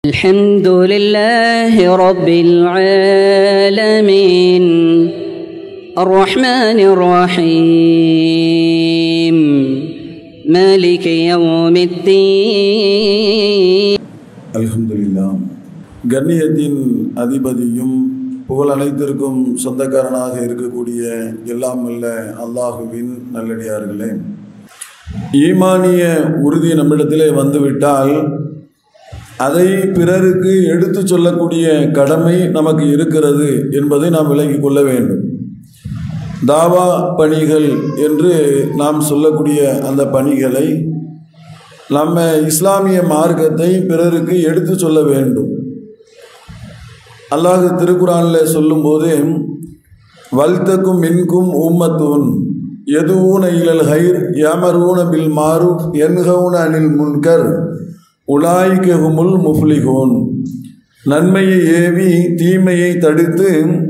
الحمد لله رب العالمين الرحمن الرحيم مالك يوم الدين அல்ஹம்துலில்லா கண்ணியத்தின் அதிபதியும் புகழ் அனைத்திற்கும் சொந்தக்காரனாக இருக்கக்கூடிய எல்லாம் வல்ல அல்லாஹுவின் நல்லடியார்களே ஈமானிய உறுதி நம்மிடத்திலே வந்துவிட்டால் அதை பிறருக்கு எடுத்து சொல்லக்கூடிய கடமை நமக்கு இருக்கிறது என்பதை நாம் விளங்கிக் கொள்ள வேண்டும் தாவா பணிகள் என்று நாம் சொல்லக்கூடிய அந்த பணிகளை நம்ம இஸ்லாமிய மார்க்கத்தை பிறருக்கு எடுத்து சொல்ல வேண்டும் அல்லாஹ் திருக்குறானில் சொல்லும்போது வல்தக்கும் மின்கும் உம்மத்துன் எதுவூன இலல் ஹைர் யமரூன பில் மாரூஃப் என்கவுன அனில் முன்கர் உலாய்கஹுமுல் முஃப்லிகூன் நன்மையை ஏவி தீமையை தடுத்து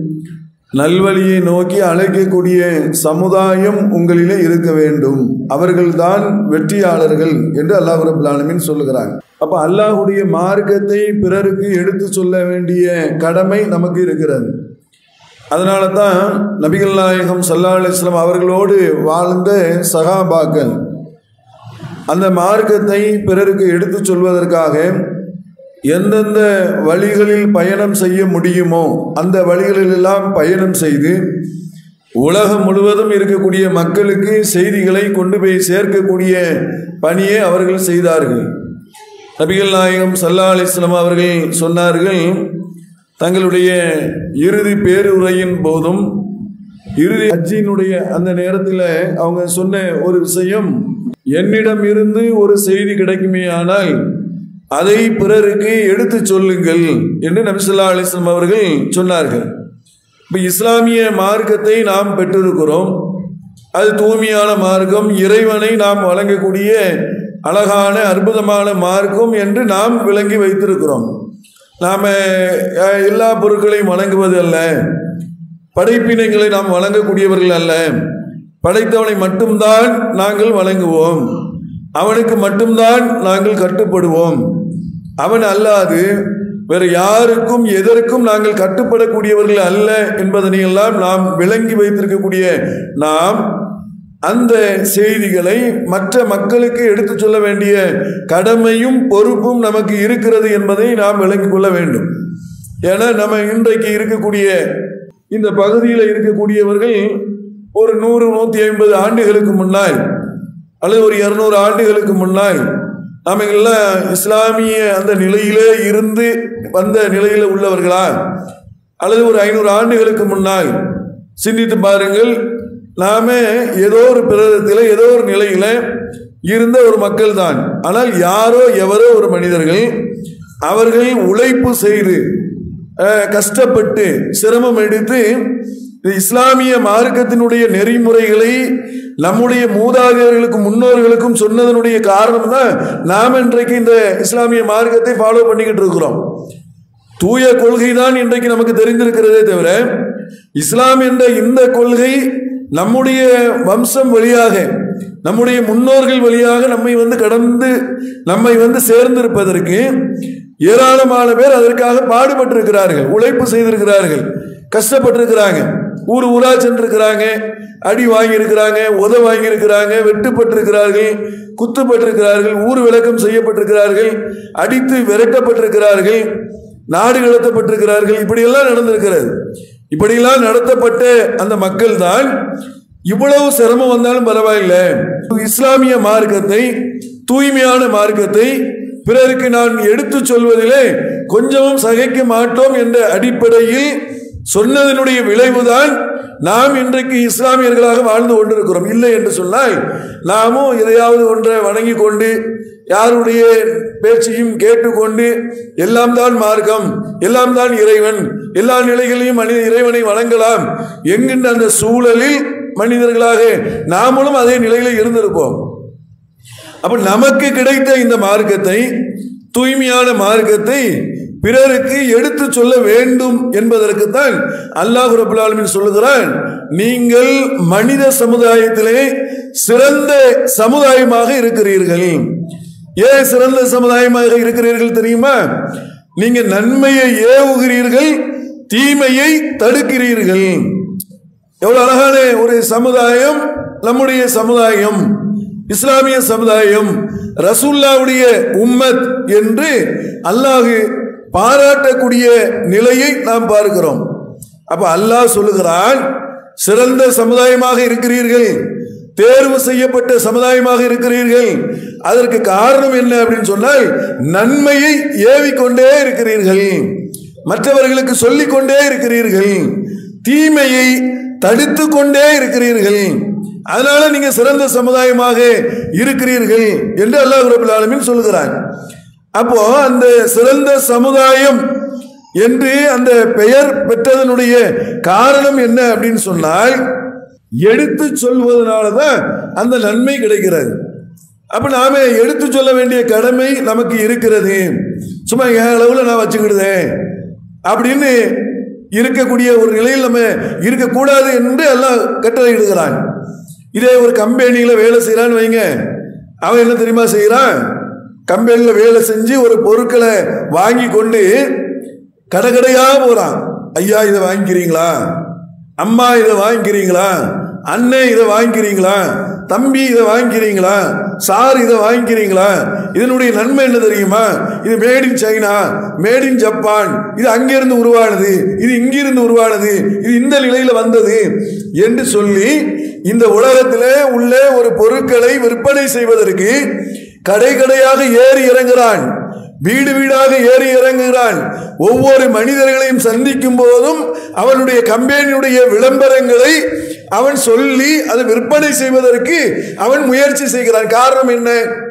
நல்வழியை நோக்கி அழைக்கக்கூடிய சமுதாயம் உங்களிலே இருக்க வேண்டும் அவர்கள்தான் வெற்றியாளர்கள் என்று அல்லாஹ் ரபுல் ஆலமீன் சொல்லுகிறாங்க அப்ப அல்லாஹுடைய மார்க்கத்தை பிறருக்கு எடுத்து சொல்ல வேண்டிய கடமை நமக்கு இருக்கிறது அதனால தான் நபிகள் நாயகம் சல்லா அலிஸ்லாம் அவர்களோடு வாழ்ந்த சகாபாக்கள் அந்த மார்க்கத்தை பிறருக்கு எடுத்து சொல்வதற்காக எந்தெந்த வழிகளில் பயணம் செய்ய முடியுமோ அந்த வழிகளிலெல்லாம் பயணம் செய்து உலகம் முழுவதும் இருக்கக்கூடிய மக்களுக்கு செய்திகளை கொண்டு போய் சேர்க்கக்கூடிய பணியை அவர்கள் செய்தார்கள் நபிகள் நாயகம் சல்லா அலிஸ்லாம் அவர்கள் சொன்னார்கள் தங்களுடைய இறுதி பேருரையின் போதும் இறுதி ஹஜ்ஜினுடைய அந்த நேரத்தில் அவங்க சொன்ன ஒரு விஷயம் என்னிடம் இருந்து ஒரு செய்தி கிடைக்குமே ஆனால் அதை பிறருக்கு எடுத்து சொல்லுங்கள் என்று நபிசுல்லா அலிஸ்லாம் அவர்கள் சொன்னார்கள் இப்போ இஸ்லாமிய மார்க்கத்தை நாம் பெற்றிருக்கிறோம் அது தூய்மையான மார்க்கம் இறைவனை நாம் வழங்கக்கூடிய அழகான அற்புதமான மார்க்கம் என்று நாம் விளங்கி வைத்திருக்கிறோம் நாம் எல்லா பொருட்களையும் வழங்குவது அல்ல படைப்பினங்களை நாம் வழங்கக்கூடியவர்கள் அல்ல படைத்தவனை மட்டும்தான் நாங்கள் வழங்குவோம் அவனுக்கு மட்டும்தான் நாங்கள் கட்டுப்படுவோம் அவன் அல்லாது வேறு யாருக்கும் எதற்கும் நாங்கள் கட்டுப்படக்கூடியவர்கள் அல்ல என்பதனை எல்லாம் நாம் விளங்கி வைத்திருக்கக்கூடிய நாம் அந்த செய்திகளை மற்ற மக்களுக்கு எடுத்து சொல்ல வேண்டிய கடமையும் பொறுப்பும் நமக்கு இருக்கிறது என்பதை நாம் விளங்கிக் கொள்ள வேண்டும் ஏன்னா நம்ம இன்றைக்கு இருக்கக்கூடிய இந்த பகுதியில் இருக்கக்கூடியவர்கள் ஒரு நூறு நூற்றி ஐம்பது ஆண்டுகளுக்கு முன்னால் அல்லது ஒரு இரநூறு ஆண்டுகளுக்கு முன்னால் நாம எல்லாம் இஸ்லாமிய அந்த நிலையிலே இருந்து வந்த நிலையில் உள்ளவர்களா அல்லது ஒரு ஐநூறு ஆண்டுகளுக்கு முன்னால் சிந்தித்து பாருங்கள் நாம ஏதோ ஒரு பிரதத்தில் ஏதோ ஒரு நிலையில இருந்த ஒரு மக்கள் தான் ஆனால் யாரோ எவரோ ஒரு மனிதர்கள் அவர்கள் உழைப்பு செய்து கஷ்டப்பட்டு சிரமம் எடுத்து இஸ்லாமிய மார்க்கத்தினுடைய நெறிமுறைகளை நம்முடைய மூதாதையர்களுக்கும் முன்னோர்களுக்கும் சொன்னதனுடைய காரணம் தான் நாம் இன்றைக்கு இந்த இஸ்லாமிய மார்க்கத்தை ஃபாலோ பண்ணிக்கிட்டு இருக்கிறோம் தூய கொள்கை தான் இன்றைக்கு நமக்கு தெரிந்திருக்கிறதே தவிர இஸ்லாம் என்ற இந்த கொள்கை நம்முடைய வம்சம் வழியாக நம்முடைய முன்னோர்கள் வழியாக நம்மை வந்து கடந்து நம்மை வந்து சேர்ந்திருப்பதற்கு ஏராளமான பேர் அதற்காக பாடுபட்டிருக்கிறார்கள் உழைப்பு செய்திருக்கிறார்கள் கஷ்டப்பட்டிருக்கிறாங்க ஊர் ஊரா சென்றிருக்கிறாங்க அடி வாங்கியிருக்கிறாங்க உத வாங்கியிருக்கிறாங்க வெட்டுப்பட்டிருக்கிறார்கள் குத்துப்பட்டிருக்கிறார்கள் ஊர் விளக்கம் செய்யப்பட்டிருக்கிறார்கள் அடித்து விரட்டப்பட்டிருக்கிறார்கள் நாடு கடத்தப்பட்டிருக்கிறார்கள் இப்படியெல்லாம் நடந்திருக்கிறது இப்படியெல்லாம் நடத்தப்பட்ட அந்த மக்கள் தான் இவ்வளவு சிரமம் வந்தாலும் பரவாயில்லை இஸ்லாமிய மார்க்கத்தை தூய்மையான மார்க்கத்தை பிறருக்கு நான் எடுத்து சொல்வதிலே கொஞ்சமும் சகைக்க மாட்டோம் என்ற அடிப்படையில் சொன்னதனுடைய விளைவுதான் நாம் இன்றைக்கு இஸ்லாமியர்களாக வாழ்ந்து கொண்டிருக்கிறோம் இல்லை என்று சொன்னால் நாமும் எதையாவது ஒன்றை வணங்கி கொண்டு யாருடைய பேச்சையும் கேட்டுக்கொண்டு எல்லாம் தான் மார்க்கம் எல்லாம் தான் இறைவன் எல்லா நிலைகளையும் மனித இறைவனை வணங்கலாம் என்கின்ற அந்த சூழலில் மனிதர்களாக நாமளும் அதே நிலையில் இருந்திருப்போம் அப்ப நமக்கு கிடைத்த இந்த மார்க்கத்தை தூய்மையான மார்க்கத்தை பிறருக்கு எடுத்து சொல்ல வேண்டும் என்பதற்குத்தான் அல்லாஹு ரபுல் ஆலமின் சொல்லுகிறான் நீங்கள் மனித சமுதாயத்திலே சிறந்த சமுதாயமாக இருக்கிறீர்கள் ஏன் சிறந்த சமுதாயமாக இருக்கிறீர்கள் தெரியுமா நீங்க நன்மையை ஏவுகிறீர்கள் தீமையை தடுக்கிறீர்கள் எவ்வளவு அழகான ஒரு சமுதாயம் நம்முடைய சமுதாயம் இஸ்லாமிய சமுதாயம் ரசூல்லாவுடைய உம்மத் என்று அல்லாஹு பாராட்டக்கூடிய நிலையை நாம் பார்க்கிறோம் அப்ப அல்லாஹ் சொல்லுகிறான் சிறந்த சமுதாயமாக இருக்கிறீர்கள் தேர்வு செய்யப்பட்ட சமுதாயமாக இருக்கிறீர்கள் அதற்கு காரணம் என்ன அப்படின்னு சொன்னால் நன்மையை ஏவிக்கொண்டே இருக்கிறீர்கள் மற்றவர்களுக்கு சொல்லிக் கொண்டே இருக்கிறீர்கள் தீமையை தடுத்து கொண்டே இருக்கிறீர்கள் அதனால நீங்க சிறந்த சமுதாயமாக இருக்கிறீர்கள் என்று அல்லாஹ் ரபுல் ஆலமீன் சொல்கிறான் அப்போ அந்த சிறந்த சமுதாயம் என்று அந்த பெயர் பெற்றதனுடைய காரணம் என்ன அப்படின்னு சொன்னால் எடுத்து சொல்வதனால தான் அந்த நன்மை கிடைக்கிறது அப்ப நாம எடுத்து சொல்ல வேண்டிய கடமை நமக்கு இருக்கிறது சும்மா என் அளவுல நான் வச்சுக்கிடுதேன் அப்படின்னு இருக்கக்கூடிய ஒரு நிலையில் நம்ம இருக்கக்கூடாது என்று எல்லாம் கட்டளையிடுகிறான் இதே ஒரு கம்பெனியில் வேலை செய்கிறான்னு வைங்க அவன் என்ன தெரியுமா செய்கிறான் கம்பெனியில் வேலை செஞ்சு ஒரு பொருட்களை வாங்கி கொண்டு கடை கடையா போறான் ஐயா இதை வாங்கிக்கிறீங்களா அம்மா இதை வாங்கிக்கிறீங்களா அண்ணே இதை வாங்கிக்கிறீங்களா தம்பி இதை வாங்கிக்கிறீங்களா சார் இதை வாங்கிக்கிறீங்களா இதனுடைய நன்மை என்ன தெரியுமா இது made in China made in Japan இது அங்கிருந்து உருவானது இது இங்கிருந்து உருவானது இது இந்த நிலையில வந்தது என்று சொல்லி இந்த உலகத்திலே உள்ள ஒரு பொருட்களை விற்பனை செய்வதற்கு கடை கடையாக ஏறி இறங்குகிறான் வீடு வீடாக ஏறி இறங்குகிறான் ஒவ்வொரு மனிதர்களையும் சந்திக்கும் போதும் அவனுடைய கம்பெனியுடைய விளம்பரங்களை அவன் சொல்லி அதை விற்பனை செய்வதற்கு அவன் முயற்சி செய்கிறான் காரணம் என்ன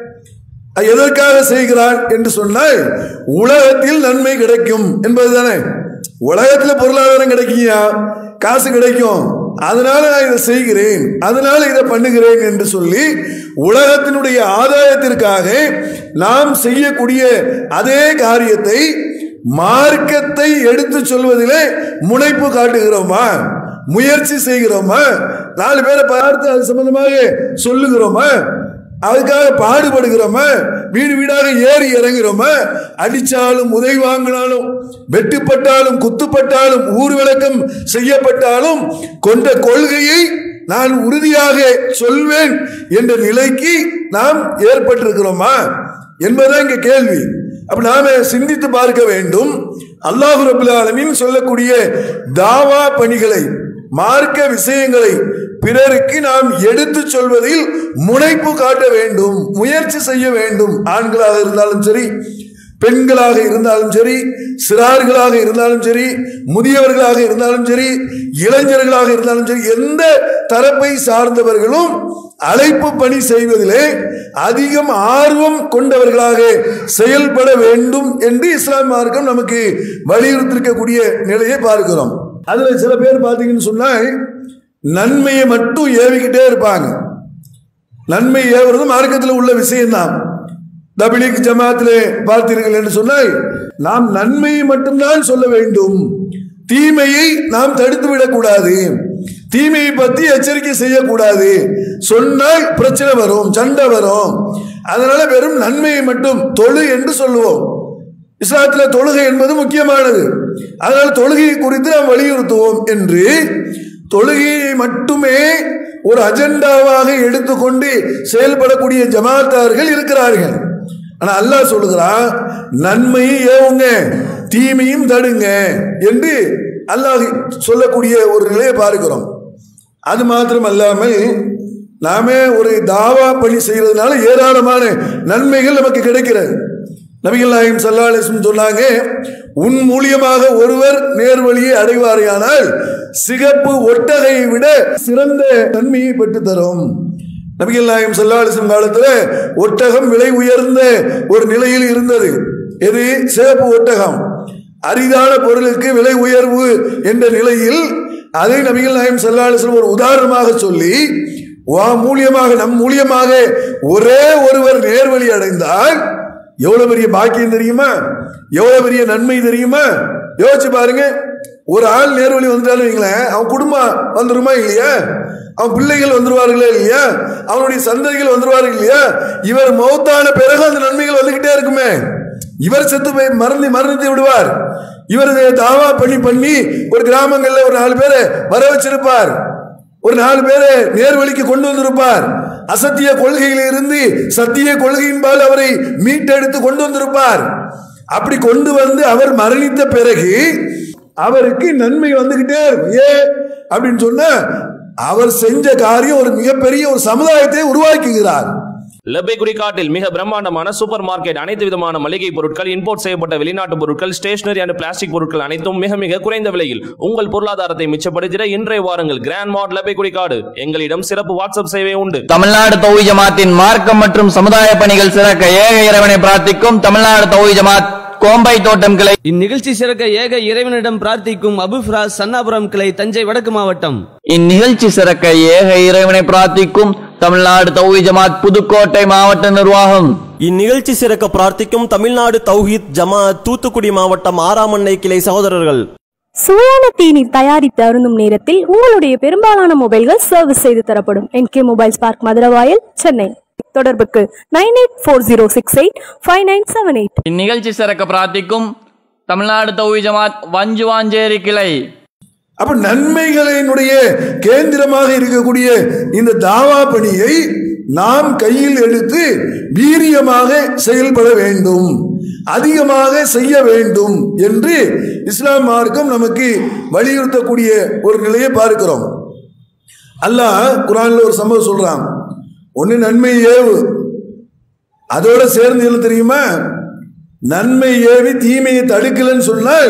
அது எதற்காக செய்கிறான் என்று சொன்னால் உலகத்தில் நன்மை கிடைக்கும் என்பதுதானே உலகத்தில் பொருளாதாரம் கிடைக்கியா காசு கிடைக்கும் அதனால நான் இதை செய்கிறேன் அதனால இதை பண்ணுகிறேன் என்று சொல்லி உலகத்தினுடைய ஆதாயத்திற்காக நாம் செய்யக்கூடிய அதே காரியத்தை மார்க்கத்தை எடுத்து சொல்வதிலே முனைப்பு காட்டுகிறோமா முயற்சி செய்கிறோமா நாலு பேரை பார்த்து அது சம்பந்தமாக சொல்லுகிறோமா அதுக்காக பாடுபடுகிறோமா வீடு வீடாக ஏறி இறங்குறோமா அடிச்சாலும் உதவி வாங்கினாலும் வெட்டுப்பட்டாலும் குத்துப்பட்டாலும் ஊர் விளக்கம் செய்யப்பட்டாலும் கொண்ட கொள்கையை நான் உறுதியாக சொல்வேன் என்ற நிலைக்கு நாம் ஏற்பட்டிருக்கிறோமா என்பதுதான் இங்க கேள்வி அப்ப நாம சிந்தித்து பார்க்க வேண்டும் அல்லாஹு ரபுல் ஆலமீன் சொல்லக்கூடிய தாவா பணிகளை மார்க்க விஷயங்களை பிறருக்கு நாம் எடுத்து சொல்வதில் முனைப்பு காட்ட வேண்டும் முயற்சி செய்ய வேண்டும் ஆண்களாக இருந்தாலும் சரி பெண்களாக இருந்தாலும் சரி சிறார்களாக இருந்தாலும் சரி முதியவர்களாக இருந்தாலும் சரி இளைஞர்களாக இருந்தாலும் சரி எந்த தரப்பை சார்ந்தவர்களும் அழைப்பு பணி செய்வதிலே அதிகம் ஆர்வம் கொண்டவர்களாக செயல்பட வேண்டும் என்று இஸ்லாம் மார்க்கம் நமக்கு வலியுறுத்திருக்கக்கூடிய நிலையை பார்க்கிறோம் அதுல சில பேர் பார்த்தீங்கன்னு சொன்னால் நன்மையை மட்டும் ஏவிக்கிட்டே இருப்பாங்க நன்மை ஏவுறது மார்க்கத்தில் உள்ள விஷயம்தான் தபிலிக் ஜமாத்திலே பார்த்தீர்கள் என்று சொன்னால் நாம் நன்மையை மட்டும்தான் சொல்ல வேண்டும் தீமையை நாம் தடுத்து விடக்கூடாது தீமையை பற்றி எச்சரிக்கை செய்யக்கூடாது சொன்னால் பிரச்சனை வரும் சண்டை வரும் அதனால வெறும் நன்மையை மட்டும் தொழு என்று சொல்லுவோம் இஸ்லாத்தில் தொழுகை என்பது முக்கியமானது அதனால தொழுகையை குறித்து நாம் வலியுறுத்துவோம் என்று தொழுகையை மட்டுமே ஒரு அஜெண்டாவாக எடுத்துக்கொண்டு செயல்படக்கூடிய ஜமாத்தார்கள் இருக்கிறார்கள் ஆனா அல்லாஹ் சொல்லுகிறான் நன்மையை ஏவுங்க தீமையும் தடுங்க என்று அல்லாஹ் சொல்லக்கூடிய ஒரு நிலையை பார்க்கிறோம் அது மாத்திரம் அல்லாமல் நாமே ஒரு தாவா பணி செய்யறதுனால ஏராளமான நன்மைகள் நமக்கு கிடைக்கிறது நபிகள் நாயகம் சல்லாஹம் சொன்னாங்க உன் மூலியமாக ஒருவர் நேர்வழியை அடைவாரையானால் சிகப்பு ஒட்டகையை விட சிறந்த நன்மையை பெற்று தரும் நபிகள் நாயகம் சல்லாஹம் காலத்தில் ஒட்டகம் விலை உயர்ந்த ஒரு நிலையில் இருந்தது எது சிகப்பு ஒட்டகம் அரிதான பொருளுக்கு விலை உயர்வு என்ற நிலையில் அதை நபிகள் நாயம் செல்லாலிசன் ஒரு உதாரணமாக சொல்லி வா மூலியமாக நம் மூலியமாக ஒரே ஒருவர் நேர்வழி அடைந்தால் எவ்வளவு பெரிய பாக்கியம் தெரியுமா எவ்வளவு பெரிய நன்மை தெரியுமா யோசிச்சு பாருங்க ஒரு ஆள் நேர்வழி வந்துட்டாலும் வைங்களேன் அவன் குடும்பம் வந்துருமா இல்லையா அவன் பிள்ளைகள் வந்துருவார்களா இல்லையா அவனுடைய சந்ததிகள் வந்துருவார்கள் இல்லையா இவர் மௌத்தான பிறகு அந்த நன்மைகள் வந்துகிட்டே இருக்குமே இவர் செத்து போய் மறந்து மறந்து விடுவார் இவர் தாவா பண்ணி பண்ணி ஒரு கிராமங்கள்ல ஒரு நாலு பேரை வர வச்சிருப்பார் ஒரு நாலு பேரை நேர்வழிக்கு கொண்டு வந்திருப்பார் அசத்திய கொள்கையில் இருந்து சத்திய கொள்கையின்பால் அவரை மீட்டெடுத்து கொண்டு வந்திருப்பார் அப்படி கொண்டு வந்து அவர் மரணித்த பிறகு அவருக்கு நன்மை வந்துகிட்டே இருக்கும் ஏன் அப்படின்னு சொன்னா அவர் செஞ்ச காரியம் ஒரு மிகப்பெரிய ஒரு சமுதாயத்தை உருவாக்குகிறார் லெப்பை குறிகாட்டில் மிக பிரம்மாண்டமான சூப்பர் மார்க்கெட் அனைத்து விதமான மளிகை பொருட்கள் இம்போர்ட் செய்யப்பட்ட வெளிநாட்டு பொருட்கள் ஸ்டேஷனரி அண்ட் பிளாஸ்டிக் பொருட்கள் அனைத்தும் மிக மிக குறைந்த விலையில் உங்கள் பொருளாதாரத்தை மிச்சப்படுத்திட இன்றைய வாருங்கள் கிராண்ட் மார்ட் லெப்பை குறிகாடு எங்களிடம் சிறப்பு வாட்ஸ்அப் சேவை உண்டு தமிழ்நாடு தௌஹி ஜமாத்தின் மார்க்கம் மற்றும் சமுதாய பணிகள் சிறக்க ஏக இறைவனை பிரார்த்திக்கும் தமிழ்நாடு தௌஹி ஜமாத் கோம்பை தோட்டம் கிளை இந்நிகழ்ச்சி சிறக்க ஏக இறைவனிடம் பிரார்த்திக்கும் அபுஃப்ராஸ் சன்னாபுரம் கிளை தஞ்சை வடக்கு மாவட்டம் இந்நிகழ்ச்சி சிறக்க ஏக இறைவனை பிரார்த்திக்கும் தமிழ்நாடு தௌஹி ஜமாத் புதுக்கோட்டை மாவட்ட நிர்வாகம் இந்நிகழ்ச்சி சிறக்க பிரார்த்திக்கும் தமிழ்நாடு தௌஹீத் ஜமாஅத் தூத்துக்குடி மாவட்டம் ஆறாமண்ணை கிளை சகோதரர்கள் சுவையான தேநீர் தயாரித்து அருந்தும் நேரத்தில் உங்களுடைய பெரும்பாலான மொபைல்கள் சர்வீஸ் செய்து தரப்படும் NK mobiles park Maduravoyal Chennai தொடர்புக்கு nine eight four zero six eight five nine seven eight இந்நிகழ்ச்சி சிறக்க பிரார்த்திக்கும் தமிழ்நாடு தௌஹி ஜமாத் வஞ்சுவாஞ்சேரி கிளை அப்ப நன்மைகளினுடைய கேந்திரமாக இருக்கக்கூடிய இந்த தாவா பணியை நாம் கையில் எடுத்து வீரியமாக செயல்பட வேண்டும் அதிகமாக செய்ய வேண்டும் என்று இஸ்லாம் மார்க்கம் நமக்கு வலியுறுத்தக்கூடிய ஒரு நிலையை பார்க்கிறோம் அல்லாஹ் குரான்ல ஒரு சம்பவம் சொல்றான் ஒன்னு நன்மை ஏவு அதோட சேர்ந்து என்ன தெரியுமா நன்மை ஏவி தீமையை தடுக்கலன்னு சொன்னால்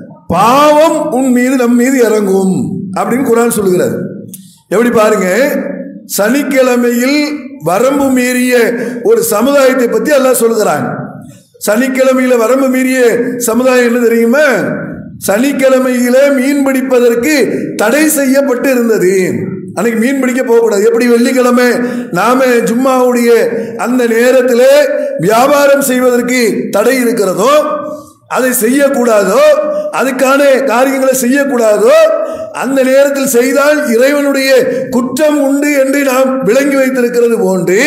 பாவம் உன் மீது நம் மீது இறங்கும் அப்படின்னு குரான் சொல்லுகிறார் எப்படி பாருங்க சனிக்கிழமையில் வரம்பு மீறிய ஒரு சமுதாயத்தை பத்தி அல்லாஹ் சொல்லுகிறான் சனிக்கிழமையில வரம்பு மீறிய சமுதாயம் என்ன தெரியுமா சனிக்கிழமையில மீன் பிடிப்பதற்கு தடை செய்யப்பட்டு இருந்தது அன்னைக்கு மீன் பிடிக்க போகக்கூடாது எப்படி வெள்ளிக்கிழமை நாம ஜும்மாவுடைய அந்த நேரத்தில் வியாபாரம் செய்வதற்கு தடை இருக்கிறதோ அதை செய்யக்கூடாதோ அதுக்கான காரியங்களை செய்யக்கூடாதோ அந்த நேரத்தில் செய்தால் இறைவனுடைய குற்றம் உண்டு என்று நாம் விளங்கி வைத்திருக்கிறது போன்று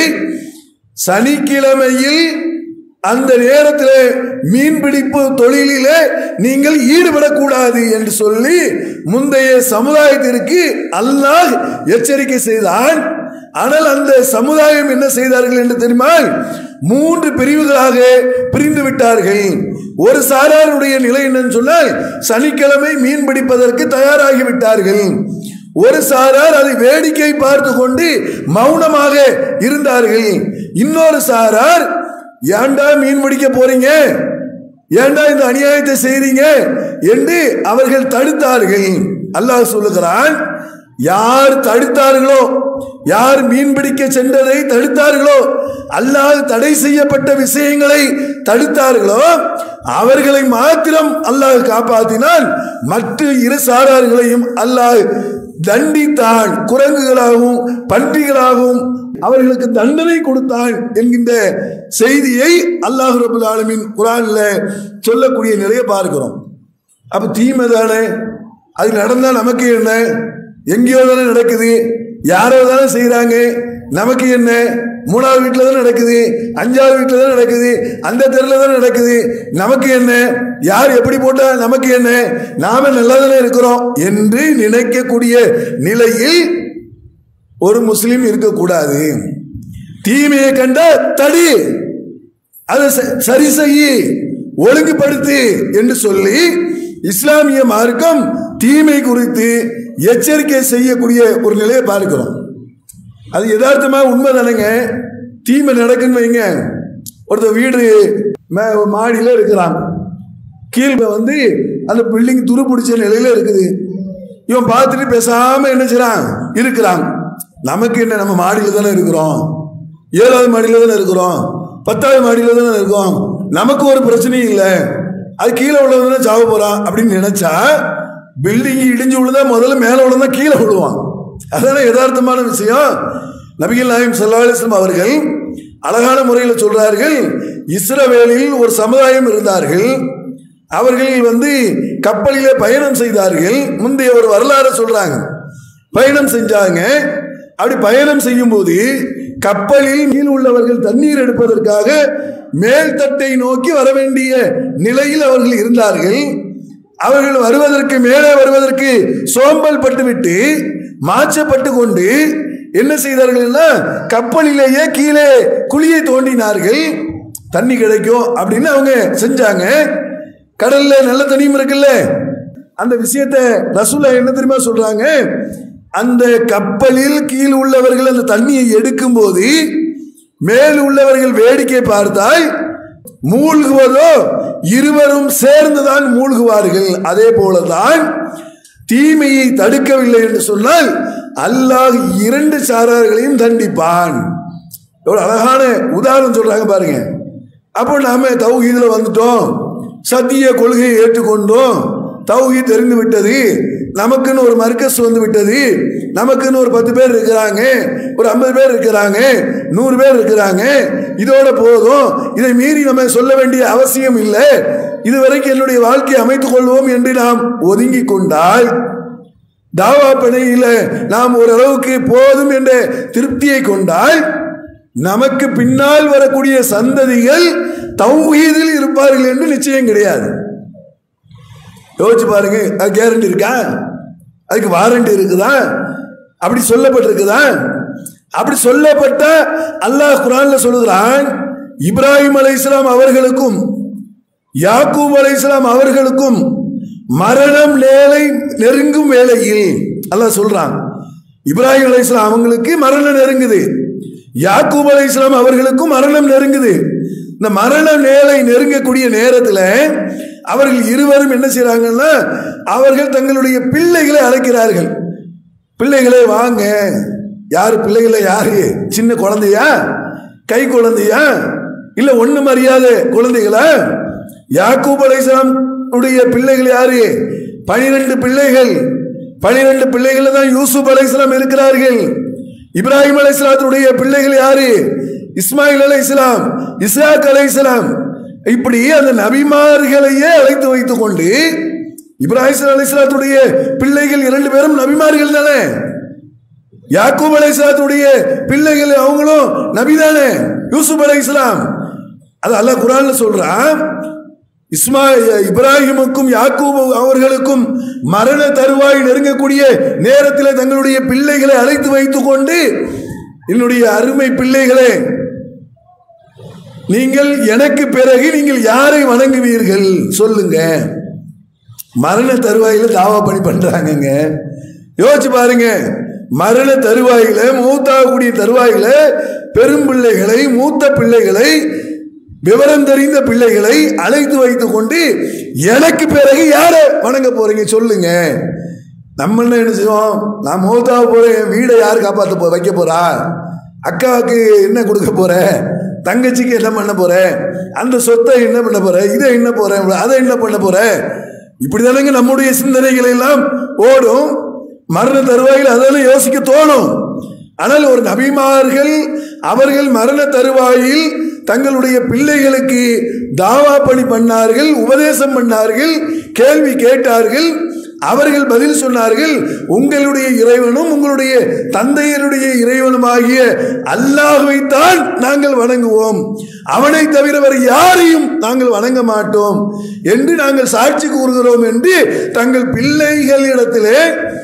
சனிக்கிழமையில் அந்த நேரத்தில் மீன்பிடிப்பு தொழிலிலே நீங்கள் ஈடுபடக்கூடாது என்று சொல்லி முந்தைய சமுதாயத்திற்கு அல்லாஹ் எச்சரிக்கை செய்தான் ஆனால் அந்த சமுதாயம் என்ன செய்தார்கள் என்று தெரியுமா மூன்று பிரிவுகளாக பிரிந்து விட்டார்கள் ஒரு சாராருடைய நிலை என்னன்னு சொன்னால் சனிக்கிழமை மீன் பிடிப்பதற்கு தயாராகி விட்டார்கள் ஒரு சாரார் அதை வேடிக்கை பார்த்து கொண்டு மௌனமாக இருந்தார்கள் இன்னொரு சாரார் ஏன்டா மீன் பிடிக்க போறீங்க ஏன்டா இந்த அநியாயத்தை செய்றீங்க என்று அவர்கள் தடுத்தார்கள் அல்லாஹ் சொல்லுகிறான் யார் தடுத்தார்களோ யார் மீன் பிடிக்க சென்றதை தடுத்தார்களோ அல்லாஹ் தடை செய்யப்பட்ட விஷயங்களை தடுத்தார்களோ அவர்களை மாத்திரம் அல்லாஹ் காப்பாற்றினால் மற்ற இரு சாரார்களையும் அல்லாஹ் தண்டித்தான் குரங்குகளாகவும் பன்றிகளாகவும் அவர்களுக்கு தண்டனை கொடுத்தான் என்கின்ற செய்தியை அல்லாஹ் ரபுல் ஆலமின் குரான்ல சொல்லக்கூடிய நிலையை பார்க்கிறோம் அப்ப தீமை தானே அது நடந்தா நமக்கு என்ன எங்கேயோ தானே நடக்குது யாரோ தானே செய்யறாங்க நமக்கு என்ன மூணாவது வீட்டில் தான் நடக்குது அஞ்சாவது வீட்டில் தான் நடக்குது அந்த தெருவில் தான் நடக்குது நமக்கு என்ன யார் எப்படி போட்டா நமக்கு என்ன நாம நல்லா தானே இருக்கிறோம் என்று நினைக்கக்கூடிய நிலையில் ஒரு முஸ்லீம் இருக்கக்கூடாது தீமையை கண்ட தடி அதை ச- சரி செய்யி ஒழுங்குபடுத்து என்று சொல்லி இஸ்லாமிய மார்க்கம் தீமை குறித்து எச்சரிக்கை செய்யக்கூடிய ஒரு நிலையை பார்க்கிறோம் அது யதார்த்தமா உண்மை தானேங்க தீமை நடக்குன்னு வைங்க ஒருத்தர் வீடு மே- மாடியில இருக்கிறான் கீழே வந்து அந்த பில்டிங் துரு பிடிச்ச நிலையில இருக்குது இவன் பார்த்துட்டு பேசாம என்ன செய்றான் இருக்கிறான் நமக்கு என்ன நம்ம மாடியில தானே இருக்கிறோம் ஏழாவது மாடியில தானே இருக்கிறோம் பத்தாவது மாடியில தானே இருக்கோம் நமக்கு ஒரு பிரச்சனையும் இல்லை அது கீழே உள்ளவங்க தானே சாவ போறான் அப்படின்னு நினைச்சா பில்டிங் இடிஞ்சு விழுந்தா முதல்ல மேலே விழுந்தா கீழே விழுவான் அதான யதார்த்தமான விஷயம் நபிகள் நாயம் சல்லாஹம் அவர்கள் அழகான முறையில் சொல்றார்கள் இஸ்ரவேலில் ஒரு சமுதாயம் இருந்தார்கள் அவர்கள் வந்து கப்பலிலே பயணம் செய்தார்கள் முந்தைய ஒரு வரலாறு சொல்றாங்க பயணம் செஞ்சாங்க அப்படி பயணம் செய்யும்போது கப்பலில் கீழ் உள்ளவர்கள் தண்ணீர் எடுப்பதற்காக மேல்தட்டை நோக்கி வர வேண்டிய நிலையில் அவர்கள் இருந்தார்கள் அவர்கள் வருவதற்கு மேலே வருவதற்கு சோம்பல் பட்டுவிட்டு மாற்றப்பட்டு கொண்டு என்ன செய்தார்கள்னா கப்பலிலேயே கீழே குழியை தோண்டினார்கள் தண்ணி கிடைக்கும் அப்படின்னு அவங்க செஞ்சாங்க கடல்ல நல்ல தண்ணியும் இருக்குல்ல அந்த விஷயத்தை ரசூலா என்ன தெரியுமா சொல்றாங்க அந்த கப்பலில் கீழ் உள்ளவர்கள் அந்த தண்ணியை எடுக்கும் போது மேல் உள்ளவர்கள் வேடிக்கை பார்த்தால் மூழ்குவதோ இருவரும் சேர்ந்துதான் மூழ்குவார்கள் அதே போலதான் தீமையை தடுக்கவில்லை என்று சொன்னால் அல்லாஹ் இரண்டு சாரார்களையும் தண்டிப்பான் எவ்வளவு அழகான உதாரணம் சொல்றாங்க பாருங்க அப்போ நாம தௌஹீதுல வந்துட்டோம் சத்திய கொள்கையை ஏற்றுக்கொண்டோம் தௌஹீத் தெரிந்து விட்டது நமக்குன்னு ஒரு மர்க்கஸ் வந்து விட்டது நமக்குன்னு ஒரு பத்து பேர் இருக்கிறாங்க ஒரு ஐம்பது பேர் இருக்கிறாங்க நூறு பேர் இருக்கிறாங்க இதோட போதும் இதை மீறி நம்ம சொல்ல வேண்டிய அவசியம் இல்லை இதுவரைக்கும் என்னுடைய வாழ்க்கையை அமைத்துக் கொள்வோம் என்று நாம் ஒதுங்கி கொண்டால் தாவா பணியில நாம் ஓரளவுக்கு போதும் என்ற திருப்தியை கொண்டால் நமக்கு பின்னால் வரக்கூடிய சந்ததிகள் தௌஹீதில் இருப்பார்கள் என்று நிச்சயம் கிடையாது யோசிச்சு பாருங்க அது கேரண்டி இருக்கா அதுக்கு வாரண்டி இருக்குதா அப்படி சொல்லப்பட்டிருக்குதா அப்படி சொல்லப்பட்ட அல்லாஹ் குரான்ல சொல்லுகிறான் இப்ராஹிம் அலைஹிஸ்ஸலாம் அவர்களுக்கும் யாக்கூப் அலைஹிஸ்ஸலாம் அவர்களுக்கும் மரணம் நேலை நெருங்கும் வேளையில் அல்லாஹ் சொல்றான் இப்ராஹிம் அலைஹிஸ்ஸலாம் அவங்களுக்கு மரணம் நெருங்குது யாக்கூப் அலைஹிஸ்ஸலாம் அவர்களுக்கும் மரணம் நெருங்குது இந்த மரண நேலை நெருங்கக்கூடிய நேரத்தில் அவர்கள் இருவரும் என்ன செய்றாங்கன்னா அவர்கள் தங்களுடைய பிள்ளைகளை அழைக்கிறார்கள் பிள்ளைகளே வாங்க யாரு பிள்ளைகளை யாரு சின்ன குழந்தையா கை குழந்தையா இல்ல ஒண்ணு மரியாத குழந்தைகளா யாக்கூப் அலைஹிஸ்ஸலாம் உடைய பிள்ளைகள் யாரு பனிரெண்டு பிள்ளைகள் பனிரெண்டு பிள்ளைகள் தான் யூசுப் அலைஹிஸ்ஸலாம் இருக்கிறார்கள் இப்ராஹிம் அலைஹிஸ்ஸலாத்துடைய பிள்ளைகள் யாரு இஸ்மாயில் அலைஹிஸ்ஸலாம் இஸ்ஹாக் அலைஹிஸ்ஸலாம் இப்படி அந்த நபிமார்களையே அழைத்து வைத்துக் கொண்டு இப்ராஹிம் அலைஹிஸ்ஸலாத்துடைய பிள்ளைகள் இரண்டு பேரும் நபிமார்கள் தானே யாக்கூப் அலைஹிஸ்ஸலாத்துடைய பிள்ளைகள் அவங்களும் நபிதானே யூசுப் அலைஹிஸ்ஸலாம் அது அல்லாஹ் குரான்ல சொல்றான் இஸ்மா இப்ராஹிமுக்கும் யாக்கூப் அவர்களுக்கும் மரண தருவாய் நெருங்கக்கூடிய நேரத்தில் தங்களுடைய பிள்ளைகளை அழைத்து வைத்துக் கொண்டு என்னுடைய அருமை பிள்ளைகளே நீங்கள் எனக்கு பிறகு நீங்கள் யாரை வணங்குவீர்கள் சொல்லுங்க மரண தருவாயில தாவா பணி பண்றாங்கங்க யோசிச்சு பாருங்க மரண தருவாயில மூத்தாகக்கூடிய தருவாயில பெரும் பிள்ளைகளை மூத்த பிள்ளைகளை விவரம் தெரிந்த பிள்ளைகளை அழைத்து வைத்துக் கொண்டு எனக்கு பிறகு யாரை வணங்க போறீங்க சொல்லுங்க நம்ம என்ன என்ன செய்வோம் நான் மூத்தாக போறேன் என் வீடை யார் காப்பாற்ற போ வைக்க போறா அக்காவுக்கு என்ன கொடுக்க போற தங்கச்சிக்கு என்ன பண்ண போற அந்த சொத்தை என்ன பண்ண போற இதை என்ன போற அதை என்ன பண்ண போற இப்படி தானங்க நம்முடைய சிந்தனைகள் எல்லாம் ஓடும் மரண தருவாயில் அதெல்லாம் யோசிக்க தோணும் ஆனால் ஒரு நபிமார்கள் அவர்கள் மரண தருவாயில் தங்களுடைய பிள்ளைகளுக்கு தாவா பணி பண்ணார்கள் உபதேசம் பண்ணார்கள் கேள்வி கேட்டார்கள் அவர்கள் பதில் சொன்னார்கள் உங்களுடைய இறைவனும் உங்களுடைய தந்தையருடைய இறைவனும் ஆகிய அல்லாஹுவைத்தான் நாங்கள் வணங்குவோம் அவனை தவிர வேறு யாரையும் நாங்கள் வணங்க மாட்டோம் என்று நாங்கள் சாட்சி கூறுகிறோம் என்று தங்கள் பிள்ளைகளிடத்திலே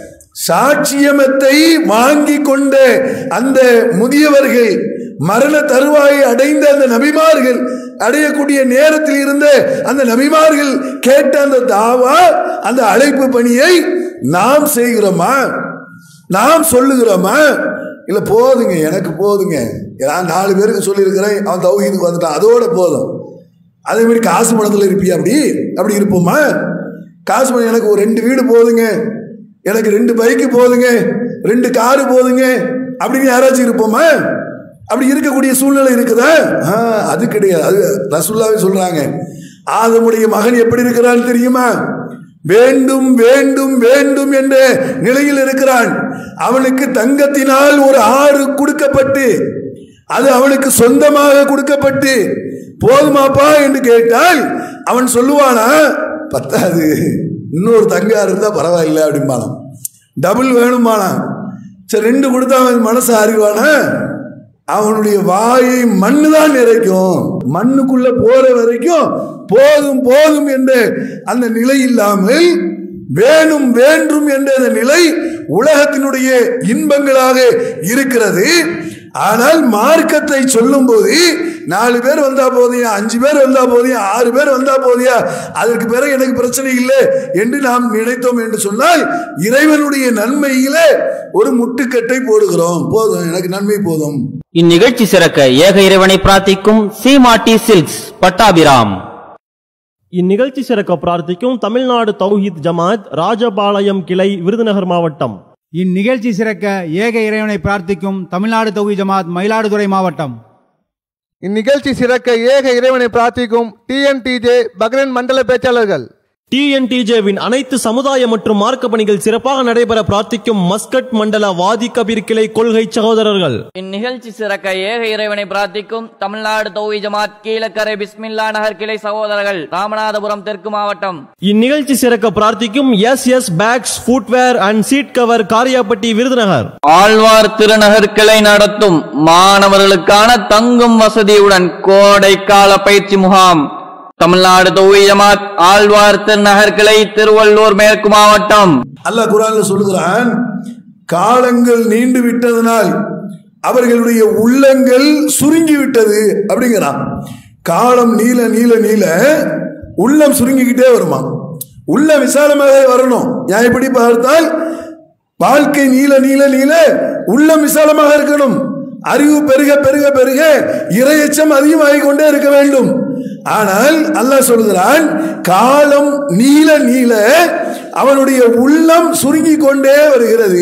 சாட்சியமத்தை வாங்கி கொண்ட அந்த முதியவர்கள் மரண தருவாயை அடைந்த அந்த நபிமார்கள் அடையக்கூடிய நேரத்தில் இருந்த அந்த நபிமார்கள் கேட்ட அந்த தாவா அந்த அழைப்பு பணியை நாம் செய்கிறோமா நாம் சொல்லுகிறோமா இல்ல போதுங்க எனக்கு போதுங்க நான் நாலு பேருக்கு சொல்லியிருக்கிறேன் அவன் தௌஹீதுக்கு வந்துட்டான் அதோட போதும் அதே மாதிரி காசு பணத்தில் இருப்பியா அப்படி அப்படி இருப்போமா காசு பணம் எனக்கு ஒரு ரெண்டு வீடு போதுங்க எனக்கு ரெண்டு பைக்கு போதுங்க ரெண்டு காரு போதுங்க அப்படின்னு யாராச்சும் இருப்போமா அப்படி இருக்கக்கூடிய சூழ்நிலை இருக்குதா ஆ, அது கிடையாது அது ரசுல்லாவே சொல்றாங்க ஆதமுடைய மகன் எப்படி இருக்கிறான் தெரியுமா வேண்டும் வேண்டும் வேண்டும் என்ற நிலையில் இருக்கிறான் அவனுக்கு தங்கத்தினால் ஒரு ஆறு கொடுக்கப்பட்டு அது அவனுக்கு சொந்தமாக கொடுக்கப்பட்டு போதுமாப்பா என்று கேட்டால் அவன் சொல்லுவானா பத்தாது இன்னொரு தங்கா இருந்தா பரவாயில்லை அப்படிம்பானாம் டபுள் வேணுமானா சரி ரெண்டு கொடுத்தா அவன் மனசு அறிவானா அவனுடைய வாயை மண்ணு தான் நிறைக்கும் மண்ணுக்குள்ள போற வரைக்கும் போதும் போதும் என்ற அந்த நிலை இல்லாமல் வேணும் வேண்டும் என்ற அந்த நிலை உலகத்தினுடைய இன்பங்களாக இருக்கிறது ஆனால் மார்க்கத்தை சொல்லும் போது நாலு பேர் வந்தா போதியா அஞ்சு பேர் வந்தா போதியா ஆறு பேர் வந்தா போதியா அதற்கு பிறகு எனக்கு பிரச்சனை இல்லை என்று நாம் நினைத்தோம் என்று சொன்னால் இறைவனுடைய நன்மையிலே ஒரு முட்டுக்கட்டை போடுகிறோம் போதும் எனக்கு நன்மை போதும் இந்நிகழ்ச்சி சிறக்க ஏக இறைவனை பிரார்த்திக்கும் சீமாட்டி சில்க்ஸ் பட்டாபிராம் இந்நிகழ்ச்சி சிறக்க பிரார்த்திக்கும் தமிழ்நாடு தௌஹீத் ஜமாத் ராஜபாளையம் கிளை விருதுநகர் மாவட்டம் இந்நிகழ்ச்சி சிறக்க ஏக இறைவனை பிரார்த்திக்கும் தமிழ்நாடு தொகுதி ஜமாத் மயிலாடுதுறை மாவட்டம் இந்நிகழ்ச்சி சிறக்க ஏக இறைவனை பிரார்த்திக்கும் டிஎன்டிஜே பக்ரன் மண்டல பேச்சாளர்கள் டிஎன்டிஜேவின் அனைத்து சமுதாய மற்றும் மார்க்க பணிகள் சிறப்பாக நடைபெற பிரார்த்திக்கும் மஸ்கட் மண்டல வாதி கபீர் கிளை கொள்கை சகோதரர்கள் இந்நிகழ்ச்சி சிறக்க ஏக இறைவனை பிரார்த்திக்கும் தமிழ்நாடு தௌஹி ஜமாத் கீழக்கரை பிஸ்மில்லா நகர் கிளை சகோதரர்கள் ராமநாதபுரம் தெற்கு மாவட்டம் இந்நிகழ்ச்சி சிறக்க பிரார்த்திக்கும் S S bags footwear and seat cover Kariapatti Virudhunagar Alwar Thirunagar கிளை நடத்தும் மாணவர்களுக்கான தங்கும் வசதியுடன் கோடைக்கால பயிற்சி முகாம் தமிழ்நாடு தௌஹி ஜமாத் ஆழ்வார் திருநகர் கிளை திருவள்ளூர் மேற்கு மாவட்டம் அல்லாஹ் குரான்ல சொல்லுகிறான் காலங்கள் நீண்டு விட்டதனால் அவர்களுடைய உள்ளங்கள் சுருங்கி விட்டது அப்படிங்கிறான் காலம் நீல நீல நீல உள்ளம் சுருங்கிக்கிட்டே வருமா உள்ள விசாலமாக வரணும் நான் எப்படி பார்த்தால் வாழ்க்கை நீல நீல நீல உள்ளம் விசாலமாக இருக்கணும் அறிவு பெருக பெருக பெருக இரையச்சம் அதிகமாகிக் கொண்டே இருக்க வேண்டும் ஆனால் அல்லாஹ் சொல்கிறான் காலம் நீல நீல அவனுடைய உள்ளம் சுருங்கி கொண்டே வருகிறது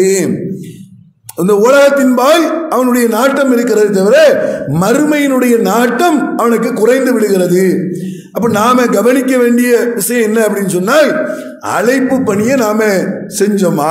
இந்த உலகத்தின்பால் அவனுடைய நாட்டம் இருக்கிறது தவிர மறுமையினுடைய நாட்டம் அவனுக்கு குறைந்து விடுகிறது அப்ப நாம கவனிக்க வேண்டிய விஷயம் என்ன அப்படின்னு சொன்னால் அழைப்பு பணியை நாம செஞ்சோமா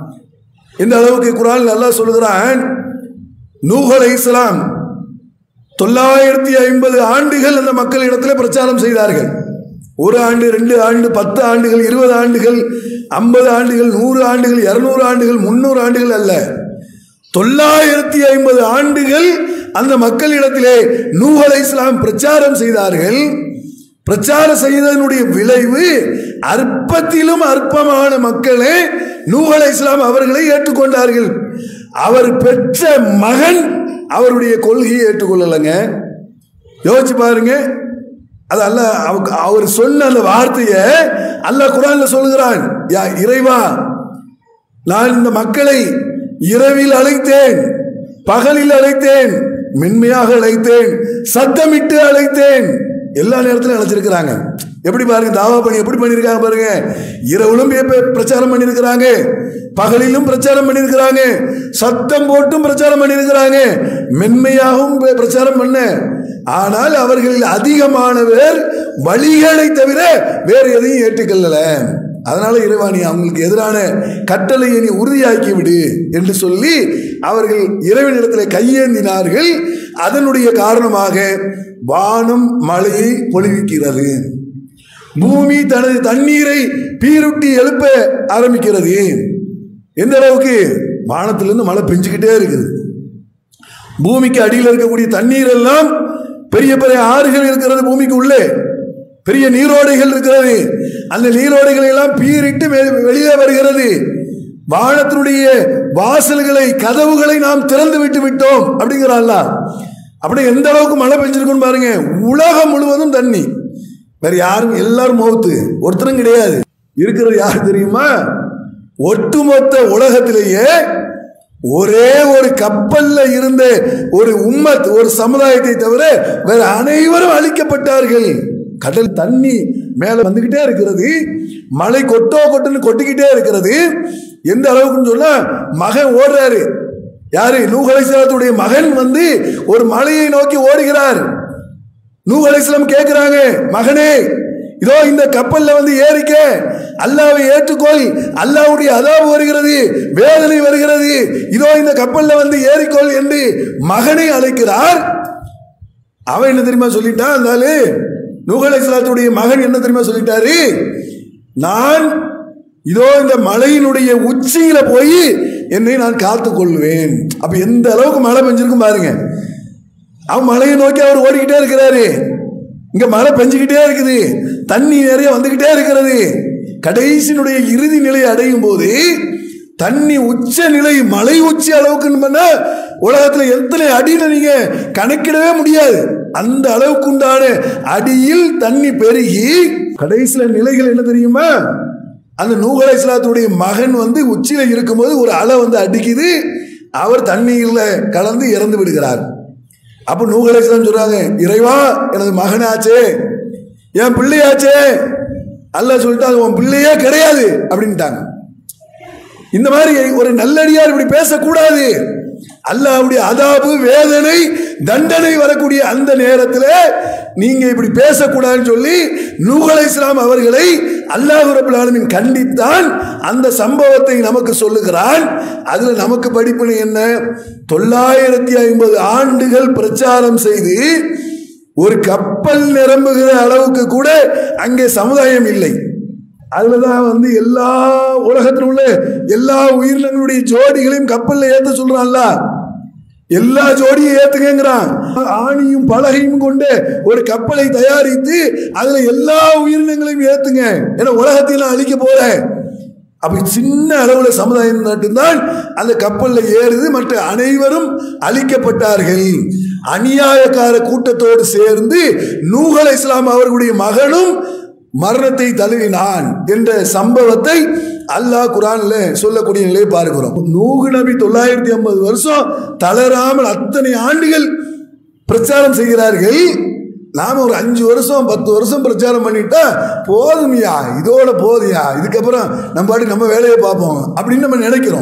இந்த அளவுக்கு குரான் நல்லா சொல்லுகிறான் நூஹ் அலை இஸ்லாம் தொள்ளாயிரத்தி ஐம்பது ஆண்டுகள் அந்த மக்கள் இடத்துல பிரச்சாரம் செய்தார்கள் ஒரு ஆண்டு ரெண்டு ஆண்டு பத்து ஆண்டுகள் இருபது ஆண்டுகள் ஐம்பது ஆண்டுகள் நூறு ஆண்டுகள் இருநூறு ஆண்டுகள் முன்னூறு ஆண்டுகள் அல்ல தொள்ளாயிரத்தி ஐம்பது ஆண்டுகள் அந்த மக்களிடத்திலே நூஹ் அலை இஸ்லாம் பிரச்சாரம் செய்தார்கள் பிரச்சாரம் செய்ததனுடைய விளைவு அற்பத்திலும் அற்பமான மக்களே நூஹ் அலை இஸ்லாம் அவர்களை ஏற்றுக்கொண்டார்கள் அவர் பெற்ற மகன் அவருடைய கொள்கையை ஏற்றுக்கொள்ளலைங்க யோசிச்சு பாருங்க அது அல்ல அவ- அவர் சொன்ன அந்த வார்த்தையை அல்லாஹ் குரான்ல சொல்லுகிறான் யா இறைவா நான் இந்த மக்களை இரவில் அழைத்தேன் பகலில் அழைத்தேன் மென்மையாக அழைத்தேன் சத்தமிட்டு அழைத்தேன் எல்லா நேரத்திலும் அழைச்சிருக்கிறாங்க எப்படி பாருங்க தாவா பண்ணி எப்படி பண்ணியிருக்காங்க பாருங்க இரவிலும் பே- பிரச்சாரம் பண்ணியிருக்கிறாங்க பகலிலும் பிரச்சாரம் பண்ணியிருக்கிறாங்க சத்தம் போட்டும் பிரச்சாரம் பண்ணியிருக்கிறாங்க மென்மையாகவும் பே- பிரச்சாரம் பண்ண ஆனால் அவர்களில் அதிகமானவர் வழிகளை தவிர வேறு எதையும் ஏற்றுக்கொள்ளல அதனால இறைவாணி அவங்களுக்கு எதிரான கட்டளையை நீ உறுதியாக்கி விடு என்று சொல்லி அவர்கள் இறைவனிடத்தில் கையேந்தினார்கள் அதனுடைய காரணமாக வானம் மழையை பொழிவிக்கிறது பூமி தனது தண்ணீரை பீருட்டி எழுப்ப ஆரம்பிக்கிறது எந்த அளவுக்கு வானத்திலிருந்து மழை பெஞ்சுக்கிட்டே இருக்குது பூமிக்கு அடியில் இருக்கக்கூடிய தண்ணீர் எல்லாம் பெரிய பெரிய ஆறுகள் இருக்கிறது பூமிக்கு உள்ளே பெரிய நீரோடைகள் இருக்கிறது அந்த நீரோடைகள் எல்லாம் பீரிட்டு வெ- வெளியே வருகிறது வானத்தினுடைய வாசல்களை கதவுகளை நாம் திறந்து விட்டு விட்டோம் அப்படிங்கிறான்ல அப்படி எந்த அளவுக்கு மழை பெஞ்சிருக்குன்னு பாருங்க உலகம் முழுவதும் தண்ணி வேற யாரும் எல்லாரும் மௌத்து ஒருத்தரும் கிடையாது இருக்கிறது யார் தெரியுமா ஒட்டுமொத்த உலகத்திலேயே ஒரே ஒரு கப்பல்ல இருந்த ஒரு உம்மத் ஒரு சமுதாயத்தை தவிர வேற அனைவரும் அழிக்கப்பட்டார்கள் கடல் தண்ணி மேல வந்துகிட்டே இருக்கிறது மழை கொட்டோ கொட்டுன்னு கொட்டிக்கிட்டே இருக்கிறது எந்த அளவுக்குன்னு சொன்னா மகன் ஓடுறாரு யாரு நூகலைசலத்துடைய மகன் வந்து ஒரு மலையை நோக்கி ஓடுகிறார் நூஹ் அலைஹிஸ்ஸலாம் கேட்கிறாங்க மகனே இதோ இந்த கப்பல்ல வந்து ஏறிக்க அல்லாவை ஏற்றுக்கொள் அல்லாவுடைய அதாவு வருகிறது வேதனை வருகிறது இதோ இந்த கப்பல்ல வந்து ஏறிக்கொள் என்று மகனை அழைக்கிறார் அவன் என்ன தெரியுமா சொல்லிட்டான் அந்தாலு நூஹ் அலைஹிஸ்ஸலாத்துடைய மகன் என்ன தெரியுமா சொல்லிட்டாரு நான் இதோ இந்த மலையினுடைய உச்சியில போய் என்னை நான் காத்துக் கொள்வேன் அப்ப எந்த அளவுக்கு மழை பெஞ்சிருக்கும் பாருங்க அவன் மலையை நோக்கி அவர் ஓடிக்கிட்டே இருக்கிறாரு இங்க மழை பெஞ்சுக்கிட்டே இருக்குது தண்ணி நிறைய வந்துகிட்டே இருக்கிறது கடைசியினுடைய இறுதி நிலை அடையும் போது தண்ணி உச்ச நிலை மலை உச்சி அளவுக்கு பண்ண உலகத்துல எத்தனை அடின்னு நீங்க கணக்கிடவே முடியாது அந்த அளவுக்கு உண்டான அடியில் தண்ணி பெருகி கடைசியில நிலைகள் என்ன தெரியுமா அந்த நூகலை இஸ்லாத்துடைய மகன் வந்து உச்சியில இருக்கும்போது ஒரு அலை வந்து அடிக்குது அவர் தண்ணீர்ல கலந்து இறந்து விடுகிறார் அப்ப நூகலை இஸ்லாம் சொல்றாங்க இறைவா எனது மகனாச்சே என் பிள்ளையாச்சே அல்லாஹ் சொல்லிட்டாங்க உன் பிள்ளையே கிடையாது அப்படின்ட்டாங்க இந்த மாதிரி ஒரு நல்லடியார் இப்படி பேசக்கூடாது அல்லாஹ்வுடைய அதாபு வேதனை தண்டனை வரக்கூடிய அந்த நேரத்தில் நீங்க இப்படி பேசக்கூடாதுன்னு சொல்லி நூகலை இஸ்லாம் அவர்களை அல்லாஹ் ரபுல் ஆலமீன் கண்டித்தான் அந்த சம்பவத்தை நமக்கு சொல்லுகிறான் அதுல நமக்கு படிப்பினை என்ன தொள்ளாயிரத்தி ஐம்பது ஆண்டுகள் பிரச்சாரம் செய்து ஒரு கப்பல் நிரம்புகிற அளவுக்கு கூட அங்கே சமுதாயம் இல்லை அதுலதான் வந்து எல்லா உலகத்தில் உள்ள எல்லா உயிரினங்களுடைய ஜோடிகளையும் கப்பல்ல ஏத்த சொல்றான்ல எல்லா ஜோடியும் ஏத்துக்கங்கிறான் ஆணியும் பலகையும் கொண்டு ஒரு கப்பலை தயாரித்து அதுல எல்லா உயிரினங்களையும் ஏத்துங்க ஏன்னா உலகத்தை நான் அழிக்க போறேன் அப்ப சின்ன அளவுல சமுதாயம் மட்டும்தான் அந்த கப்பல்ல ஏறுது மற்ற அனைவரும் அழிக்கப்பட்டார்கள் அநியாயக்கார கூட்டத்தோடு சேர்ந்து நூகல் இஸ்லாம் அவர்களுடைய மகனும் மரணத்தை தழுவினான் என்ற சம்பவத்தை அல்லாஹ் குரான்ல சொல்லக்கூடிய நிலையை பார்க்கிறோம் நூகு நபி தொள்ளாயிரத்தி ஐம்பது வருஷம் தளராமல் அத்தனை ஆண்டுகள் பிரச்சாரம் செய்கிறார்கள் நாம ஒரு அஞ்சு வருஷம் பத்து வருஷம் பிரச்சாரம் பண்ணிட்டா போதுமையா இதோட போதியா இதுக்கப்புறம் நம்ம பாட்டு நம்ம வேலையை பார்ப்போம் அப்படின்னு நம்ம நினைக்கிறோம்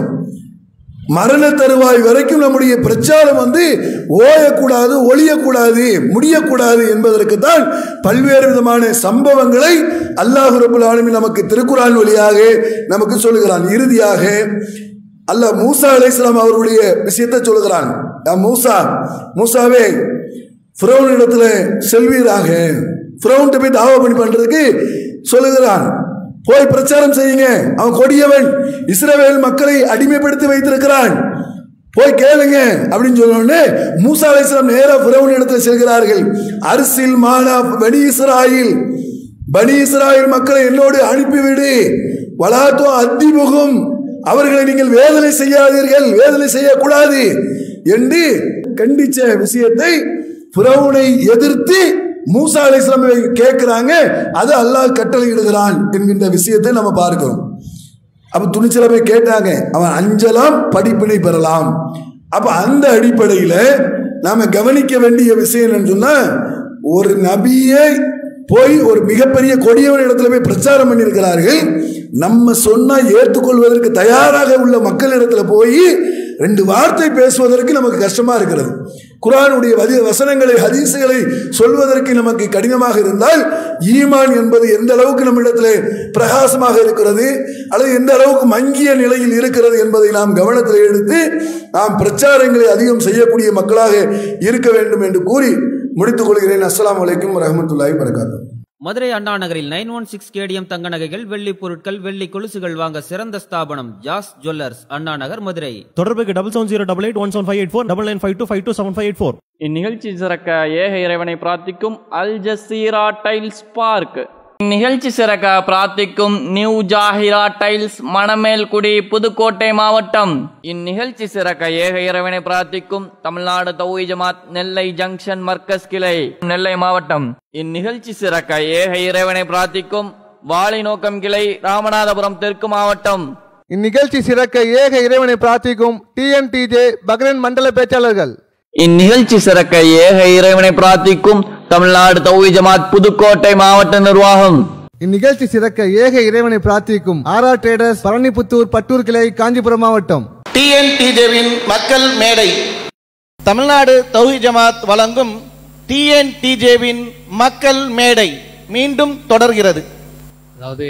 மரண தருவாய் வரைக்கும் நம்முடைய பிரச்சாரம் வந்து ஓயக்கூடாது ஒளியக்கூடாது முடியக்கூடாது என்பதற்கு தான் பல்வேறு விதமான சம்பவங்களை அல்லாஹ் ரபுல் ஆலமீன் நமக்கு திருக்குறான் வழியாக நமக்கு சொல்லுகிறான் இறுதியாக அல்லாஹ் மூசா அலைஹிஸ்ஸலாம் அவருடைய விஷயத்தை சொல்லுகிறான் "யா மூசா மூசாவே ஃபிரௌன் இடத்துல செல்வீராக ஃபிரௌன்ட்ட போய் தாவா பண்ணி பண்றதுக்கு சொல்லுகிறான் போய் பிரச்சாரம் செய்யுங்க அவன் கொடியவன் இஸ்ரவேல் மக்களை அடிமைப்படுத்தி வைத்திருக்கிறான் போய் கேளுங்க அப்படின்னு சொன்ன உடனே மூசா அலைஹிஸ்ஸலாம் நேரா ஃபிரௌன் இடத்துல செல்கிறார்கள் அரிசில் மானா பனி இஸ்ராயில் பனி இஸ்ராயில் மக்களை என்னோடு அனுப்பிவிடு வலாத்தோ அத்திமுகம் அவர்களை நீங்கள் வேதனை செய்யாதீர்கள் வேதனை செய்யக்கூடாது என்று கண்டிச்ச விஷயத்தை புறவுனை எதிர்த்து மூசா அலைஹிஸ்ஸலாமை கேட்கிறாங்க அது அல்லாஹ் கட்டளையிடுகிறான் என்கின்ற விஷயத்தை நம்ம பார்க்கிறோம் அப்ப துணிச்சல போய் கேட்டாங்க அவன் அஞ்சலாம் படிப்பினை பெறலாம் அப்ப அந்த அடிப்படையில நாம கவனிக்க வேண்டிய விஷயம் என்னன்னு சொன்னா ஒரு நபியை போய் ஒரு மிகப்பெரிய கொடியவன் இடத்துல போய் பிரச்சாரம் பண்ணியிருக்கிறார்கள் நம்ம சொன்னா ஏற்றுக்கொள்வதற்கு தயாராக உள்ள மக்கள் இடத்துல போய் ரெண்டு வார்த்தை பேசுவதற்கு நமக்கு கஷ்டமா இருக்கிறது குரானுடைய வதி வசனங்களை ஹதீசுகளை சொல்வதற்கு நமக்கு கடினமாக இருந்தால் ஈமான் என்பது எந்த அளவுக்கு நம்மிடத்தில் பிரகாசமாக இருக்கிறது அல்லது எந்த அளவுக்கு மங்கிய நிலையில் இருக்கிறது என்பதை நாம் கவனத்தில் எடுத்து நாம் பிரச்சாரங்களை அதிகம் செய்யக்கூடிய மக்களாக இருக்க வேண்டும் என்று கூறி முடித்துக் கொள்கிறேன் அஸ்ஸலாமு அலைக்கும் வரஹ்மத்துல்லாஹி வரகாத்துஹு மதுரை அண்ணா நகரில் நைன் ஒன் சிக்ஸ் கேடிஎம் தங்க நகைகள் வெள்ளி பொருட்கள் வெள்ளி கொலுசுகள் வாங்க சிறந்த ஸ்தாபனம் ஜாஸ் ஜுவல்லர்ஸ் அண்ணா நகர் மதுரை தொடர்புக்கு double seven zero double eight one seven five eight four double nine five two five two seven five eight four இந்நிகழ்ச்சி சிறக்க ஏக இறைவனை பிரார்த்திக்கும் அல் ஜசீரா டைல்ஸ் பார்க் இந்நிகழ்ச்சி சிறக்க பிரார்த்திக்கும் நியூ ஜாஹிரா டைல்ஸ் மணமேல்குடி புதுக்கோட்டை மாவட்டம் இந்நிகழ்ச்சி சிறக்க ஏக இறைவனை பிரார்த்திக்கும் தமிழ்நாடு தௌஹி ஜமாத் நெல்லை ஜங்ஷன் மர்க்கஸ் கிளை நெல்லை மாவட்டம் இந்நிகழ்ச்சி சிறக்க ஏக இறைவனை பிரார்த்திக்கும் வாழை நோக்கம் கிளை ராமநாதபுரம் தெற்கு மாவட்டம் இந்நிகழ்ச்சி சிறக்க ஏக இறைவனை பிரார்த்திக்கும் டிஎன்டிஜே பக்ரன் மண்டல பேச்சாளர்கள் இந்நிகழ்ச்சி சிறக்க ஏக இறைவனை பிரார்த்திக்கும் தமிழ்நாடு தௌஹி ஜமாத் புதுக்கோட்டை மாவட்ட நிர்வாகம் இந்நிகழ்ச்சி சிறக்க ஏக இறைவனை பிரார்த்திக்கும் ஆரா ட்ரேடர்ஸ் பழனிபுத்தூர் பட்டூர் கிளை காஞ்சிபுரம் மாவட்டம் டிஎன்டிஜேவின் மக்கள் மேடை தமிழ்நாடு தௌஹி ஜமாத் வழங்கும் டிஎன்டிஜேவின் மக்கள் மேடை மீண்டும் தொடர்கிறது அதாவது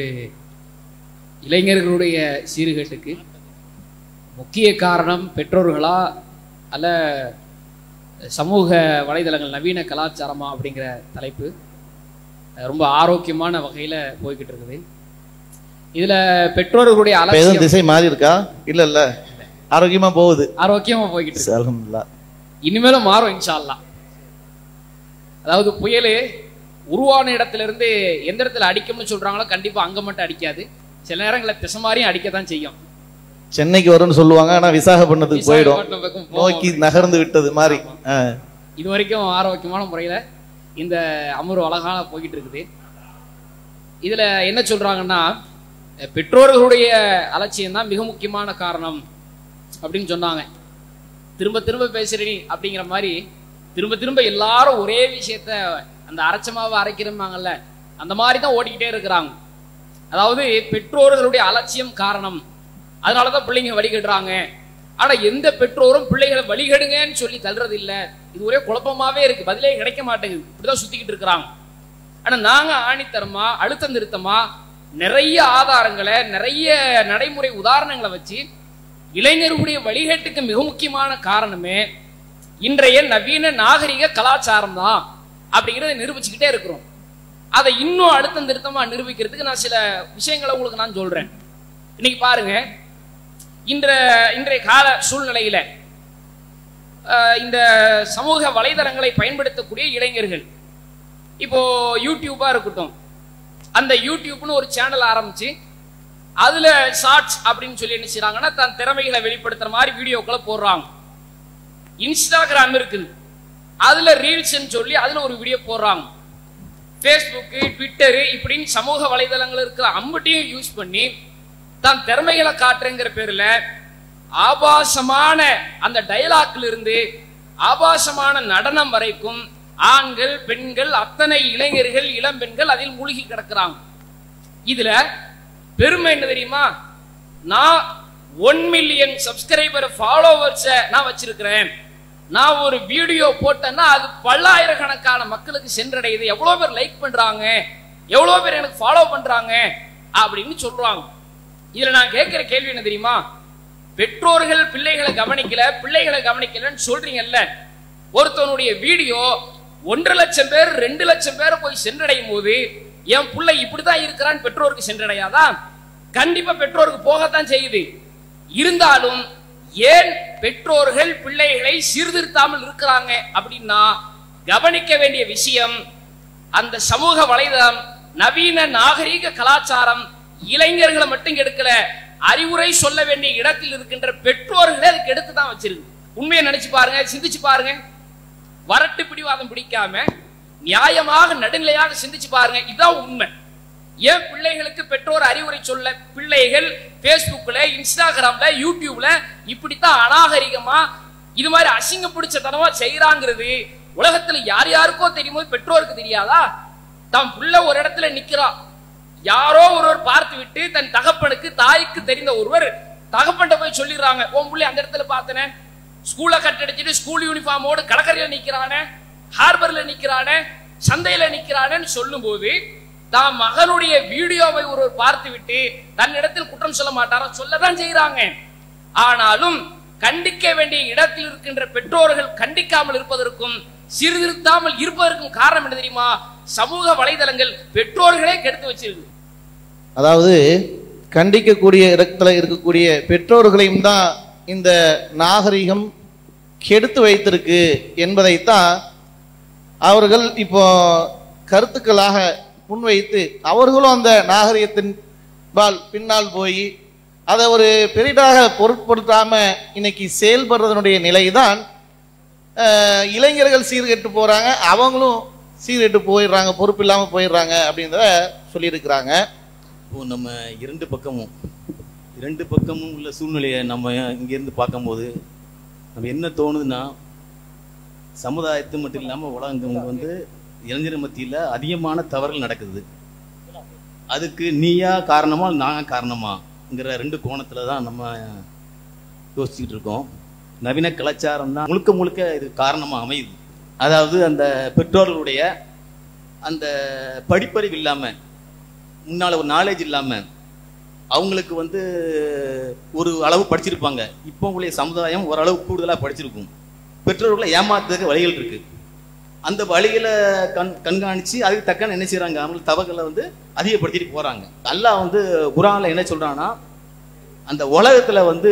இளைஞர்களுடைய சீர்கேட்டுக்கு முக்கிய காரணம் பெற்றோர்களா அல்ல சமூக வலைதளங்கள் நவீன கலாச்சாரமா அப்படிங்கிற தலைப்பு அஹ் ரொம்ப ஆரோக்கியமான வகையில் போய்கிட்டு இருக்குது இதுல பெற்றோர்களுடைய இப்ப எதுவும் அலட்சியம் திசை மாறி இருக்கா இல்ல இல்ல ஆரோக்கியமா போகுது ஆரோக்கியமா போய்கிட்டு இருக்கு அல்ஹம்துலில்லாஹ் இனிமேலும் மாறும் இன்ஷா அல்லாஹ் அதாவது புயல் உருவான இடத்துல இருந்து எந்த இடத்துல அடிக்கும்னு சொல்றாங்களோ கண்டிப்பா அங்க மட்டும் அடிக்காது சில நேரங்களில் திசை மாதிரியும் அடிக்கத்தான் செய்யும் சென்னைக்கு வரும்னு சொல்லுவாங்க ஆனா விசாகப்பட்டினத்துக்கு போயிடும் விசாகப்பட்டினம் பக்கம் போகும். நோக்கி நகர்ந்து விட்டது மாதிரி ஆ. இது வரைக்கும் ஆரோக்கியமான முறையில இந்த அமர்வு அழகான போய்கிட்டு இருக்குது இதுல என்ன சொல்றாங்கன்னா அஹ், பெற்றோர்களுடைய அலட்சியம் தான் மிக முக்கியமான காரணம் அப்படின்னு சொன்னாங்க திரும்ப திரும்ப பேசுறீ அப்படிங்கிற மாதிரி திரும்ப திரும்ப எல்லாரும் ஒரே விஷயத்த அந்த அரைச்சமாவை அரைக்கிறோமாங்கல்ல அந்த மாதிரி தான் ஓடிக்கிட்டே இருக்கிறாங்க அதாவது பெற்றோர்களுடைய அலட்சியம் காரணம் அதனாலதான் பிள்ளைங்க வழிகடுறாங்க ஆனா எந்த பெற்றோரும் பிள்ளைகளை வழிகடுங்கன்னு சொல்லி தள்ளுறது இல்ல இது ஒரே குழப்பமாவே இருக்கு பதிலே கிடைக்க மாட்டேங்குது இப்படிதான் சுத்திக்கிட்டு இருக்கிறாங்க ஆனா நாங்க ஆணித்தரமா அழுத்தம் திருத்தமா நிறைய ஆதாரங்களை நிறைய நடைமுறை உதாரணங்களை வச்சு இளைஞர்களுடைய வழிகேட்டுக்கு மிக முக்கியமான காரணமே இன்றைய நவீன நாகரிக கலாச்சாரம் தான் அப்படிங்கிறத நிரூபிச்சுக்கிட்டே இருக்கிறோம் அதை இன்னும் அழுத்தம் திருத்தமா நிரூபிக்கிறதுக்கு நான் சில விஷயங்களை உங்களுக்கு நான் சொல்றேன் இன்னைக்கு பாருங்க இன்ற இன்றைய கால சூழ்நிலையில அஹ், இந்த சமூக வலைதளங்களை பயன்படுத்தக்கூடிய இளைஞர்கள் இப்போ யூடியூபா இருக்கட்டும் அந்த யூடியூப்னு ஒரு சேனல் ஆரம்பிச்சு அதுல ஷார்ட்ஸ் அப்படின்னு சொல்லி என்ன செய்றாங்கன்னா தன் திறமைகளை வெளிப்படுத்துற மாதிரி வீடியோக்களை போடுறாங்க இன்ஸ்டாகிராம் இருக்குது அதுல ரீல்ஸ்ன்னு சொல்லி அதுல ஒரு வீடியோ போடுறாங்க ஃபேஸ்புக்கு ட்விட்டரு இப்படின்னு சமூக வலைதளங்கள் இருக்கிற அம்பட்டையும் யூஸ் பண்ணி தான் திறமைகளை காட்டுறேங்கிற பேர்ல ஆபாசமான அந்த டயலாக்ல இருந்து ஆபாசமான நடனம் வரைக்கும் ஆண்கள் பெண்கள் அத்தனை இளைஞர்கள் இளம் பெண்கள் அதில் மூழ்கி கிடக்குறாங்க இதுல பெருமை என்ன தெரியுமா நான் ஒன் மில்லியன் சப்ஸ்கிரைபர் ஃபாலோவர்ஸ நான் வச்சிருக்கிறேன் நான் ஒரு வீடியோ போட்டேன்னா அது பல்லாயிரக்கணக்கான மக்களுக்கு சென்றடையுது எவ்வளவு பேர் லைக் பண்றாங்க எவ்வளவு பேர் எனக்கு ஃபாலோ பண்றாங்க அப்படின்னு சொல்றாங்க இதுல நான் கேட்கிற கேள்வி என்ன தெரியுமா பெற்றோர்கள் பிள்ளைகளை கவனிக்கல பிள்ளைகளை கவனிக்கலன்னு சொல்றீங்கல்ல ஒருத்தவனுடைய வீடியோ ஒன்றரை லட்சம் பேர் ரெண்டு லட்சம் பேரை போய் சென்றடையும் போது என் பிள்ளை இப்படிதான் இருக்கிறான்னு பெற்றோருக்கு சென்றடையாதா கண்டிப்பா பெற்றோருக்கு போகத்தான் செய்யுது இருந்தாலும் ஏன் பெற்றோர்கள் பிள்ளைகளை சீர்திருத்தாமல் இருக்கிறாங்க அப்படின்னா கவனிக்க வேண்டிய விஷயம் அந்த சமூக வலைதளம் நவீன நாகரீக கலாச்சாரம் இளைஞர்களை மட்டும் கெடுக்கல அறிவுரை சொல்ல வேண்டிய இடத்தில் இருக்கின்ற பெற்றோர்களே அதுக்கு எடுத்து தான் வச்சிருக்கு உண்மையை நினைச்சு பாருங்க சிந்திச்சு பாருங்க வரட்டு பிடிவாதம் பிடிக்காம நியாயமாக நடுநிலையாக சிந்திச்சு பாருங்க இதுதான் உண்மை ஏன் பிள்ளைகளுக்கு பெற்றோர் அறிவுரை சொல்ல பிள்ளைகள் Facebookல இன்ஸ்டாகிராம்ல யூடியூப்ல இப்படித்தான் அநாகரிகமா இது மாதிரி அசிங்க பிடிச்ச தனமா செய்யறாங்கிறது உலகத்துல யார் யாருக்கோ தெரியுமோ பெற்றோருக்கு தெரியாதா தன் புள்ள ஒரு இடத்துல நிக்கிறான் யாரோ ஒருவர் பார்த்து விட்டு தன் தகப்பனுக்கு தாய்க்கு தெரிந்த ஒருவர் தகப்பன்ட்ட போய் சொல்லிடுறாங்க உன் புள்ளை அந்த இடத்துல பார்த்தனே ஸ்கூல்ல கட்டடிச்சிட்டு ஸ்கூல் யூனிஃபார்மோடு கடற்கரையில நிக்கிறானே ஹார்பர்ல நிக்கிறானே சந்தையில நிக்கிறானேன்னு சொல்லும்போது தான் மகனுடைய வீடியோவை ஒருவர் பார்த்து விட்டு தன்னிடத்தில் குற்றம் சொல்ல மாட்டாரா சொல்லதான் செய்யறாங்க ஆனாலும் கண்டிக்க வேண்டிய இடத்தில் இருக்கின்ற பெற்றோர்கள் கண்டிக்காமல் இருப்பதற்கும் சீர்திருத்தாமல் இருப்பதற்கும் காரணம் என்ன தெரியுமா சமூக வலைதளங்கள் பெற்றோர்களே கெடுத்து வச்சிருக்கு அதாவது கண்டிக்கக்கூடிய இடத்துல இருக்கக்கூடிய பெற்றோர்களையும் தான் இந்த நாகரிகம் கெடுத்து வைத்திருக்கு என்பதைத்தான் அவர்கள் இப்போ கருத்துக்களாக முன்வைத்து அவர்களும் அந்த நாகரிகத்தின் பால் பின்னால் போய் அதை ஒரு பெரிதாக பொருட்படுத்தாம இன்னைக்கு செயல்படுறதனுடைய நிலைதான் அஹ், இளைஞர்கள் சீர்கெட்டு போறாங்க அவங்களும் சீர்கெட்டு போயிடுறாங்க பொறுப்பு இல்லாம போயிடுறாங்க அப்படின்றத சொல்லியிருக்கிறாங்க இப்போ நம்ம இரண்டு பக்கமும் இரண்டு பக்கமும் உள்ள சூழ்நிலையை நம்ம இங்கேருந்து பார்க்கும்போது நம்ம என்ன தோணுதுன்னா சமுதாயத்து மட்டும் இல்லாமல் உலகம் வந்து இளைஞர் மத்தியில் அதிகமான தவறுகள் நடக்குது அதுக்கு நீயா காரணமா நான் காரணமாங்கிற ரெண்டு கோணத்தில் தான் நம்ம யோசிச்சுக்கிட்டு இருக்கோம் நவீன கலாச்சாரம் தான் முழுக்க முழுக்க இது காரணமாக அமையுது அதாவது அந்த பெற்றோர்களுடைய அந்த படிப்பறிவு இல்லாமல் முன்னால் ஒரு நாலேஜ் இல்லாமல் அவங்களுக்கு வந்து ஒரு அளவு படிச்சிருப்பாங்க இப்போ உள்ள சமுதாயம் ஓரளவு கூடுதலாக படிச்சிருக்கும் பெற்றோர்களை ஏமாத்துறதுக்கு வழிகள் இருக்கு அந்த வழிகளை கண் கண்காணித்து அதுக்கு தக்க என்ன செய்கிறாங்க அவங்க தவறுகளை வந்து அதிகப்படுத்திட்டு போகிறாங்க அல்லாஹ் வந்து குரானில் என்ன சொல்கிறான்னா அந்த உலகத்தில் வந்து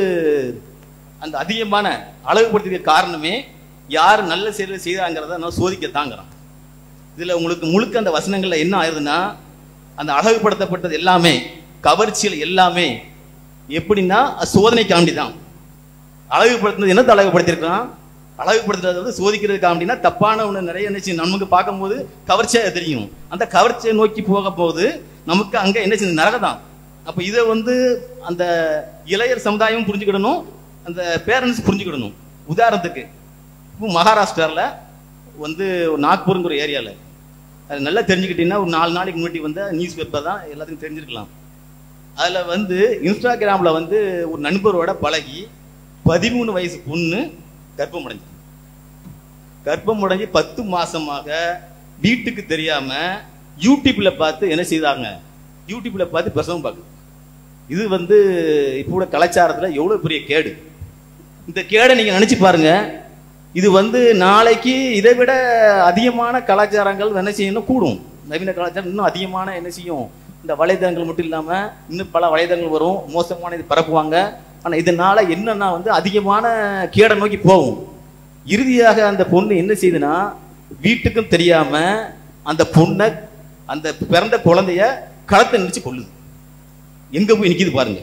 அந்த அதிகமான அழகுபடுத்திக்க காரணமே யார் நல்ல செயலை செய்கிறாங்கிறத நான் சோதிக்க தாங்கிறான் இதுல உங்களுக்கு முழுக்க அந்த வசனங்கள்ல என்ன ஆயிருதுன்னா அந்த அழகுபடுத்தப்பட்டது எல்லாமே கவர்ச்சிகள் எல்லாமே எப்படின்னா அது சோதனைக்காண்டி தான் அழகுபடுத்துனது என்னத்தை அழகுபடுத்திருக்கான் அழகுபடுத்துறது வந்து சோதிக்கிறதுக்கு அப்படின்னா தப்பான ஒன்று நிறைய என்ன செய்யும் நமக்கு பார்க்கும்போது கவர்ச்சியாக தெரியும் அந்த கவர்ச்சியை நோக்கி போக போது நமக்கு அங்கே என்ன செய்யுது நரகம் தான் அப்போ இதை வந்து அந்த இளையர் சமுதாயம் புரிஞ்சுக்கிடணும் அந்த பேரண்ட்ஸ் புரிஞ்சுக்கிடணும் உதாரணத்துக்கு இப்போ மகாராஷ்டிராவில் வந்து ஒரு நாக்பூருங்கிற ஒரு ஏரியாவில் அது நல்லா தெரிஞ்சுக்கிட்டீங்கன்னா ஒரு நாலு நாளைக்கு முன்னாடி வந்து நியூஸ் பேப்பர் தான் எல்லாத்துக்கும் தெரிஞ்சிருக்கலாம் அதில் வந்து இன்ஸ்டாகிராமில் வந்து ஒரு நண்பரோட பழகி பதிமூணு வயசு பொண்ணு கர்ப்பம் அடைஞ்சு கர்ப்பம் அடைஞ்சு பத்து மாசமாக வீட்டுக்கு தெரியாம யூடியூப்ல பார்த்து என்ன செய்தாங்க யூடியூப்ல பார்த்து பிரசவம் பார்க்குது இது வந்து இப்போ கூட கலாச்சாரத்துல எவ்வளவு பெரிய கேடு இந்த கேடை நீங்க நினைச்சு பாருங்க இது வந்து நாளைக்கு இதை விட அதிகமான கலாச்சாரங்கள் என்ன செய்யணும் கூடும் நவீன கலாச்சாரம் இன்னும் அதிகமான என்ன செய்யும் இந்த வலைதளங்கள் மட்டும் இல்லாம இன்னும் பல வலைதளங்கள் வரும் மோசமான இது பரப்புவாங்க ஆனா இதனால என்னன்னா வந்து அதிகமான கேடை நோக்கி போகும் இறுதியாக அந்த பொண்ணு என்ன செய்யுதுன்னா வீட்டுக்கும் தெரியாம அந்த பொண்ணை அந்த பிறந்த குழந்தைய களத்தை நினைச்சு கொள்ளுது எங்க போய் நிக்குது பாருங்க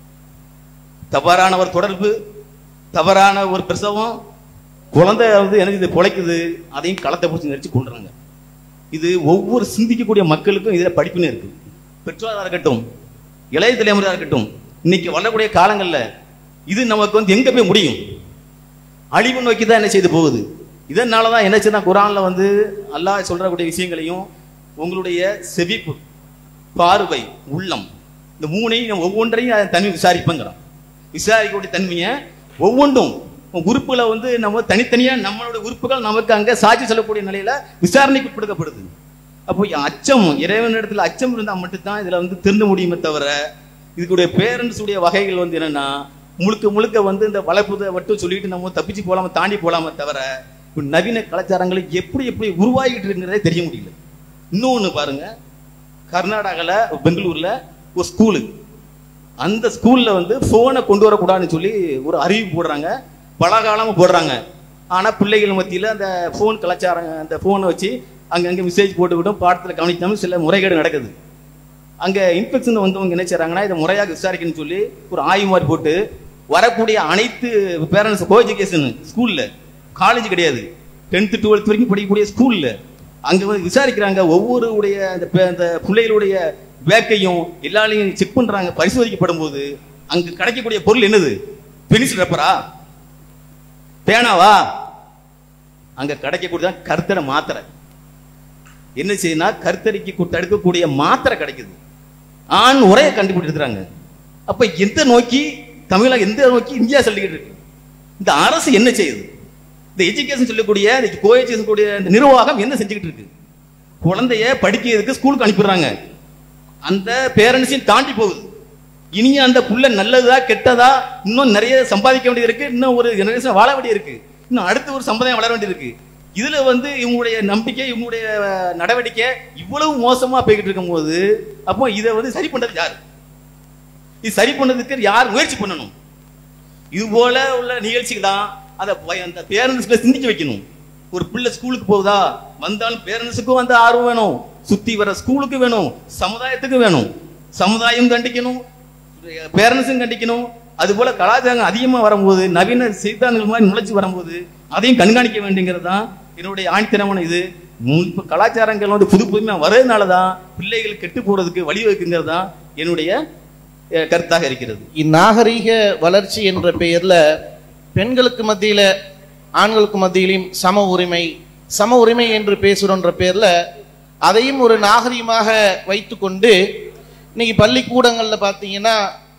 தவறான ஒரு தொடர்பு தவறான ஒரு பிரசவம் குழந்தை வந்து எனக்கு இது பொழைக்குது அதையும் களத்தை பிடிச்சி நடிச்சு கொண்டுறாங்க இது ஒவ்வொரு சிந்திக்கக்கூடிய மக்களுக்கும் இதுல படிப்புன்னு இருக்கு பெற்றோராக இருக்கட்டும் இளைய தலைமுறையாக இருக்கட்டும் இன்னைக்கு வரக்கூடிய காலங்கள்ல இது நமக்கு வந்து எங்க போய் முடியும் அழிவு நோக்கி தான் என்ன செய்து போகுது இதனால தான் என்ன செய்யணும் குரான்ல வந்து அல்லாஹ் சொல்றக்கூடிய விஷயங்களையும் உங்களுடைய செவிப்பு பார்வை உள்ளம் இந்த மூணையும் நம்ம ஒவ்வொன்றையும் அதன் தன்மை விசாரிப்பங்கிறோம் விசாரிக்கக்கூடிய தன்மையை ஒவ்வொன்றும் உறுப்புகளை வந்து நம்ம தனித்தனியா நம்மளோட உறுப்புகள் நமக்கு அங்க சாட்சி சொல்லக்கூடிய நிலையில விசாரணைக்கு உட்படுத்தப்படுது அப்போ அச்சம் இறைவனிடத்துல அச்சம் இருந்தால் மட்டும்தான் இதுல வந்து திருந்த முடியுமே தவிர இதுக்குடைய பேரண்ட்ஸ் உடைய வகைகள் வந்து என்னன்னா முழுக்க முழுக்க வந்து இந்த வளர்ப்புதை மட்டும் சொல்லிட்டு நம்ம தப்பிச்சு போலாம தாண்டி போலாமே தவிர இப்ப நவீன கலாச்சாரங்களை எப்படி எப்படி உருவாகிட்டு இருக்குங்கிறதே தெரிய முடியல இன்னொன்னு பாருங்க கர்நாடகால பெங்களூர்ல ஒரு ஸ்கூலு அந்த ஸ்கூல்ல வந்து போனை கொண்டு வரக்கூடாதுன்னு சொல்லி ஒரு அறிவிப்பு போடுறாங்க பல காலமா போடுறாங்க ஆனா பிள்ளைகள் மத்தியில அந்த போன் கலாச்சாரம் அந்த போனை வச்சு அங்கங்க மெசேஜ் போட்டுக்கிட்டும் பாடத்துல கவனிக்காம சில முறைகேடு நடக்குது அங்க இன்ஃபெக்ஷன் வந்தவங்க என்ன செய்றாங்கன்னா இதை முறையாக விசாரிக்கணும்னு சொல்லி ஒரு ஆய்வு மாதிரி போட்டு வரக்கூடிய அனைத்து பேரண்ட்ஸ் கோ எஜுகேஷன் ஸ்கூல்ல காலேஜ் கிடையாது டென்த்து டுவெல்த் வரைக்கும் படிக்கக்கூடிய ஸ்கூல்ல அங்க வந்து விசாரிக்கிறாங்க ஒவ்வொரு உடைய அந்த பே- அந்த பிள்ளைகளுடைய பேக்கையும் எல்லாரையும் செக் பண்றாங்க பரிசோதிக்கப்படும் போது அங்க கிடைக்கக்கூடிய பொருள் என்னது பென்சில் ரப்பரா பேனாவா அங்க கிடைக்கக்கூடியதான் கருத்தடை மாத்திரை என்ன செய்யுனா கருத்தரிக்கு கு- தடுக்கக்கூடிய மாத்திரை கிடைக்குது ஆண் உரையை கண்டுபிடிச்சிருக்கிறாங்க அப்ப எந்த நோக்கி தமிழக எந்த நோக்கி இந்தியா சொல்லிக்கிட்டு இருக்கு இந்த அரசு என்ன செய்யுது இந்த எஜுகேஷன் சொல்லக்கூடிய இந்த கோ எஜுகேஷன் கூடிய இந்த நிர்வாகம் என்ன செஞ்சுக்கிட்டு இருக்கு குழந்தைய படிக்கிறதுக்கு ஸ்கூலுக்கு அனுப்பிடுறாங்க அந்த பேரண்ட்ஸையும் தாண்டி போகுது இனி அந்த புள்ள நல்லதா கெட்டதா இன்னும் நிறைய சம்பாதிக்க வேண்டியது இருக்கு இன்னும் ஒரு ஜெனரேஷன் வாழ வேண்டியது இருக்கு இன்னும் அடுத்த ஒரு சமுதாயம் வளர வேண்டியது இருக்கு இதுல வந்து இவங்களுடைய நம்பிக்கை இவங்களுடைய அஹ், நடவடிக்கை இவ்வளவு மோசமா போய்கிட்டு இருக்கும்போது அப்போ இதை வந்து சரி பண்றது யாரு இது சரி பண்ணதுக்கு யார் முயற்சி பண்ணணும் இது போல உள்ள நிகழ்ச்சிக்கு தான் அதை பய- அந்த பேரண்ட்ஸ்ல சிந்திக்க வைக்கணும் ஒரு பிள்ளை ஸ்கூலுக்கு போகுதா வந்தாலும் பேரண்ட்ஸுக்கும் வந்து ஆர்வம் வேணும் சுத்தி வர ஸ்கூலுக்கு வேணும் சமுதாயத்துக்கு வேணும் சமுதாயம் கண்டிக்கணும் பேரண்ட்ஸும் கண்டிக்கணும் அது போல கலாச்சாரம் அதிகமா வரும்போது நவீன செய்தித்தாள்கள் மாதிரி நுழைச்சு வரும்போது அதையும் கண்காணிக்க வேண்டியங்கிறது தான் என்னுடைய ஆணித்தனமான இது மு- இப்ப கலாச்சாரங்கள் வந்து புது புதுமையா வர்றதுனால தான் பிள்ளைகள் கெட்டு போறதுக்கு வழிவகுக்குங்கிறது தான் என்னுடைய அஹ், கருத்தாக இருக்கிறது இந்நாகரீக வளர்ச்சி என்ற பெயர்ல பெண்களுக்கு மத்தியில ஆண்களுக்கு மத்தியிலும் சம உரிமை சம உரிமை என்று பேசுறோன்ற பேர்ல அதையும் ஒரு நாகரிகமாக வைத்துக்கொண்டு இன்னைக்கு பள்ளிக்கூடங்கள்ல பார்த்தீங்கன்னா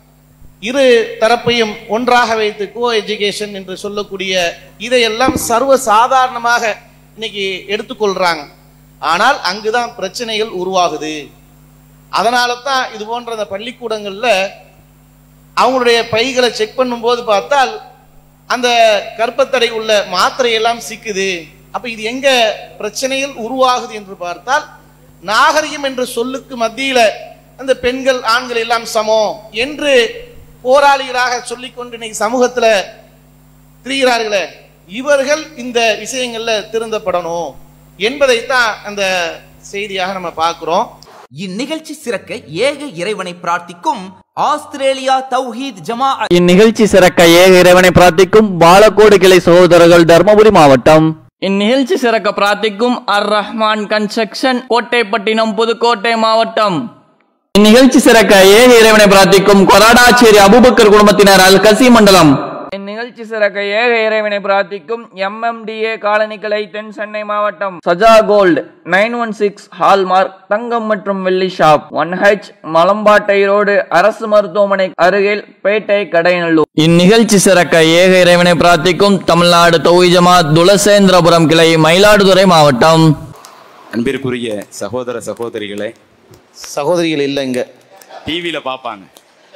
இரு தரப்பையும் ஒன்றாக வைத்து கோ எஜுகேஷன் என்று சொல்லக்கூடிய இதையெல்லாம் சர்வ சாதாரணமாக இன்னைக்கு எடுத்துக்கொள்றாங்க ஆனால் அங்குதான் பிரச்சனைகள் உருவாகுது அதனால தான் இது போன்ற அந்த பள்ளிக்கூடங்கள்ல அவங்களுடைய பைகளை செக் பண்ணும்போது பார்த்தால் அந்த கர்ப்பத்தடை உள்ள மாத்திரை எல்லாம் சிக்குது அப்ப இது எங்க பிரச்சனைகள் உருவாகுது என்று பார்த்தால் நாகரிகம் என்ற சொல்லுக்கு மத்தியில அந்த பெண்கள் ஆண்கள் எல்லாம் சமம் என்று போராளிகளாக சொல்லிக்கொண்டு இன்னைக்கு சமூகத்துல திரிகிறார்களே இவர்கள் இந்த விஷயங்கள்ல திருந்தப்படணும் என்பதைத்தான் அந்த செய்தியாக நம்ம பார்க்கிறோம் இந்நிகழ்ச்சி சிறக்க ஏக இறைவனை பிரார்த்திக்கும் ஆஸ்திரேலியா தௌஹீத் ஜமா இந்நிகழ்ச்சி சிறக்க ஏக இறைவனை பிரார்த்திக்கும் பாலக்கோடு கிளை சகோதரர்கள் தர்மபுரி மாவட்டம் இந்நிகழ்ச்சி சிறக்க பிரார்த்திக்கும் அர் ரஹ்மான் கன்ஸ்ட்ரக்ஷன் கோட்டைப்பட்டினம் புதுக்கோட்டை மாவட்டம் இந்நிகழ்ச்சி சிறக்க ஏக இறைவனை பிரார்த்திக்கும் கொராடாச்சேரி அபுபக்கர் குடும்பத்தினர் அல் கசி மண்டலம் இந்நிகழ்ச்சி சிறக்க ஏக இறைவனை பிரார்த்திக்கும் எம்எம்டிஏ காலனி கிளை தென் சென்னை மாவட்டம் Saja gold nine one six hallmark தங்கம் மற்றும் வெள்ளி shop one H Malampattai road அரசு மருத்துவமனை அருகில் பேட்டை கடைநல்லூர் இந்நிகழ்ச்சி சிறக்க ஏக இறைவனை பிரார்த்திக்கும் தமிழ்நாடு தொகுதி ஜமாத் துளசேந்திரபுரம் கிளை மயிலாடுதுறை மாவட்டம் அன்பிற்குரிய சகோதர சகோதரிகளே சகோதரிகள் இல்லை இங்க டிவியில் பார்ப்பாங்க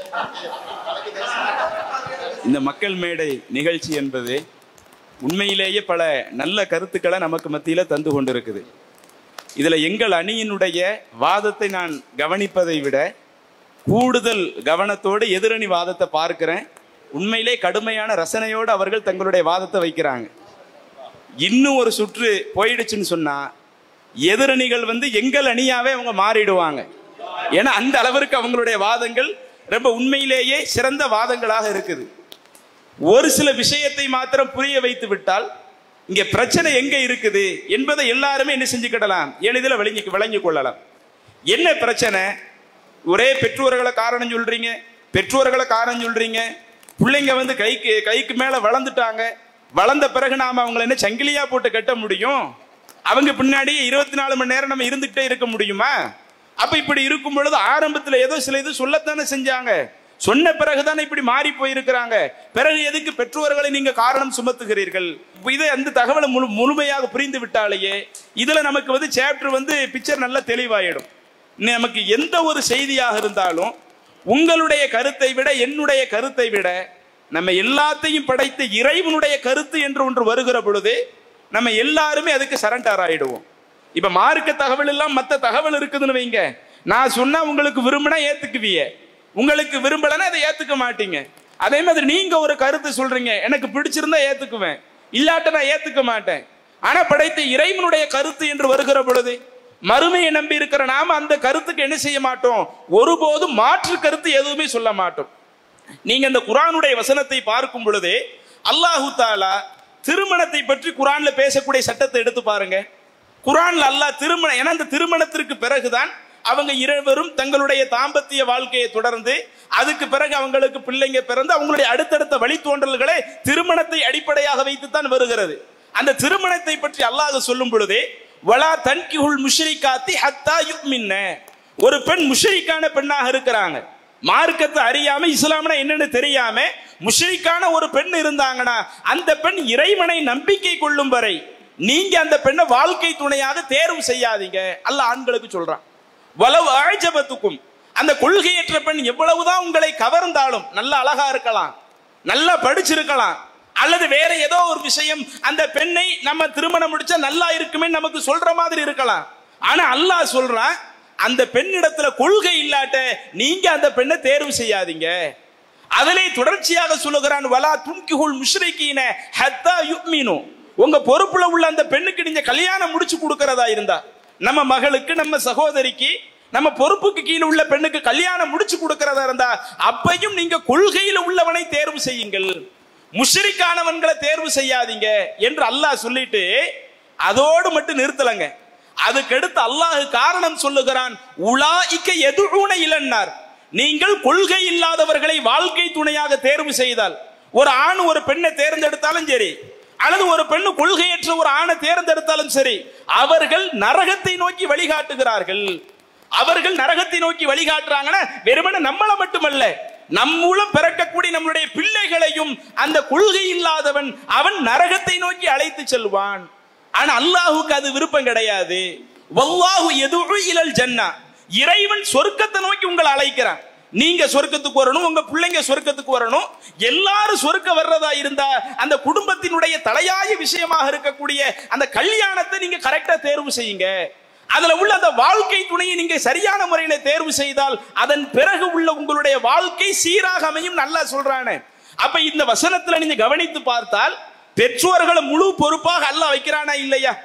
இந்த மக்கள் மேடை நிகழ்ச்சி என்பது உண்மையிலேயே பல நல்ல கருத்துக்களை நமக்கு மத்தியில் தந்து கொண்டிருக்குது இதில் எங்கள் அணியினுடைய வாதத்தை நான் கவனிப்பதை விட கூடுதல் கவனத்தோடு எதிரணி வாதத்தை பார்க்கிறேன் உண்மையிலே கடுமையான ரசனையோடு அவர்கள் தங்களுடைய வாதத்தை வைக்கிறாங்க இன்னும் ஒரு சுற்று போயிடுச்சுன்னு சொன்னா எதிரணிகள் வந்து எங்கள் அணியாவே அவங்க மாறிடுவாங்க ஏன்னா அந்த அளவிற்கு அவங்களுடைய வாதங்கள் ரொம்ப உண்மையிலேயே சிறந்த வாதங்களாக இருக்குது ஒரு சில விஷயத்தை மாத்திரம் புரிய வைத்து விட்டால் இங்க பிரச்சனை எங்க இருக்குது என்பதை எல்லாருமே என்ன செஞ்சுக்கிடலாம் எளிதில் விளங்கி விளங்கி கொள்ளலாம் என்ன பிரச்சனை ஒரே பெற்றோர்களை காரணம் சொல்றீங்க பெற்றோர்களை காரணம் சொல்றீங்க பிள்ளைங்க வந்து கைக்கு கைக்கு மேல வளர்ந்துட்டாங்க வளர்ந்த பிறகு நாம அவங்கள என்ன சங்கிலியா போட்டு கட்ட முடியும் அவங்க பின்னாடியே இருபத்தி நாலு மணி நேரம் நம்ம இருந்துகிட்டே இருக்க முடியுமா அப்ப இப்படி இருக்கும் பொழுது ஆரம்பத்துல ஏதோ சில இது சொல்லத்தானே செஞ்சாங்க சொன்ன பிறகுதானே இப்படி மாறி போயிருக்கிறாங்க பிறகு எதுக்கு பெற்றோர்களை நீங்க காரணம் சுமத்துகிறீர்கள் இதை அந்த தகவலை முழு முழுமையாக புரிந்து விட்டாலேயே இதுல நமக்கு வந்து சாப்டர் வந்து பிக்சர் நல்லா தெளிவாயிடும் நமக்கு எந்த ஒரு செய்தியாக இருந்தாலும் உங்களுடைய கருத்தை விட என்னுடைய கருத்தை விட நம்ம எல்லாத்தையும் படைத்த இறைவனுடைய கருத்து என்று ஒன்று வருகிற பொழுது நம்ம எல்லாருமே அதுக்கு சரண்டர் ஆயிடுவோம் இப்ப மார்க்க தகவல் எல்லாம் மத்த தகவல் இருக்குதுன்னு வைங்க நான் சொன்னா உங்களுக்கு விரும்பினா ஏத்துக்குவிய உங்களுக்கு விரும்பலன்னா அதை ஏத்துக்க மாட்டீங்க அதே மாதிரி நீங்க ஒரு கருத்து சொல்றீங்க எனக்கு பிடிச்சிருந்தா ஏத்துக்குவேன் இல்லாட்ட நான் ஏத்துக்க மாட்டேன் ஆனா படைத்த இறைவனுடைய கருத்து என்று வருகிற பொழுது மறுமையை நம்பி இருக்கிற நாம அந்த கருத்துக்கு என்ன செய்ய மாட்டோம் ஒருபோதும் மாற்று கருத்து எதுவுமே சொல்ல மாட்டோம் நீங்க இந்த குரானுடைய வசனத்தை பார்க்கும் பொழுது அல்லாஹு தாலா திருமணத்தை பற்றி குரான்ல பேசக்கூடிய சட்டத்தை எடுத்து பாருங்க குரான்ல அல்லாஹ் திருமணம் ஏன்னா அந்த திருமணத்திற்கு பிறகுதான் அவங்க இருவரும் தங்களுடைய தாம்பத்திய வாழ்க்கையை தொடர்ந்து அதுக்கு பிறகு அவங்களுக்கு பிள்ளைங்க பிறந்து அவங்களுடைய அடுத்தடுத்த வழித்தோன்றல்களே திருமணத்தை அடிப்படையாக வைத்துத்தான் வருகிறது அந்த திருமணத்தை பற்றி அல்லாஹ் சொல்லும் பொழுதே வலா தன்கிஹுல் முஷ்ரிகாத்தி ஹத்தா யுக்மின்ன ஒரு பெண் முஷ்ரிக்கான பெண்ணாக இருக்கிறாங்க மார்க்கத்தை அறியாம இஸ்லாம்னா என்னன்னு தெரியாம முஷ்ரிக்கான ஒரு பெண் இருந்தாங்கன்னா அந்த பெண் இறைவனை நம்பிக்கை கொள்ளும் வரை நீங்க அந்த பெண்ணை வாழ்க்கை துணையாக தேர்வு செய்யாதீங்க அல்ல ஆண்களுக்கு சொல்றான் வலவு ஆழ்ஜபத்துக்கும் அந்த கொள்கையற்ற பெண் எவ்வளவுதான் உங்களை கவர்ந்தாலும் நல்ல அழகா இருக்கலாம் நல்லா படிச்சிருக்கலாம் அல்லது வேற ஏதோ ஒரு விஷயம் அந்த பெண்ணை நம்ம திருமணம் முடிச்சா நல்லா இருக்குமே நமக்கு சொல்ற மாதிரி இருக்கலாம் ஆனா அல்லாஹ் சொல்றான் அந்த பெண்ணிடத்துல கொள்கை இல்லாட்ட நீங்க அந்த பெண்ணை தேர்வு செய்யாதீங்க அதிலே தொடர்ச்சியாக சொல்லுகிறான் வலா துன்கிஹுல் முஷ்ரிகீன ஹத்தா யுக்மினு உங்க பொறுப்புல உள்ள அந்த பெண்ணுக்கு நீங்க கல்யாணம் முடிச்சு கொடுக்கறதா இருந்தா நம்ம மகளுக்கு நம்ம சகோதரிக்கு நம்ம பொறுப்புக்கு கீழே உள்ள பெண்ணுக்கு கல்யாணம் முடிச்சு கொடுக்கறதா இருந்தா அப்பையும் நீங்க கொள்கையில உள்ளவனை தேர்வு செய்யுங்கள் முஷ்ரிக்கானவன்களை தேர்வு செய்யாதீங்க என்று அல்லாஹ் சொல்லிட்டு அதோடு மட்டும் நிறுத்தலங்க அதுக்கடுத்து அல்லாஹ் காரணம் சொல்லுகிறான் உலாய்க்க எதுவுன இளன்னார் நீங்கள் கொள்கை இல்லாதவர்களை வாழ்க்கை துணையாக தேர்வு செய்தால் ஒரு ஆண் ஒரு பெண்ணை தேர்ந்தெடுத்தாலும் சரி அல்லது ஒரு பெண்ணு கொள்கையற்ற ஒரு ஆணை தேர்ந்தெடுத்தாலும் சரி அவர்கள் நரகத்தை நோக்கி வழிகாட்டுகிறார்கள் அவர்கள் நரகத்தை நோக்கி வழிகாட்டுறாங்கன்னா வெறுமனே நம்மள மட்டுமல்ல நம் மூலம் பிறக்கக்கூடிய நம்மளுடைய பிள்ளைகளையும் அந்த கொள்கை இல்லாதவன் அவன் நரகத்தை நோக்கி அழைத்து செல்வான் ஆனா அல்லாஹுக்கு அது விருப்பம் கிடையாது வல்லாஹு எதுவு இலல் ஜன்னா இறைவன் சொர்க்கத்தை நோக்கி உங்களை அழைக்கிறான் நீங்க சொர்க்கத்துக்கு வரணும் உங்க பிள்ளைங்க சொர்க்கத்துக்கு வரணும் எல்லாரும் சொர்க்க வர்றதா இருந்தா அந்த குடும்பத்தினுடைய தலையாய விஷயமாக இருக்கக்கூடிய அந்த கல்யாணத்தை நீங்க கரெக்டா தேர்வு செய்யுங்க அதுல உள்ள அந்த வாழ்க்கை துணையை நீங்க சரியான முறையில தேர்வு செய்தால் அதன் பிறகு உள்ள உங்களுடைய வாழ்க்கை சீராக அமையும் நல்லா சொல்றானே அப்ப இந்த வசனத்துல நீங்க கவனித்து பார்த்தால் பெற்றோர்களை முழு பொறுப்பாக அல்லாஹ் வைக்கிறானா இல்லையா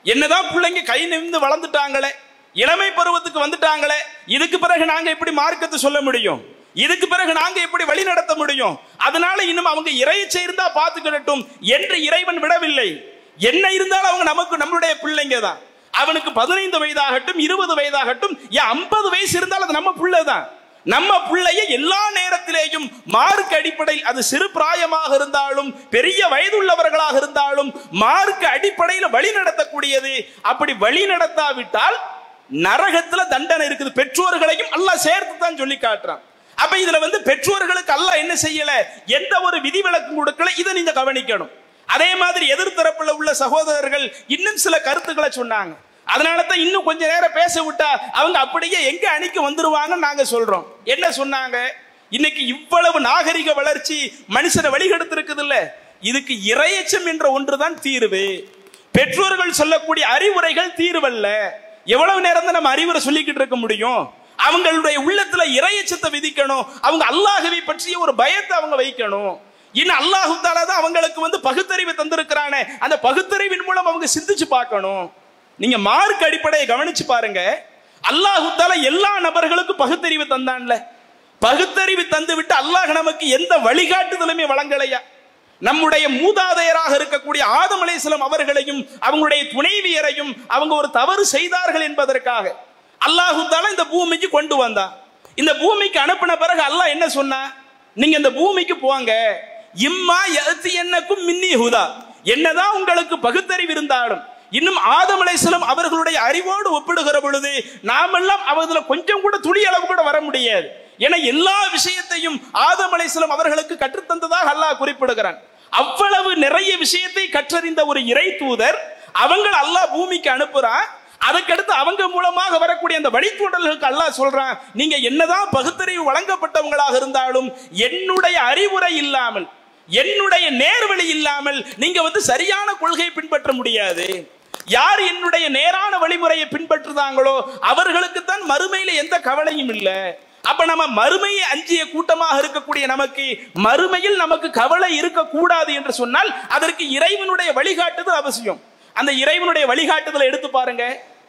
என்னதான் பிள்ளைங்க கை நிமிந்து வளர்ந்துட்டாங்களே இளமை பருவத்துக்கு வந்துட்டாங்களே இதுக்கு பிறகு நாங்க எப்படி மார்க்கத்தை சொல்ல முடியும் இதுக்கு பிறகு நாங்க எப்படி வழி நடத்த முடியும் அதனால இன்னும் அவங்க இறையச்சை இருந்தா பார்த்துக்கிடட்டும் என்று இறைவன் விடவில்லை என்ன இருந்தாலும் அவங்க நமக்கு நம்மளுடைய பிள்ளைங்க தான் அவனுக்கு பதினைந்து வயதாகட்டும் இருபது வயதாகட்டும் ஏன் ஐம்பது வயசு இருந்தாலும் அது நம்ம பிள்ளை தான் நம்ம பிள்ளைய எல்லா நேரத்திலேயும் மார்க் அடிப்படையில் அது சிறு பிராயமாக இருந்தாலும் பெரிய வயதுள்ளவர்களாக இருந்தாலும் மார்க் அடிப்படையில் வழி நடத்தக்கூடியது அப்படி வழி நடத்தாவிட்டால் நரகத்துல தண்டனை இருக்குது பெற்றோர்களையும் அல்லாஹ் சேர்த்து தான் சொல்லி காட்டுறான் அப்ப இதுல வந்து பெற்றோர்களுக்கு அல்லாஹ் என்ன செய்யல எந்த ஒரு விதிவிலக்கும் கொடுக்கல இதை நீங்க கவனிக்கணும் அதே மாதிரி எதிர்த்தரப்புல உள்ள சகோதரர்கள் இன்னும் சில கருத்துக்களை சொன்னாங்க அதனால தான் இன்னும் கொஞ்ச நேரம் பேச விட்டா அவங்க அப்படியே எங்க அணிக்கு வந்துருவாங்கன்னு நாங்க சொல்றோம் என்ன சொன்னாங்க இன்னைக்கு இவ்வளவு நாகரிக வளர்ச்சி மனுஷனை வழிகெடுத்திருக்குது இல்ல இதுக்கு இரையச்சம் என்ற ஒன்றுதான் தீர்வு பெற்றோர்கள் சொல்லக்கூடிய அறிவுரைகள் தீர்வல்ல எவ்வளவு நேரம் தான் நம்ம அறிவுரை சொல்லிக்கிட்டு இருக்க முடியும் அவங்களுடைய உள்ளத்துல இரையச்சத்தை விதிக்கணும் அவங்க அல்லாஹவை பற்றிய ஒரு பயத்தை அவங்க வைக்கணும் இன்னும் அல்லாஹு தாலா தான் அவங்களுக்கு வந்து பகுத்தறிவு தந்திருக்கிறானே அந்த பகுத்தறிவின் மூலம் அவங்க சிந்திச்சு பார்க்கணும் நீங்க மார்க் அடிப்படையை கவனிச்சு பாருங்க அல்லாஹு தாலா எல்லா நபர்களுக்கும் பகுத்தறிவு தந்தான்ல பகுத்தறிவு தந்து விட்டு அல்லாஹ் நமக்கு எந்த வழிகாட்டுதலுமே வழங்கலையா நம்முடைய மூதாதையராக இருக்கக்கூடிய ஆதம் அலைஹிஸ்ஸலாம் அவர்களையும் அவங்களுடைய துணைவியரையும் அவங்க ஒரு தவறு செய்தார்கள் என்பதற்காக அல்லாஹு தாலா இந்த பூமிக்கு கொண்டு வந்தா இந்த பூமிக்கு அனுப்பின பிறகு அல்லாஹ் என்ன சொன்னா நீங்க இந்த பூமிக்கு போங்க இம்மா எத்து என்னக்கும் மின்னி ஹுதா என்னதான் உங்களுக்கு பகுத்தறிவு இருந்தாலும் இன்னும் ஆதம் அலைஹிஸ்ஸலாம் அவர்களுடைய அறிவோடு ஒப்பிடுகிற பொழுது நாமெல்லாம் அவதுல கொஞ்சம் கூட துளி அளவு கூட வர முடியாது என எல்லா விஷயத்தையும் ஆதம் அலைஹிஸ்ஸலாம் அவர்களுக்கு கற்றுத்தந்ததாக அல்லாஹ் குறிப்பிடுகிறான் அவ்வளவு நிறைய விஷயத்தை கற்றறிந்த ஒரு இறை தூதர் அவங்கள அல்லாஹ் பூமிக்கு அனுப்புறான் அதுக்கடுத்து அவங்க மூலமாக வரக்கூடிய அந்த வழித்தூடல்களுக்கு அல்லாஹ் சொல்றான் நீங்க என்னதான் பகுத்தறிவு வழங்கப்பட்டவங்களாக இருந்தாலும் என்னுடைய அறிவுரை இல்லாமல் என்னுடைய நேர்வழி இல்லாமல் நீங்க வந்து சரியான கொள்கையை பின்பற்ற முடியாது யார் என்னுடைய நேரான வழிமுறையை பின்பற்றுதாங்களோ அவர்களுக்கு தான் மறுமையில எந்த கவலையும் இல்லை அப்ப நம்ம மறுமையை அஞ்சிய கூட்டமாக இருக்கக்கூடிய நமக்கு மறுமையில் நமக்கு கவலை இருக்கக்கூடாது என்று சொன்னால் அதற்கு இறைவனுடைய வழிகாட்டுதல் அவசியம் அந்த இறைவனுடைய வழிகாட்டுதலை எடுத்து பாருங்க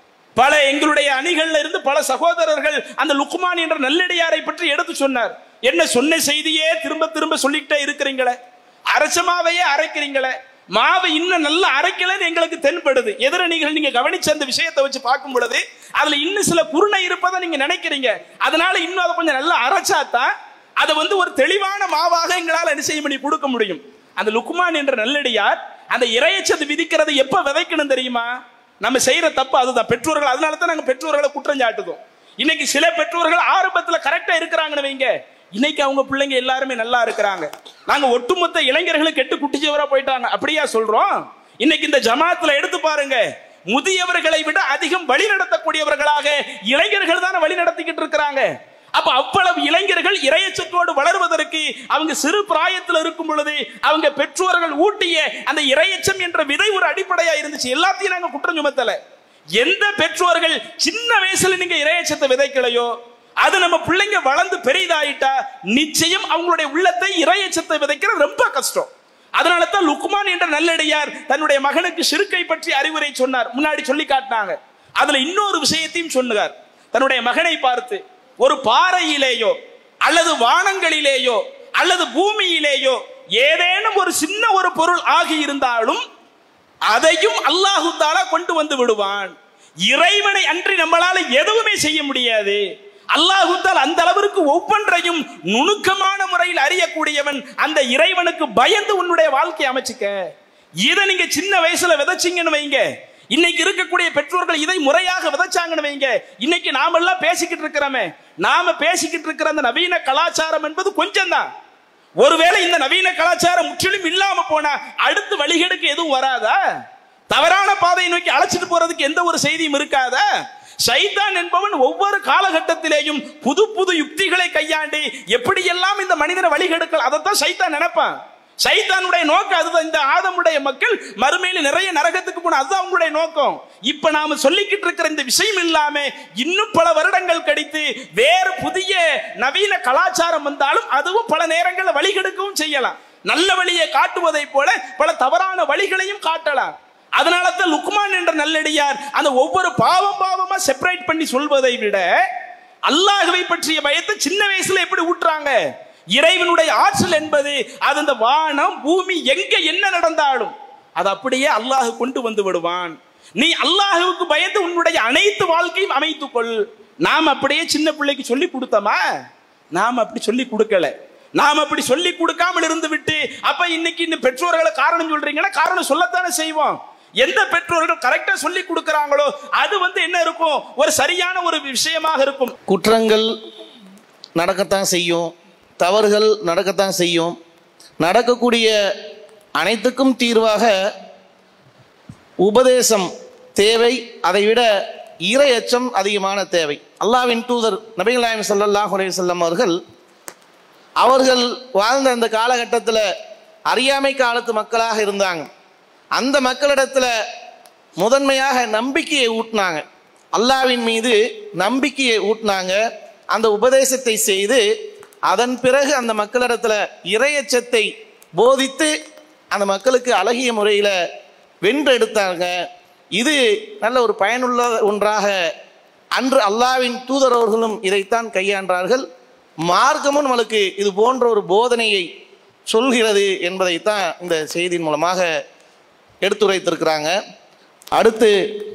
பல எங்களுடைய அணிகள்ல இருந்து பல சகோதரர்கள் அந்த லுக்மான் என்ற நல்லடியாரை பற்றி எடுத்து சொன்னார் என்ன சொன்ன செய்தியே திரும்ப திரும்ப சொல்லிக்கிட்டே இருக்கிறீங்களே அரைச்சமாவையே அரைக்கிறீங்களே மாவு இன்னும் நல்லா அரைக்கலன்னு எங்களுக்கு தென்படுது எதிரணிகள் நீங்க கவனிச்ச அந்த விஷயத்தை வச்சு பார்க்கும் பொழுது அதுல இன்னும் சில குருணை இருப்பதை நீங்க நினைக்கிறீங்க அதனால இன்னும் அதை கொஞ்சம் நல்லா அரைச்சாதான் அதை வந்து ஒரு தெளிவான மாவாக எங்களால் என்ன செய்ய முடியும் கொடுக்க முடியும் அந்த லுக்மான் என்ற நல்லடியார் அந்த இறையச்சது விதிக்கிறதை எப்ப விதைக்கணும் தெரியுமா நம்ம செய்யற தப்பு அதுதான் பெற்றோர்கள் அதனால தான் நாங்க பெற்றோர்களை குற்றம் சாட்டுதோம் இன்னைக்கு சில பெற்றோர்கள் ஆரம்பத்துல கரெக்டா இருக்கிறாங்கன்னு வைங்க இன்னைக்கு அவங்க பிள்ளைங்க எல்லாருமே நல்லா இருக்கிறாங்க நாங்க ஒட்டுமொத்த இளைஞர்களும் கெட்டு குட்டிச்சவரா போயிட்டாங்க அப்படியா சொல்றோம் இன்னைக்கு இந்த ஜமாத்துல எடுத்து பாருங்க முதியவர்களை விட அதிகம் வழி நடத்தக்கூடியவர்களாக இளைஞர்கள் தானே வழி நடத்திக்கிட்டு இருக்கிறாங்க அப்ப அவ்வளவு இளைஞர்கள் இரையச்சத்தோடு வளர்வதற்கு அவங்க சிறு பிராயத்தில் இருக்கும் பொழுது அவங்க பெற்றோர்கள் ஊட்டிய அந்த இரையச்சம் என்ற விதை ஒரு அடிப்படையா இருந்துச்சு எல்லாத்தையும் நாங்க குற்றம் சுமத்தல எந்த பெற்றோர்கள் சின்ன வயசுல நீங்க இரையச்சத்தை விதைக்கலையோ அது நம்ம பிள்ளைங்க வளர்ந்து பெரிதாயிட்டா நிச்சயம் அவங்களுடைய உள்ளத்தை இரையச்சத்தை விதைக்கிறது ரொம்ப கஷ்டம் அதனால தான் லுக்மான் என்ற நல்லடியார் தன்னுடைய மகனுக்கு சிறுக்கை பற்றி அறிவுரை சொன்னார் முன்னாடி சொல்லி காட்டினாங்க அதுல இன்னொரு விஷயத்தையும் சொன்னார் தன்னுடைய மகனை பார்த்து ஒரு பாறையிலேயோ அல்லது வானங்களிலேயோ அல்லது பூமியிலேயோ ஏதேனும் ஒரு சின்ன ஒரு பொருள் ஆகி இருந்தாலும் அதையும் அல்லாஹு தாலா கொண்டு வந்து விடுவான் இறைவனை அன்றி நம்மளால எதுவுமே செய்ய முடியாது அல்லாஹு தாலா அந்த அளவிற்கு ஒவ்வொன்றையும் நுணுக்கமான முறையில் அறியக்கூடியவன் அந்த இறைவனுக்கு பயந்து உன்னுடைய வாழ்க்கையை அமைச்சுக்க இதை நீங்க சின்ன வயசுல விதைச்சீங்கன்னு வைங்க இன்னைக்கு இருக்கக்கூடிய பெற்றோர்கள் இதை முறையாக விதைச்சாங்கன்னு வைங்க இன்னைக்கு நாம எல்லாம் பேசிக்கிட்டு இருக்கிறோமே நாம பேசிக்கிட்டு இருக்கிற அந்த நவீன கலாச்சாரம் என்பது கொஞ்சம் தான் ஒருவேளை இந்த நவீன கலாச்சாரம் முற்றிலும் இல்லாம போனா அடுத்து வழிகெடுக்க எதுவும் வராதா தவறான பாதையை நோக்கி அழைச்சிட்டு போறதுக்கு எந்த ஒரு செய்தியும் இருக்காதா சைத்தான் என்பவன் ஒவ்வொரு காலகட்டத்திலேயும் புது புது யுக்திகளை கையாண்டு எப்படியெல்லாம் இந்த மனிதனை வழிகெடுக்கலாம் அதைத்தான் சைத்தான் நினைப்பான் சைத்தானுடைய நோக்கம் அதுதான் இந்த ஆதமுடைய மக்கள் மறுமையில நிறைய நரகத்துக்கு போன அதுதான் அவங்களுடைய நோக்கம் இப்ப நாம சொல்லிக்கிட்டு இருக்கிற இந்த விஷயம் இல்லாம இன்னும் பல வருடங்கள் கழித்து வேறு புதிய நவீன கலாச்சாரம் வந்தாலும் அதுவும் பல நேரங்களில் வழிகெடுக்கவும் செய்யலாம் நல்ல வழியை காட்டுவதை போல பல தவறான வழிகளையும் காட்டலாம் அதனால தான் லுக்மான் என்ற நல்லடியார் அந்த ஒவ்வொரு பாவம் பாவமா செப்பரேட் பண்ணி சொல்வதை விட அல்லாஹுவை பற்றிய பயத்தை சின்ன வயசுல எப்படி ஊட்டுறாங்க இறைவனுடைய ஆற்றல் என்பது அது அந்த வானம் பூமி எங்க என்ன நடந்தாலும் அது அப்படியே அல்லாஹ் கொண்டு வந்து விடுவான் நீ அல்லாஹுவுக்கு பயந்து உன்னுடைய அனைத்து வாழ்க்கையும் அமைத்துக்கொள் நாம் அப்படியே சின்ன பிள்ளைக்கு சொல்லி கொடுத்தோமா நாம் அப்படி சொல்லி கொடுக்கல நாம் அப்படி சொல்லி கொடுக்காமல் இருந்து விட்டு அப்ப இன்னைக்கு இந்த பெற்றோர்களை காரணம் சொல்றீங்கன்னா காரணம் சொல்லத்தானே செய்வோம் எந்த பெற்றோர்கள் கரெக்டா சொல்லி கொடுக்கறாங்களோ அது வந்து என்ன இருக்கும் ஒரு சரியான ஒரு விஷயமாக இருக்கும் குற்றங்கள் நடக்கத்தான் செய்யும் தவறுகள் நடக்கத்தான் செய்யும் நடக்கக்கூடிய அனைத்துக்கும் தீர்வாக உபதேசம் தேவை அதை விட இறை அச்சம் அதிகமான தேவை அல்லாவின் தூதர் நபிகள் நாயம் ஸல்லல்லாஹு அலைஹி வஸல்லம் அவர்கள் அவர்கள் வாழ்ந்த அந்த காலகட்டத்தில் அறியாமை காலத்து மக்களாக இருந்தாங்க அந்த மக்களிடத்தில் முதன்மையாக நம்பிக்கையை ஊட்டினாங்க அல்லாவின் மீது நம்பிக்கையை ஊட்டினாங்க அந்த உபதேசத்தை செய்து அதன் பிறகு அந்த மக்களிடத்தில் இறையச்சத்தை போதித்து அந்த மக்களுக்கு அழகிய முறையில் வென்றெடுத்தாங்க இது நல்ல ஒரு பயனுள்ள ஒன்றாக அன்று அல்லாவின் தூதரவர்களும் இதைத்தான் கையாண்டார்கள் மார்க்கமும் நம்மளுக்கு இது போன்ற ஒரு போதனையை சொல்கிறது என்பதைத்தான் இந்த செய்தியின் மூலமாக எடுத்துரைத்திருக்கிறாங்க அடுத்து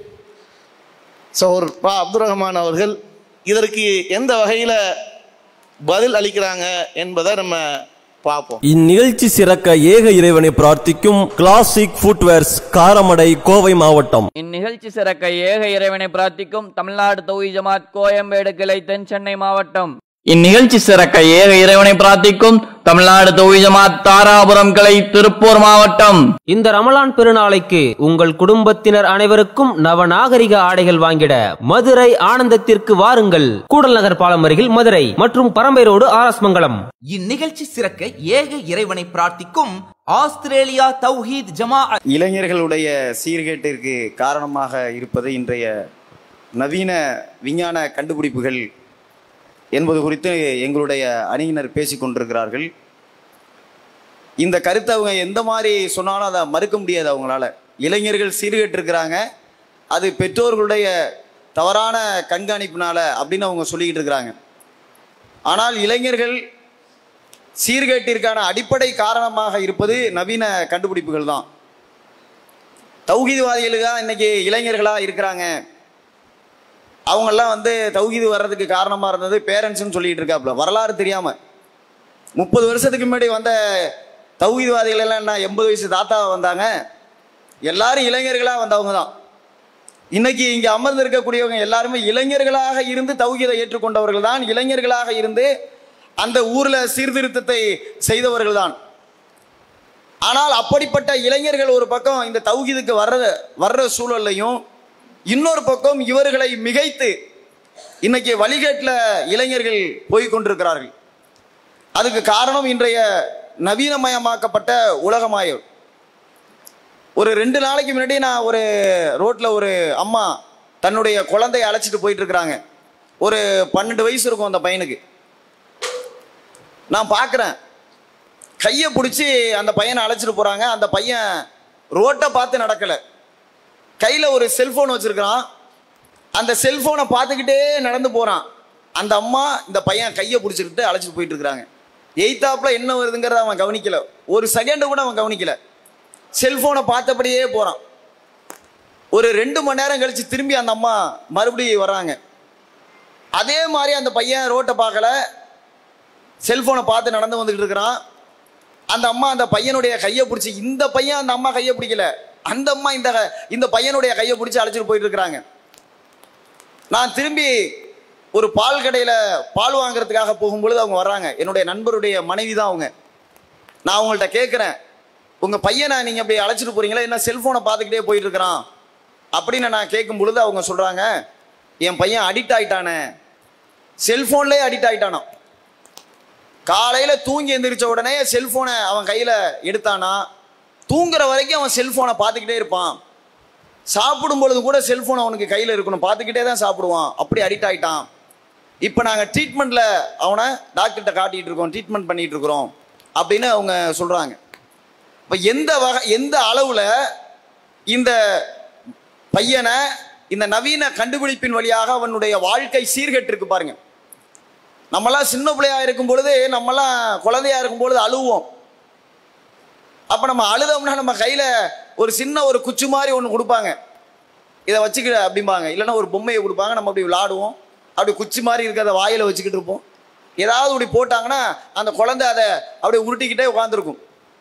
சோர் பா அப்துல் ரஹ்மான் அவர்கள் இதற்கு எந்த வகையில் பதில் அளிக்கிறாங்க என்பதை நம்ம பார்ப்போம் இந்நிகழ்ச்சி சிறக்க ஏக இறைவனை பிரார்த்திக்கும் கிளாசிக் ஃபுட்வேர்ஸ் காரமடை கோவை மாவட்டம் இந்நிகழ்ச்சி சிறக்க ஏக இறைவனை பிரார்த்திக்கும் தமிழ்நாடு தொகுதி ஜமாத் கோயம்பேடு கிளை தென் சென்னை மாவட்டம் இந்நிகழ்ச்சி சிறக்க ஏக இறைவனை பிரார்த்திக்கும் தமிழ்நாடு தொகுதி ஜமாத் தாராபுரம் கிளை திருப்பூர் மாவட்டம் இந்த ரமலான் பெருநாளைக்கு உங்கள் குடும்பத்தினர் அனைவருக்கும் நவநாகரிக ஆடைகள் வாங்கிட மதுரை ஆனந்தத்திற்கு வாருங்கள் கூடல் நகர் பாலம் அருகில் மதுரை மற்றும் பரம்பை ரோடு ஆர்எஸ் மங்கலம் இந்நிகழ்ச்சி சிறக்க ஏக இறைவனை பிரார்த்திக்கும் ஆஸ்திரேலியா தௌஹீத் ஜமா இளைஞர்களுடைய சீர்கேட்டிற்கு காரணமாக இருப்பது இன்றைய நவீன விஞ்ஞான கண்டுபிடிப்புகள் என்பது குறித்து எங்களுடைய அணியினர் பேசிக் கொண்டிருக்கிறார்கள் இந்த கருத்தை அவங்க எந்த மாதிரி சொன்னாலும் அதை மறுக்க முடியாது அவங்களால இளைஞர்கள் சீர்கேட்டிருக்கிறாங்க அது பெற்றோர்களுடைய தவறான கண்காணிப்பினால அப்படின்னு அவங்க சொல்லிக்கிட்டு இருக்கிறாங்க ஆனால் இளைஞர்கள் சீர்கேட்டிற்கான அடிப்படை காரணமாக இருப்பது நவீன கண்டுபிடிப்புகள் தான் தௌஹீத்வாதிகளுக்கு தான் இன்னைக்கு இளைஞர்களாக இருக்கிறாங்க அவங்கெல்லாம் வந்து தௌஹீது வர்றதுக்கு காரணமாக இருந்தது பேரண்ட்ஸ்னு சொல்லிட்டு இருக்காப்புல வரலாறு தெரியாமல் முப்பது வருஷத்துக்கு முன்னாடி வந்த தௌஹீத்வாதிகள் எல்லாம் என்ன எண்பது வயசு தாத்தா வந்தாங்க எல்லாரும் இளைஞர்களாக வந்தவங்க தான் இன்னைக்கு இங்கே அமர்ந்து இருக்கக்கூடியவங்க எல்லாருமே இளைஞர்களாக இருந்து தௌஹீதை ஏற்றுக்கொண்டவர்கள் தான் இளைஞர்களாக இருந்து அந்த ஊரில் சீர்திருத்தத்தை செய்தவர்கள் தான் ஆனால் அப்படிப்பட்ட இளைஞர்கள் ஒரு பக்கம் இந்த தௌஹீதுக்கு வர்ற வர்ற சூழல்லையும் இன்னொரு பக்கம் இவர்களை மிகைத்து இன்னைக்கு வழிகேட்டில் இளைஞர்கள் போய் கொண்டிருக்கிறார்கள் அதுக்கு காரணம் இன்றைய நவீனமயமாக்கப்பட்ட உலகமாயம் ஒரு ரெண்டு நாளைக்கு முன்னாடி நான் ஒரு ரோட்டில் ஒரு அம்மா தன்னுடைய குழந்தைய அழைச்சிட்டு போயிட்டு இருக்கிறாங்க ஒரு பன்னெண்டு வயசு இருக்கும் அந்த பையனுக்கு நான் பார்க்குறேன் கையை பிடிச்சி அந்த பையனை அழைச்சிட்டு போகிறாங்க அந்த பையன் ரோட்டை பார்த்து நடக்கலை கையில் ஒரு செல்ஃபோன் வச்சுருக்கிறான் அந்த செல்ஃபோனை பார்த்துக்கிட்டே நடந்து போகிறான் அந்த அம்மா இந்த பையன் கையை பிடிச்சிக்கிட்டு அழைச்சிட்டு போயிட்டு இருக்கிறாங்க எய்த்தாப்பில் என்ன வருதுங்கிறத அவன் கவனிக்கல ஒரு செகண்டு கூட அவன் கவனிக்கல செல்ஃபோனை பார்த்தபடியே போகிறான் ஒரு ரெண்டு மணி நேரம் கழித்து திரும்பி அந்த அம்மா மறுபடியும் வர்றாங்க அதே மாதிரி அந்த பையன் ரோட்டை பார்க்கல செல்ஃபோனை பார்த்து நடந்து வந்துக்கிட்டு இருக்கிறான் அந்த அம்மா அந்த பையனுடைய கையை பிடிச்சி இந்த பையன் அந்த அம்மா கையை பிடிக்கல அந்த அம்மா இந்த இந்த பையனுடைய கையை பிடிச்சி அழைச்சிட்டு போயிட்டு இருக்கிறாங்க நான் திரும்பி ஒரு பால் கடையில் பால் வாங்குறதுக்காக போகும்பொழுது அவங்க வர்றாங்க என்னுடைய நண்பருடைய மனைவி தான் அவங்க நான் அவங்கள்ட்ட கேட்குறேன் உங்கள் பையனை நீங்கள் அப்படி அழைச்சிட்டு போறீங்களா என்ன செல்ஃபோனை பார்த்துக்கிட்டே போயிட்டு இருக்கிறான் அப்படின்னு நான் கேட்கும் பொழுது அவங்க சொல்கிறாங்க என் பையன் அடிக்ட் ஆயிட்டானே செல்ஃபோன்லேயே அடிக்ட் ஆயிட்டானா காலையில் தூங்கி எந்திரிச்ச உடனே செல்ஃபோனை அவன் கையில் எடுத்தானா தூங்குற வரைக்கும் அவன் செல்ஃபோனை பார்த்துக்கிட்டே இருப்பான் சாப்பிடும் பொழுது கூட செல்ஃபோன் அவனுக்கு கையில் இருக்கணும் பார்த்துக்கிட்டே தான் சாப்பிடுவான் அப்படி அடிக்ட் ஆயிட்டான் இப்போ நாங்கள் ட்ரீட்மெண்ட்டில் அவனை டாக்டர்கிட்ட காட்டிகிட்டு இருக்கோம் ட்ரீட்மெண்ட் பண்ணிகிட்டு இருக்கிறோம் அப்படின்னு அவங்க சொல்கிறாங்க இப்போ எந்த வகை எந்த அளவில் இந்த பையனை இந்த நவீன கண்டுபிடிப்பின் வழியாக அவனுடைய வாழ்க்கை சீர்கெட்டிருக்கு பாருங்க நம்மலாம் சின்ன பிள்ளையா இருக்கும் பொழுது நம்மலாம் குழந்தையா இருக்கும் பொழுது அழுவோம் அப்ப நம்ம அழுதோம்னா நம்ம கையில ஒரு சின்ன ஒரு குச்சி மாதிரி ஒன்று கொடுப்பாங்க இதை வச்சுக்கிட அப்படிம்பாங்க இல்லைன்னா ஒரு பொம்மையை கொடுப்பாங்க நம்ம அப்படி விளாடுவோம் அப்படி குச்சி மாதிரி இருக்கிறத வாயில வச்சுக்கிட்டு இருப்போம் ஏதாவது இப்படி போட்டாங்கன்னா அந்த குழந்தை அதை அப்படியே உருட்டிக்கிட்டே உட்காந்துருக்கும்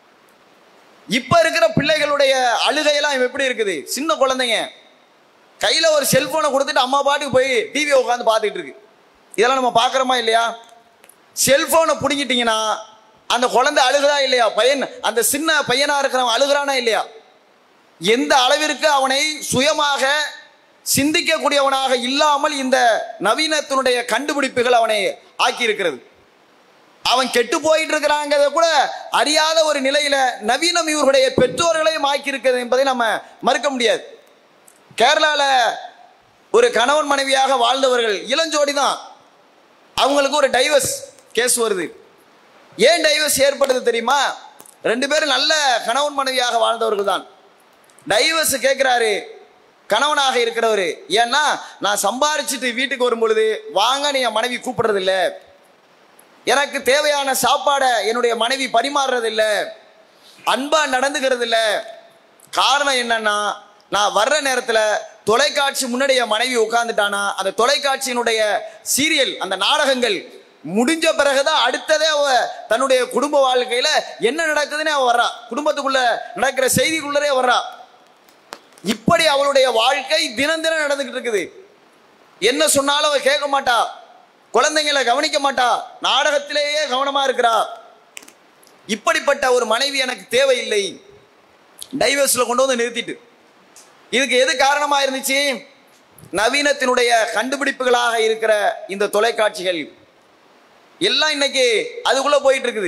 இப்ப இருக்கிற பிள்ளைகளுடைய அழுகையெல்லாம் எப்படி இருக்குது சின்ன குழந்தைங்க கையில ஒரு செல்போனை கொடுத்துட்டு அம்மா பாட்டுக்கு போய் டிவியை உட்காந்து பார்த்துட்டு இருக்கு இதெல்லாம் நம்ம பார்க்குறோமா இல்லையா செல்போனை பிடிங்கிட்டீங்கன்னா அந்த குழந்தை அழுகுதா இல்லையா பையன் அந்த சின்ன பையனா இருக்கிறவன் அழுகுறானா இல்லையா எந்த அளவிற்கு அவனை சுயமாக சிந்திக்கக்கூடியவனாக இல்லாமல் இந்த நவீனத்தினுடைய கண்டுபிடிப்புகள் அவனை ஆக்கி இருக்கிறது அவன் கெட்டு போயிட்டு இருக்கிறாங்கிறத கூட அறியாத ஒரு நிலையில நவீனம் இவர்களுடைய பெற்றோர்களையும் ஆக்கி இருக்கிறது என்பதை நம்ம மறுக்க முடியாது கேரளால ஒரு கணவன் மனைவியாக வாழ்ந்தவர்கள் இளஞ்சோடி தான் அவங்களுக்கு ஒரு டைவர்ஸ் கேஸ் வருது ஏன் டைவர்ஸ் ஏற்படுது தெரியுமா ரெண்டு பேரும் நல்ல கணவன் மனைவியாக வாழ்ந்தவர்கள் தான் டைவர்ஸ் கேட்கிறாரு கணவனாக இருக்கிறவர் ஏன்னா நான் சம்பாரிச்சிட்டு வீட்டுக்கு வரும் பொழுது வாங்க நீ என் மனைவி கூப்பிடுறது இல்ல எனக்கு தேவையான சாப்பாடை என்னுடைய மனைவி பரிமாறுறது இல்ல அன்பா நடந்துக்கிறது இல்ல காரணம் என்னன்னா நான் வர்ற நேரத்துல தொலைக்காட்சி முன்னாடி என் மனைவி உட்கார்ந்துட்டானா அந்த தொலைக்காட்சியினுடைய சீரியல் அந்த நாடகங்கள் முடிஞ்ச பிறகுதான் அடுத்ததே அவ தன்னுடைய குடும்ப வாழ்க்கையில என்ன நடக்குதுன்னு அவ வர்றா குடும்பத்துக்குள்ள நடக்கிற செய்திக்குள்ளரே வர்றா இப்படி அவளுடைய வாழ்க்கை தினம் தினம் நடந்துகிட்டு இருக்குது என்ன சொன்னாலும் அவ கேட்க மாட்டா குழந்தைங்களை கவனிக்க மாட்டா நாடகத்திலேயே கவனமா இருக்கிறா இப்படிப்பட்ட ஒரு மனைவி எனக்கு தேவையில்லை டைவர்ஸ்ல கொண்டு வந்து நிறுத்திட்டு இதுக்கு எது காரணமா இருந்துச்சு நவீனத்தினுடைய கண்டுபிடிப்புகளாக இருக்கிற இந்த தொலைக்காட்சிகள் எல்லாம் இன்னைக்கு அதுக்குள்ள போயிட்டு இருக்குது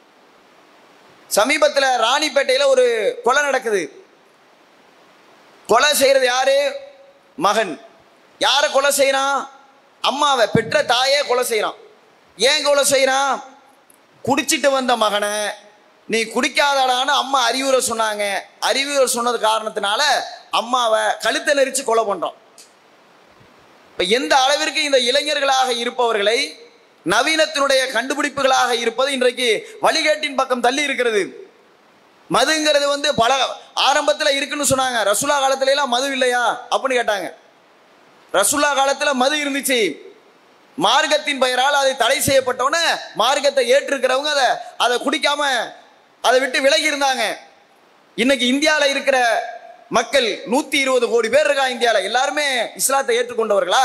சமீபத்தில் ராணிப்பேட்டையில ஒரு கொலை நடக்குது கொலை செய்யறது யாரு மகன் யாரை கொலை செய்யறான் அம்மாவை பெற்ற தாயே கொலை செய்யறான் ஏன் கொலை செய்யறான் குடிச்சிட்டு வந்த மகனை நீ குடிக்காதடான்னு அம்மா அறிவுரை சொன்னாங்க அறிவுரை சொன்னது காரணத்தினால அம்மாவை கழுத்தை நெரிச்சு கொலை பண்றோம் இப்ப எந்த அளவிற்கு இந்த இளைஞர்களாக இருப்பவர்களை நவீனத்தினுடைய கண்டுபிடிப்புகளாக இருப்பது இன்றைக்கு வழிகேட்டின் பக்கம் தள்ளி இருக்கிறது மதுங்கிறது வந்து பல ஆரம்பத்தில் இருக்குன்னு சொன்னாங்க ரசுல்லா காலத்துல எல்லாம் மது இல்லையா அப்படின்னு கேட்டாங்க ரசுல்லா காலத்துல மது இருந்துச்சு மார்க்கத்தின் பெயரால் அதை தடை செய்யப்பட்டவன மார்க்கத்தை ஏற்றிருக்கிறவங்க அதை அதை குடிக்காம அதை விட்டு விலகி இருந்தாங்க இன்னைக்கு இந்தியாவில் இருக்கிற மக்கள் நூத்தி இருபது கோடி பேர் இருக்கா இந்தியாவில் எல்லாருமே இஸ்லாத்தை ஏற்றுக்கொண்டவர்களா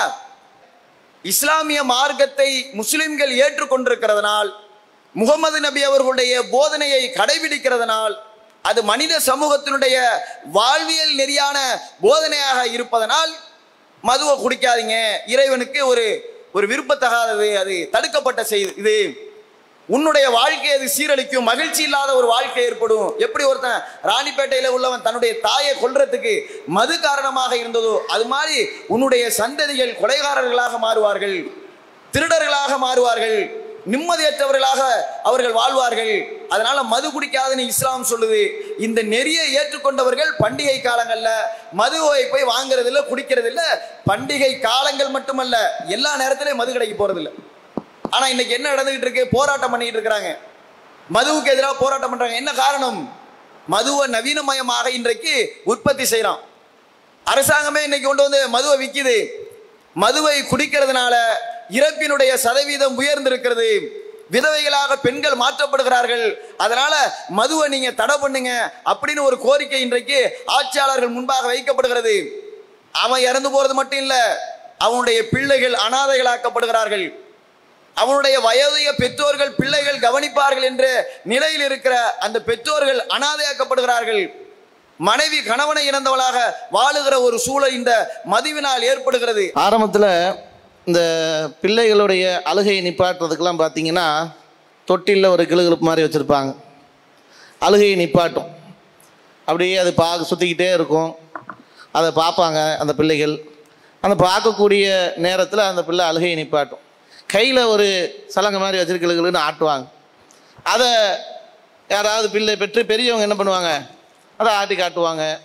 இஸ்லாமிய மார்க்கத்தை முஸ்லிம்கள் ஏற்றுக்கொண்டிருக்கிறதுனால் முகமது நபி அவர்களுடைய போதனையை கடைபிடிக்கிறதுனால் அது மனித சமூகத்தினுடைய வாழ்வியல் நெறியான போதனையாக இருப்பதனால் மதுவை குடிக்காதீங்க இறைவனுக்கு ஒரு ஒரு விருப்பத்தகாதது அது தடுக்கப்பட்ட செய்தி இது உன்னுடைய வாழ்க்கை அது சீரழிக்கும் மகிழ்ச்சி இல்லாத ஒரு வாழ்க்கை ஏற்படும் எப்படி ஒருத்தன் ராணிப்பேட்டையில உள்ளவன் தன்னுடைய தாயை கொல்றதுக்கு மது காரணமாக இருந்ததோ அது மாதிரி உன்னுடைய சந்ததிகள் கொலைகாரர்களாக மாறுவார்கள் திருடர்களாக மாறுவார்கள் நிம்மதியற்றவர்களாக அவர்கள் வாழ்வார்கள் அதனால மது குடிக்காதுன்னு இஸ்லாம் சொல்லுது இந்த நெறியை ஏற்றுக்கொண்டவர்கள் பண்டிகை காலங்கள்ல மதுவை போய் வாங்குறது இல்ல குடிக்கிறது இல்ல பண்டிகை காலங்கள் மட்டுமல்ல எல்லா நேரத்திலையும் மது கடைக்கு போறது இல்ல ஆனா இன்னைக்கு என்ன நடந்துகிட்டு இருக்கு போராட்டம் பண்ணிட்டு இருக்கிறாங்க மதுவுக்கு எதிராக போராட்டம் பண்றாங்க என்ன காரணம் மதுவை நவீனமயமாக இன்றைக்கு உற்பத்தி செய்யறோம் அரசாங்கமே இன்னைக்கு கொண்டு வந்து மதுவை விக்குது மதுவை குடிக்கிறதுனால இறப்பினுடைய சதவீதம் உயர்ந்திருக்கிறது விதவைகளாக பெண்கள் மாற்றப்படுகிறார்கள் அதனால மதுவை நீங்க தடை பண்ணுங்க அப்படின்னு ஒரு கோரிக்கை இன்றைக்கு ஆட்சியாளர்கள் முன்பாக வைக்கப்படுகிறது அவன் இறந்து போறது மட்டும் இல்ல அவனுடைய பிள்ளைகள் அனாதைகளாக்கப்படுகிறார்கள் அவனுடைய வயதைய பெற்றோர்கள் பிள்ளைகள் கவனிப்பார்கள் என்ற நிலையில் இருக்கிற அந்த பெற்றோர்கள் அனாதையாக்கப்படுகிறார்கள் மனைவி கணவனை இழந்தவளாக வாழுகிற ஒரு சூழல் இந்த மதுவினால் ஏற்படுகிறது ஆரம்பத்தில் இந்த பிள்ளைகளுடைய அழுகையை நிப்பாட்டுறதுக்கெல்லாம் பார்த்தீங்கன்னா தொட்டிலில் ஒரு கிளுகிழப்பு மாதிரி வச்சுருப்பாங்க அழுகையை நிப்பாட்டும் அப்படியே அது பார்க்க சுற்றிக்கிட்டே இருக்கும் அதை பார்ப்பாங்க அந்த பிள்ளைகள் அந்த பார்க்கக்கூடிய நேரத்தில் அந்த பிள்ளை அழுகையை நிப்பாட்டும் கையில் ஒரு சலங்கை மாதிரி வச்சிருக்கலுன்னு ஆட்டுவாங்க அதை யாராவது பிள்ளை பெற்று பெரியவங்க என்ன பண்ணுவாங்க அதை ஆட்டி காட்டுவாங்க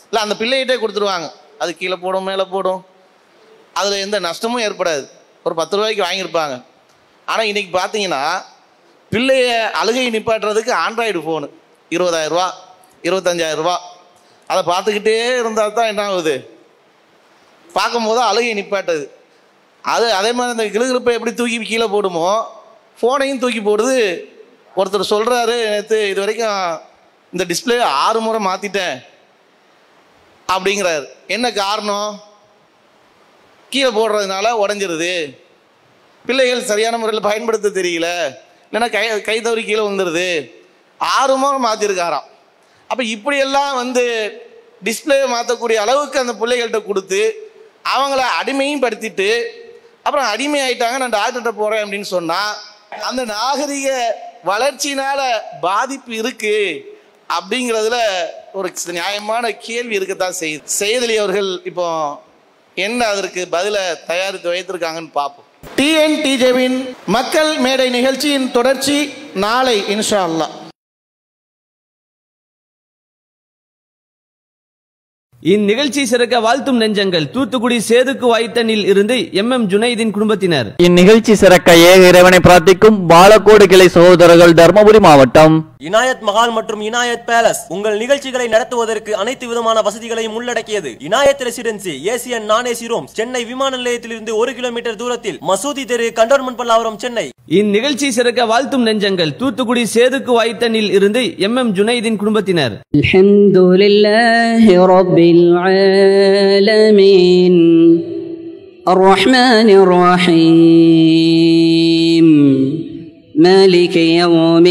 இல்லை அந்த பிள்ளைகிட்டே கொடுத்துருவாங்க அது கீழே போடும் மேலே போடும் அதில் எந்த நஷ்டமும் ஏற்படாது ஒரு பத்து ரூபாய்க்கு வாங்கியிருப்பாங்க ஆனால் இன்னைக்கு பார்த்தீங்கன்னா பிள்ளைய அழுகை நிப்பாட்டுறதுக்கு ஆண்ட்ராய்டு ஃபோனு இருபதாயிரம் ரூபா இருபத்தஞ்சாயிரம் ரூபா அதை பார்த்துக்கிட்டே இருந்தால் தான் என்ன ஆகுது பார்க்கும்போது அழுகை நிப்பாட்டுது அது அதே மாதிரி அந்த கிளுகிழப்பை எப்படி தூக்கி கீழே போடுமோ ஃபோனையும் தூக்கி போடுது ஒருத்தர் சொல்கிறாரு நேற்று இது வரைக்கும் இந்த டிஸ்பிளே ஆறு முறை மாற்றிட்டேன் அப்படிங்கிறாரு என்ன காரணம் கீழே போடுறதுனால உடஞ்சிருது பிள்ளைகள் சரியான முறையில் பயன்படுத்த தெரியல இல்லைன்னா கை கை தவறி கீழே வந்துடுது ஆறு முறை மாற்றிருக்காராம் அப்போ இப்படியெல்லாம் வந்து டிஸ்பிளே மாற்றக்கூடிய அளவுக்கு அந்த பிள்ளைகள்கிட்ட கொடுத்து அவங்கள அடிமையும் படுத்திட்டு அப்புறம் அடிமை ஆயிட்டாங்க நான் டாக்டர்கிட்ட போகிறேன் அப்படின்னு சொன்னால் அந்த நாகரிக வளர்ச்சியினால பாதிப்பு இருக்கு அப்படிங்கிறதுல ஒரு நியாயமான கேள்வி இருக்கத்தான் செய்யுது செய்தலி அவர்கள் இப்போ என்ன அதற்கு பதிலை தயாரித்து வைத்திருக்காங்கன்னு பார்ப்போம் டிஎன்டிஜேவின் மக்கள் மேடை நிகழ்ச்சியின் தொடர்ச்சி நாளை இன்ஷா அல்லாஹ் இந்நிகழ்ச்சி சிறக்க வாழ்த்தும் நெஞ்சங்கள் தூத்துக்குடி சேதுக்கு வாய்த்தனில் இருந்து எம் எம் ஜுனைதின் குடும்பத்தினர் இந்நிகழ்ச்சி சிறக்க ஏக இறைவனை பிரார்த்திக்கும் பாலக்கோடு கிளை சகோதரர்கள் தர்மபுரி மாவட்டம் இனாயத் மஹால் மற்றும் இனாயத் பேலஸ் உங்கள் நிகழ்ச்சிகளை நடத்துவதற்கு அனைத்து விதமான வசதிகளையும் உள்ளடக்கியது Inayat residency AC and non AC room Chennai விமான நிலையத்திலிருந்து ஒரு கிலோமீட்டர் தூரத்தில் மசூதி தெரு கண்டோன்மெண்ட் பல்லாவரம் சென்னை இந்நிகழ்ச்சி சிறக்க வாழ்த்தும் நெஞ்சங்கள் தூத்துக்குடி சேதுக்கு வாய்த்தனில் இருந்து எம் எம் ஜுனைதின் குடும்பத்தினர் الحمد لله رب العالمين الرحمن الرحيم مالك يوم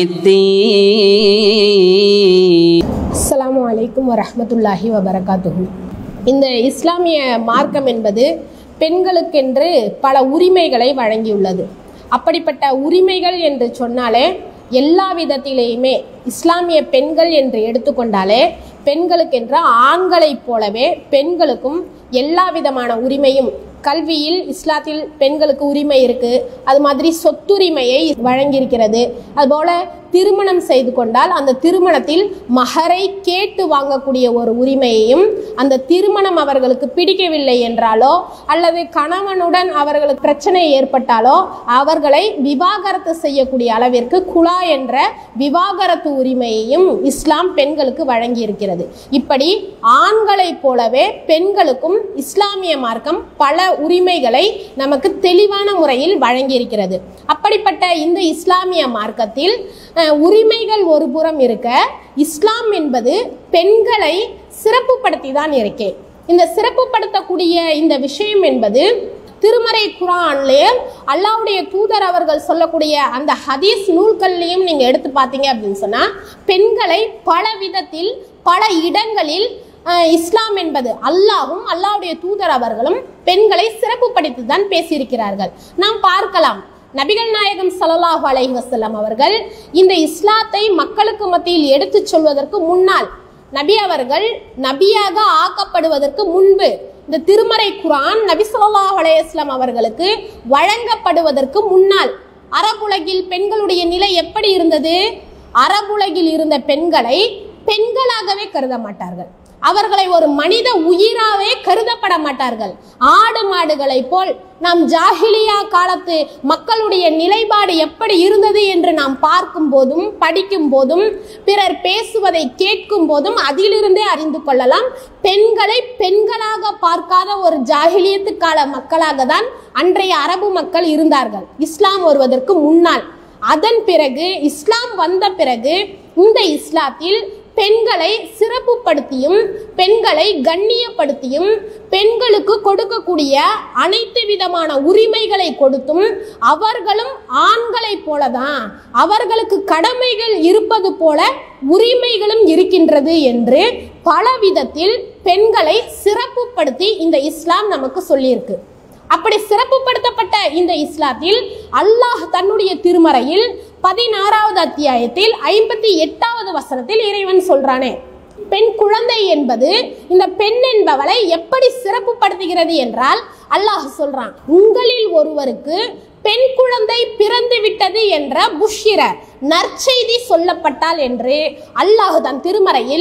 الدين அஸ்ஸலாமு அலைக்கும் வரஹ்மத்துல்லாஹி வபரகாத்துஹு இந்த இஸ்லாமிய மார்க்கம் என்பது பெண்களுக்கென்று பல உரிமைகளை வழங்கியுள்ளது அப்படிப்பட்ட உரிமைகள் என்று சொன்னாலே எல்லா விதத்திலேயுமே இஸ்லாமிய பெண்கள் என்று எடுத்துக்கொண்டாலே பெண்களுக்கென்ற ஆண்களைப் போலவே பெண்களுக்கும் எல்லா விதமான உரிமையும் கல்வியில் இஸ்லாத்தில் பெண்களுக்கு உரிமை இருக்கு அது மாதிரி சொத்துரிமையை வழங்கியிருக்கிறது அதுபோல திருமணம் செய்து கொண்டால் அந்த திருமணத்தில் மகரை கேட்டு வாங்கக்கூடிய ஒரு உரிமையையும் அந்த திருமணம் அவர்களுக்கு பிடிக்கவில்லை என்றாலோ அல்லது கணவனுடன் அவர்களுக்கு பிரச்சனை ஏற்பட்டாலோ அவர்களை விவாகரத்து செய்யக்கூடிய அளவிற்கு குலா என்ற விவாகரத்து உரிமையையும் இஸ்லாம் பெண்களுக்கு வழங்கியிருக்கிறது இப்படி ஆண்களைப் போலவே பெண்களுக்கும் இஸ்லாமிய மார்க்கம் பல உரிமைகளை நமக்கு தெளிவான முறையில் வழங்கியிருக்கிறது அப்படிப்பட்ட இந்த இஸ்லாமிய மார்க்கத்தில் அஹ், உரிமைகள் ஒரு புறம் இருக்க இஸ்லாம் என்பது பெண்களை சிறப்புப்படுத்தி தான் இருக்கே இந்த சிறப்புப்படுத்தக்கூடிய இந்த விஷயம் என்பது திருமறை குரான்லயே அல்லாவுடைய தூதர் அவர்கள் சொல்லக்கூடிய அந்த ஹதீஸ் நூல்கள்லையும் நீங்க எடுத்து பார்த்தீங்க அப்படின்னு சொன்னா பெண்களை பல விதத்தில் பல இடங்களில் அஹ், இஸ்லாம் என்பது அல்லாஹும் அல்லாஹ்வுடைய தூதர் அவர்களும் பெண்களை சிறப்புப்படுத்தி தான் பேசியிருக்கிறார்கள் நாம் பார்க்கலாம் நபிகள் நாயகம் ஸல்லல்லாஹு அலைஹி வஸல்லம் அவர்கள் இந்த இஸ்லாத்தை மக்களுக்கு மத்தியில் எடுத்துச் சொல்வதற்கு முன்னால் நபி அவர்கள் நபியாக ஆக்கப்படுவதற்கு முன்பு இந்த திருமறை குரான் நபி ஸல்லல்லாஹு அலைஹி வஸல்லம் அவர்களுக்கு வழங்கப்படுவதற்கு முன்னால் அரபுலகில் பெண்களுடைய நிலை எப்படி இருந்தது அரபுலகில் இருந்த பெண்களை பெண்களாகவே கருத மாட்டார்கள் அவர்களை ஒரு மனித உயிராவே கருதப்பட மாட்டார்கள் ஆடு மாடுகளை போல் நாம் ஜாஹிலியா காலத்து மக்களுடைய நிலைப்பாடு எப்படி இருந்தது என்று நாம் பார்க்கும் போதும் படிக்கும் போதும் பிறர் பேசுவதை கேட்கும் போதும் அதிலிருந்தே அறிந்து கொள்ளலாம் பெண்களை பெண்களாக பார்க்காத ஒரு ஜாஹிலியத்து கால மக்களாக தான் அன்றைய அரபு மக்கள் இருந்தார்கள் இஸ்லாம் வருவதற்கு முன்னால் அதன் பிறகு இஸ்லாம் வந்த பிறகு இந்த இஸ்லாத்தில் பெண்களை சிறப்புப்படுத்தியும் பெண்களை கண்ணியப்படுத்தியும் பெண்களுக்கு கொடுக்கக்கூடிய அனைத்து விதமான உரிமைகளை கொடுத்தும் அவர்களும் ஆண்களைப் போலதான் அவர்களுக்கு கடமைகள் இருப்பது போல உரிமைகளும் இருக்கின்றது என்று பல விதத்தில் பெண்களை சிறப்புப்படுத்தி இந்த இஸ்லாம் நமக்கு சொல்லியிருக்கு அப்படி சிறப்புப்படுத்தப்பட்ட இந்த இஸ்லாத்தில் அல்லாஹ் தன்னுடைய திருமறையில் பதினாறாவது அத்தியாயத்தில் ஐம்பத்தி எட்டாவது வசனத்தில் இறைவன் சொல்றானே பெண் குழந்தை என்பது இந்த பெண் என்பவளை எப்படி சிறப்புப்படுத்துகிறது என்றால் அல்லாஹ் சொல்றான் உங்களில் ஒருவருக்கு பெண் குழந்தை பிறந்து விட்டது என்ற புஷிர நற்செய்தி சொல்லப்பட்டால் என்று அல்லாஹ் தன் திருமறையில்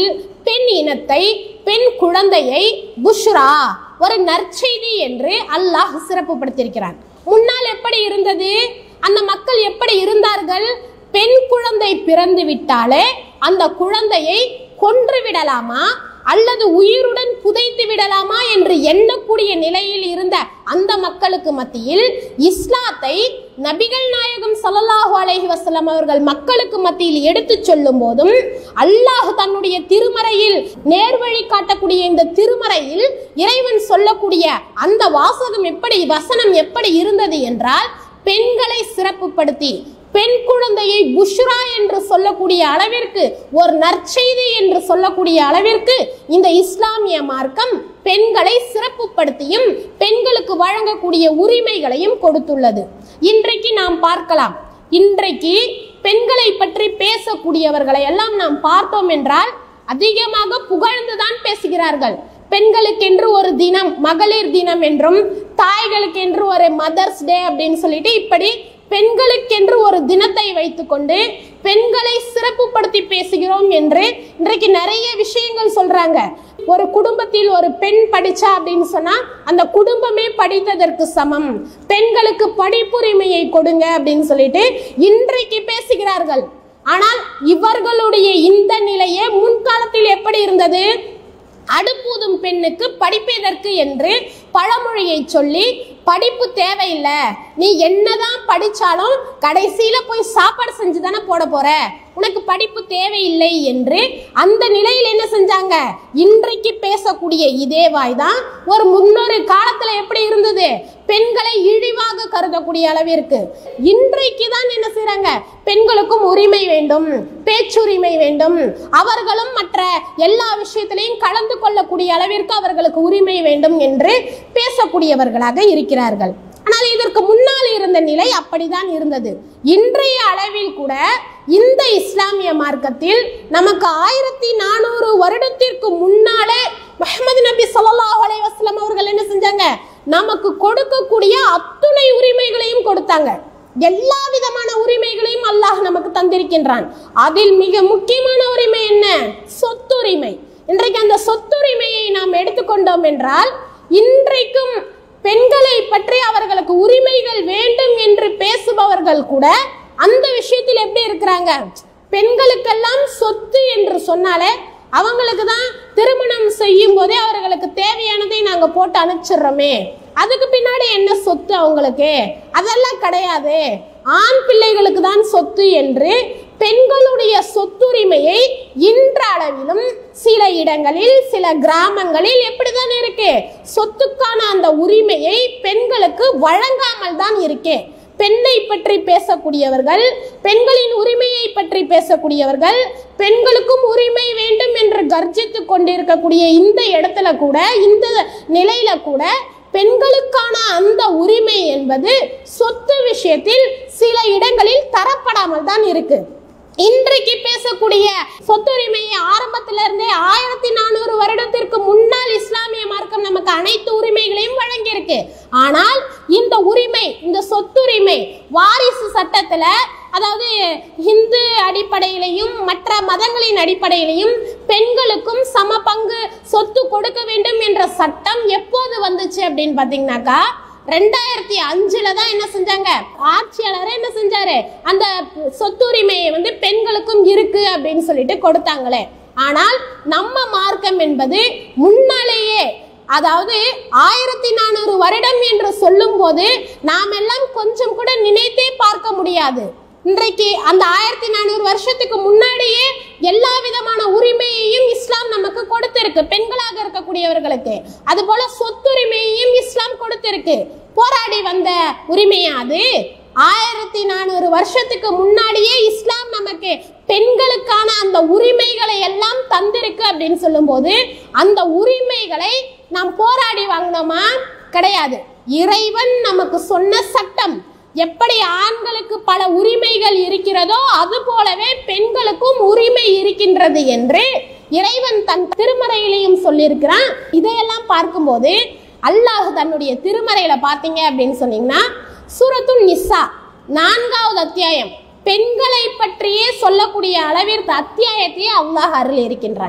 பெண் இனத்தை பெண் குழந்தையை புஷ்ரா ஒரு நற்செய்தி என்று அல்லாஹ் சிறப்புப்படுத்தியிருக்கிறான் முன்னால் எப்படி இருந்தது அந்த மக்கள் எப்படி இருந்தார்கள் பெண் குழந்தை பிறந்து விட்டாலே அந்த குழந்தையை கொன்று விடலாமா அல்லது உயிருடன் புதைத்து விடலாமா என்று எண்ணக்கூடிய நிலையில் இருந்த அந்த மக்களுக்கு மத்தியில் இஸ்லாத்தை நபிகள் நாயகம் ஸல்லல்லாஹு அலைஹி வஸல்லம் அவர்கள் மக்களுக்கு மத்தியில் எடுத்து சொல்லும் போதும் அல்லாஹ் தன்னுடைய திருமறையில் நேர்வழி காட்டக்கூடிய இந்த திருமறையில் இறைவன் சொல்லக்கூடிய அந்த வாசகம் எப்படி வசனம் எப்படி இருந்தது என்றால் பெண்களை சிறப்புப்படுத்தி பெண் குழந்தையை புஷ்ரா என்று சொல்லக்கூடிய அளவிற்கு ஒரு நற்செய்தி என்று சொல்லக்கூடிய அளவிற்கு இந்த இஸ்லாமிய மார்க்கம் பெண்களை சிறப்புப்படுத்தியும் பெண்களுக்கு வழங்கக்கூடிய உரிமைகளையும் கொடுத்துள்ளது இன்றைக்கு நாம் பார்க்கலாம் இன்றைக்கு பெண்களை பற்றி பேசக்கூடியவர்களை எல்லாம் நாம் பார்த்தோம் என்றால் அதிகமாக புகழ்ந்துதான் பேசுகிறார்கள் பெண்களுக்கென்று ஒரு தினம் மகளிர் தினம் என்றும் தாய்களுக்கென்று ஒரு மதர்ஸ் டே அப்படின்னு சொல்லிட்டு இப்படி பெண்களுக்கென்று ஒரு தினத்தை வைத்துக்கொண்டு பெண்களை சிறப்புப்படுத்தி பேசுகிறோம் என்று இன்றைக்கு நிறைய விஷயங்கள் சொல்றாங்க ஒரு குடும்பத்தில் ஒரு பெண் படிச்சா அப்படின்னு சொன்னா அந்த குடும்பமே படித்ததற்கு சமம் பெண்களுக்கு படிப்புரிமையை கொடுங்க அப்படின்னு சொல்லிட்டு இன்றைக்கு பேசுகிறார்கள் ஆனால் இவர்களுடைய இந்த நிலையே முன்காலத்தில் எப்படி இருந்தது அடுப்பூதும் பெண்ணுக்கு படிப்பதற்கு என்று பழமொழியை சொல்லி படிப்பு தேவையில்லை நீ என்னதான் படிச்சாலும் கடைசியில போய் சாப்பாடு செஞ்சு தானே போட போற உனக்கு படிப்பு தேவையில்லை என்று அந்த நிலையில் என்ன செஞ்சாங்க இன்றைக்கு பேசக்கூடிய இதே வாய் தான் ஒரு முன்னொரு காலத்துல எப்படி இருந்தது பெண்களை இழிவாக கருதக்கூடிய அளவிற்கு இன்றைக்கு தான் என்ன செய்றாங்க பெண்களுக்கும் உரிமை வேண்டும் பேச்சுரிமை வேண்டும் அவர்களும் மற்ற எல்லா விஷயத்திலையும் கலந்து கொள்ளக்கூடிய அளவிற்கு அவர்களுக்கு உரிமை வேண்டும் என்று பேசக்கூடியவர்களாக இருக்கிறார்கள் ஆனால் இதற்கு முன்னால் இருந்த நிலை அப்படிதான் இருந்தது இன்றைய அளவில் கூட இந்த இஸ்லாமிய மார்க்கத்தில் நமக்கு ஆயிரத்தி நானூறு வருடத்திற்கு முன்னாலே முஹம்மது நபி ஸல்லல்லாஹு அலைஹி வஸல்லம் அவர்கள் என்ன செஞ்சாங்க நமக்கு கொடுக்கக்கூடிய அத்துணை உரிமைகளையும் கொடுத்தாங்க எல்லா விதமான உரிமைகளையும் அல்லாஹ் நமக்கு தந்திருக்கின்றான் அதில் மிக முக்கியமான உரிமை என்ன சொத்துரிமை இன்றைக்கு அந்த சொத்துரிமையை நாம் எடுத்துக்கொண்டோம் என்றால் இன்றைக்கும் பெண்களை பற்றி அவர்களுக்கு உரிமைகள் வேண்டும் என்று பேசுபவர்கள் கூட அந்த விஷயத்தில் எப்படி இருக்கிறாங்க பெண்களுக்கெல்லாம் சொத்து என்று சொன்னாலே அவங்களுக்கு தான் திருமணம் செய்யும் போதே அவர்களுக்கு தேவையானதை நாங்க போட்டு அனுப்பிச்சிடுறோமே அதுக்கு பின்னாடி என்ன சொத்து அவங்களுக்கு அதெல்லாம் கிடையாது ஆண் பிள்ளைகளுக்கு தான் சொத்து என்று பெண்களுடைய சொத்துரிமையை இன்றளவிலும் சில இடங்களில் சில கிராமங்களில் எப்படிதான் இருக்கு சொத்துக்கான அந்த உரிமையை பெண்களுக்கு வழங்காமல் தான் இருக்கே பெண்ணை பற்றி பேசக்கூடியவர்கள் பெண்களின் உரிமையை பற்றி பேசக்கூடியவர்கள் பெண்களுக்கும் உரிமை வேண்டும் என்று கர்ஜித்து கொண்டிருக்கக்கூடிய இந்த இடத்துல கூட இந்த நிலையில கூட பெண்களுக்கான அந்த உரிமை என்பது சொத்து விஷயத்தில் சில இடங்களில் தரப்படாமல் தான் இருக்கு இன்றைக்கு பேசக்கூடிய சொத்துரிமையை ஆரம்பத்தில இருந்தே ஆயிரத்தி நானூறு வருடத்திற்கு முன்னால் இஸ்லாமிய மார்க்கம் நமக்கு அனைத்து உரிமைகளையும் வழங்கியிருக்கு ஆனால் இந்த உரிமை இந்த சொத்துரிமை வாரிசு சட்டத்துல அதாவது இந்து அடிப்படையிலையும் மற்ற மதங்களின் அடிப்படையிலையும் பெண்களுக்கும் சம பங்கு சொத்து கொடுக்க வேண்டும் என்ற சட்டம் எப்போது வந்துச்சு அப்படின்னு பாத்தீங்கன்னாக்கா ரெண்டாயிரத்தி அஞ்சுல தான் என்ன செஞ்சாங்க ஆட்சியாளர் என்ன செஞ்சாரு அந்த சொத்துரிமையை வந்து பெண்களுக்கும் இருக்கு அப்படின்னு சொல்லிட்டு கொடுத்தாங்களே ஆனால் நம்ம மார்க்கம் என்பது முன்னாலேயே அதாவது ஆயிரத்தி நானூறு வருடம் என்று சொல்லும் போது நாம் எல்லாம் கொஞ்சம் கூட நினைத்தே பார்க்க முடியாது இன்றைக்கு அந்த ஆயிரத்தி நானூறு வருஷத்துக்கு முன்னாடியே எல்லா விதமான உரிமையையும் இஸ்லாம் நமக்கு கொடுத்திருக்கு பெண்களாக இருக்கக்கூடியவர்களுக்கு அது போல சொத்துரிமையையும் இஸ்லாம் கொடுத்திருக்கு போராடி வந்த உரிமையா அது ஆயிரத்தி நானூறு வருஷத்துக்கு முன்னாடியே இஸ்லாம் நமக்கு பெண்களுக்கான அந்த உரிமைகளை எல்லாம் தந்திருக்கு அப்படின்னு சொல்லும்போது அந்த உரிமைகளை நாம் போராடி வாங்கினோமா கிடையாது இறைவன் நமக்கு சொன்ன சட்டம் எப்படி ஆண்களுக்கு பல உரிமைகள் இருக்கிறதோ அது போலவே பெண்களுக்கும் உரிமை இருக்கின்றது என்று இறைவன் தன் திருமறையிலையும் சொல்லியிருக்கிறான் இதையெல்லாம் பார்க்கும்போது அல்லாஹ் தன்னுடைய திருமறையில பார்த்தீங்க அப்படின்னு சொன்னீங்கன்னா சூரத்துல் நிசா நான்காவது அத்தியாயம் பெண்களை பற்றியே சொல்லக்கூடிய அளவிற்கு அத்தியாயத்தையே அல்லாஹ் அருள் இருக்கின்றான்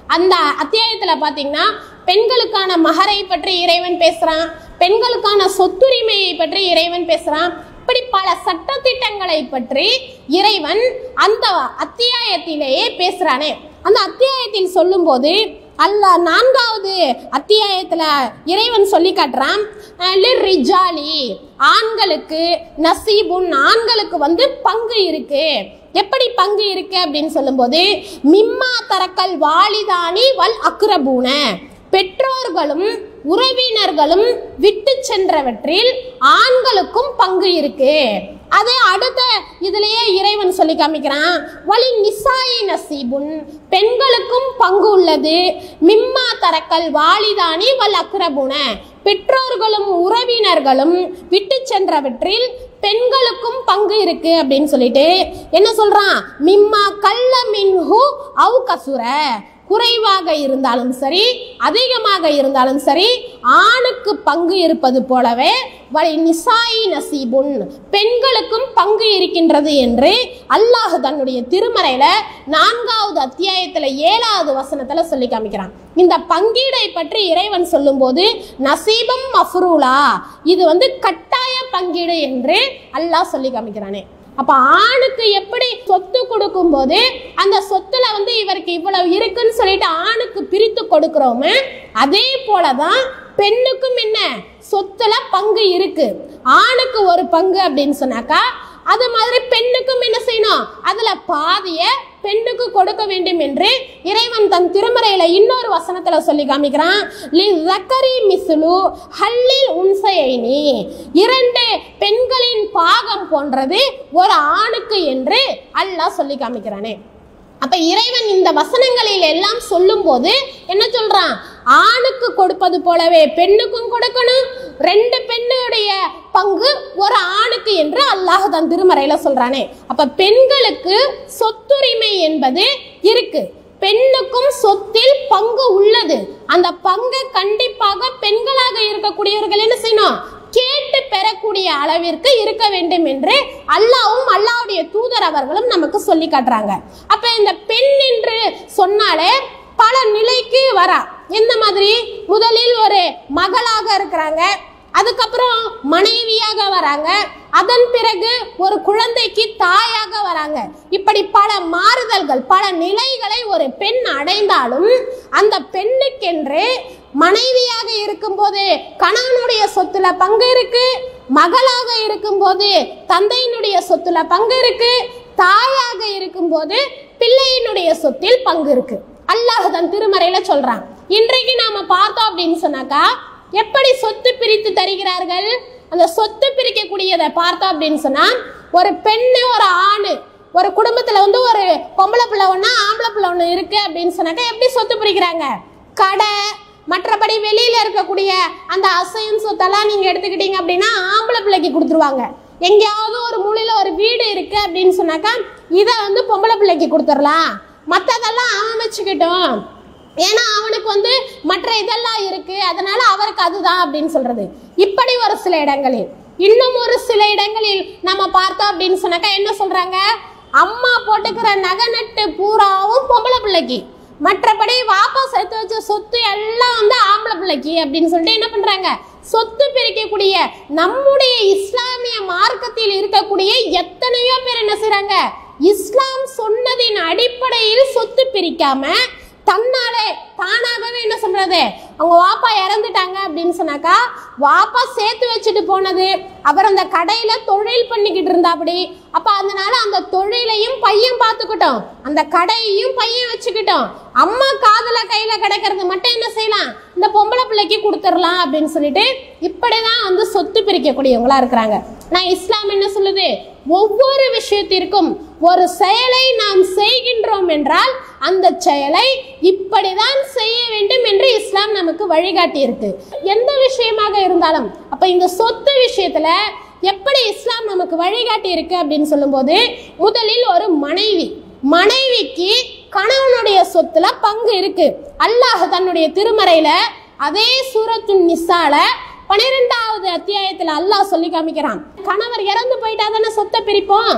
அந்த அத்தியாயத்துல பாத்தீங்கன்னா பெண்களுக்கான மகரை பற்றி இறைவன் பேசுறான் பெண்களுக்கான சொத்துரிமையை பற்றி இறைவன் பேசுறான் இப்படி பல சட்டத்திட்டங்களை பற்றி இறைவன் அந்த அத்தியாயத்திலேயே பேசுறானே அந்த அத்தியாயத்தில் சொல்லும்போது அல்லாஹ் நான்காவது அத்தியாயத்துல இறைவன் சொல்லி காட்டுறான் அஹ், லிர்ரிஜாலி ஆண்களுக்கு நசீபுன் ஆண்களுக்கு வந்து பங்கு இருக்கு எப்படி பங்கு இருக்கு அப்படின்னு சொல்லும்போது மிம்மா தரக்கல் வாலிதானி வல் அக்ரபூன பெற்றோர்களும் உறவினர்களும் விட்டு சென்றவற்றில் ஆண்களுக்கும் பங்கு இருக்கு அது அடுத்த இதுலயே இறைவன் சொல்லி காமிக்கிறான் வலி நிசாயி நசீபுன் பெண்களுக்கும் பங்கு உள்ளது மிம்மா தரக்கல் வாலிதானி வல் அக்ரபுன பெற்றோர்களும் உறவினர்களும் விட்டு சென்றவற்றில் பெண்களுக்கும் பங்கு இருக்கு அப்படின்னு சொல்லிட்டு என்ன சொல்றான் மிம்மா கல்ல மின்ஹு அவு கசுர குறைவாக இருந்தாலும் சரி அதிகமாக இருந்தாலும் சரி ஆணுக்கு பங்கு இருப்பது போலவே வழி நிசாயி நசீபுன் பெண்களுக்கும் பங்கு இருக்கின்றது என்று அல்லாஹ் தன்னுடைய திருமறையில நான்காவது அத்தியாயத்துல ஏழாவது வசனத்துல சொல்லி காமிக்கிறான் இந்த பங்கீடை பற்றி இறைவன் சொல்லும்போது நசீபம் மஃப்ரூலா இது வந்து கட்டாய பங்கீடு என்று அல்லாஹ் சொல்லி காமிக்கிறானே அப்ப ஆணுக்கு எப்படி சொத்து கொடுக்கும் போது அந்த சொத்துல வந்து இவருக்கு இவ்வளவு இருக்குன்னு சொல்லிட்டு ஆணுக்கு பிரித்து கொடுக்கிறோமே அதே போலதான் பெண்ணுக்கும் என்ன சொத்துல பங்கு இருக்கு ஆணுக்கு ஒரு பங்கு அப்படின்னு சொன்னாக்கா அது மாதிரி பெண்ணுக்கும் என்ன செய்யணும் அதுல பாதிய பெண்ணுக்கு கொடுக்க வேண்டும் என்று இறைவன் தன் திருமறையில இன்னொரு வசனத்துல சொல்லி காமிக்கிறான் லி ஜக்கரி மிஸ்லு ஹல்லில் உன்சைனி இரண்டு பெண்களின் பாகம் போன்றது ஒரு ஆணுக்கு என்று அல்லாஹ் சொல்லி காமிக்கிறானே அப்ப இறைவன் இந்த வசனங்களில் எல்லாம் சொல்லும் போது என்ன சொல்றான் ஆணுக்கு கொடுப்பது போலவே பெண்ணுக்கும் கொடுக்கணும் ரெண்டு பெண்ணுடைய பங்கு ஒரு ஆணுக்கு என்று அல்லாஹ் தன் திருமறையில சொல்றானே அப்ப பெண்களுக்கு சொத்துரிமை என்பது இருக்கு பெண்ணுக்கும் சொத்தில் பங்கு உள்ளது அந்த பங்கு கண்டிப்பாக பெண்களாக இருக்கக்கூடியவர்கள் என்ன செய்யணும் கேட்டு பெறக்கூடிய அளவிற்கு இருக்க வேண்டும் என்று அல்லாவும் அல்லாவுடைய தூதர் அவர்களும் நமக்கு சொல்லி காட்டுறாங்க அப்ப இந்த பெண் என்று சொன்னாலே பல நிலைக்கு வரா எந்த மாதிரி முதலில் ஒரு மகளாக இருக்கிறாங்க அதுக்கப்புறம் மனைவியாக வராங்க அதன் பிறகு ஒரு குழந்தைக்கு தாயாக வராங்க இப்படி பல மாறுதல்கள் பல நிலைகளை ஒரு பெண் அடைந்தாலும் அந்த பெண்ணுக்கென்று மனைவியாக இருக்கும்போது கணவனுடைய சொத்துல பங்கு இருக்கு மகளாக இருக்கும்போது தந்தையினுடைய சொத்துல பங்கு இருக்கு தாயாக இருக்கும்போது பிள்ளையினுடைய சொத்தில் பங்கு இருக்கு அல்லாஹ் தன் திருமறையில சொல்றான் இன்றைக்கு நாம பார்த்தோம் அப்படின்னு சொன்னாக்கா எப்படி சொத்து பிரித்து தருகிறார்கள் அந்த சொத்து பிரிக்கக்கூடியதை பார்த்தோம் அப்படின்னு சொன்னா ஒரு பெண்ணு ஒரு ஆணு ஒரு குடும்பத்துல வந்து ஒரு பொம்பளை பிள்ளை ஒண்ணா ஆம்பளை பிள்ளை ஒண்ணு இருக்கு அப்படின்னு சொன்னாக்கா எப்படி சொத்து பிரிக்கிறாங்க கடை மற்றபடி வெளியில இருக்கக்கூடிய அந்த அசையும் சொத்தெல்லாம் நீங்க எடுத்துக்கிட்டீங்க அப்படின்னா ஆம்பளை பிள்ளைக்கு கொடுத்துருவாங்க எங்கேயாவது ஒரு மூலையில ஒரு வீடு இருக்கு அப்படின்னு சொன்னாக்கா இதை வந்து பொம்பளை பிள்ளைக்கு கொடுத்துடலாம் மற்றதெல்லாம் அவன் வச்சுக்கிட்டோம் ஏன்னா அவனுக்கு வந்து மற்ற இதெல்லாம் இருக்கு அதனால அவருக்கு அதுதான் அப்படின்னு சொல்றது இப்படி ஒரு சில இடங்களில் இன்னும் ஒரு சில இடங்களில் நம்ம பார்த்தோம் அப்படின்னு சொன்னாக்கா என்ன சொல்றாங்க அம்மா போட்டுக்கிற நகை நட்டு பூராவும் பொம்பளை பிள்ளைக்கு மற்றபடி வாப்பா சேர்த்து வச்ச சொத்து எல்லாம் வந்து ஆம்பளை பிள்ளைக்கு அப்படின்னு சொல்லிட்டு என்ன பண்றாங்க சொத்து பிரிக்கக்கூடிய நம்முடைய இஸ்லாமிய மார்க்கத்தில் இருக்கக்கூடிய எத்தனையோ பேர் என்ன செய்றாங்க இஸ்லாம் சொன்னதின் அடிப்படையில் சொத்து பிரிக்காம தன்னாலே தானாகவே என்ன சொல்றது அவங்க வாப்பா இறந்துட்டாங்க அப்படின்னு சொன்னாக்கா வாப்பா சேர்த்து வச்சுட்டு போனது அவர் அந்த கடையில தொழில் பண்ணிக்கிட்டு இருந்தாப்படி அப்ப அதனால அந்த தொழிலையும் பையன் பார்த்துக்கிட்டோம் அந்த கடையையும் பையன் வச்சுக்கிட்டோம் அம்மா காதுல கையில கிடக்கிறது மட்டும் என்ன செய்யலாம் இந்த பொம்பளை பிள்ளைக்கு கொடுத்துடலாம் அப்படின்னு சொல்லிட்டு இப்படிதான் வந்து சொத்து பிரிக்கக்கூடியவங்களா இருக்கிறாங்க நான் இஸ்லாம் என்ன சொல்லுது ஒவ்வொரு விஷயத்திற்கும் ஒரு செயலை நாம் செய்கின்றோம் என்றால் அந்த செயலை இப்படிதான் செய்ய வேண்டும் என்று இஸ்லாம் நமக்கு வழிகாட்டி இருக்கு எந்த விஷயமாக இருந்தாலும் அப்ப இந்த சொத்து விஷயத்துல எப்படி இஸ்லாம் நமக்கு வழிகாட்டி இருக்கு அப்படின்னு சொல்லும்போது முதலில் ஒரு மனைவி மனைவிக்கு கணவனுடைய சொத்துல பங்கு இருக்கு அல்லாஹ் தன்னுடைய திருமறையில அதே சூரத்து நிசால பனிரெண்டாவது அத்தியாயத்துல அல்லாஹ் சொல்லி காமிக்கிறான் கணவர் இறந்து போயிட்டா தானே சொத்தை பிரிப்போம் அப்ப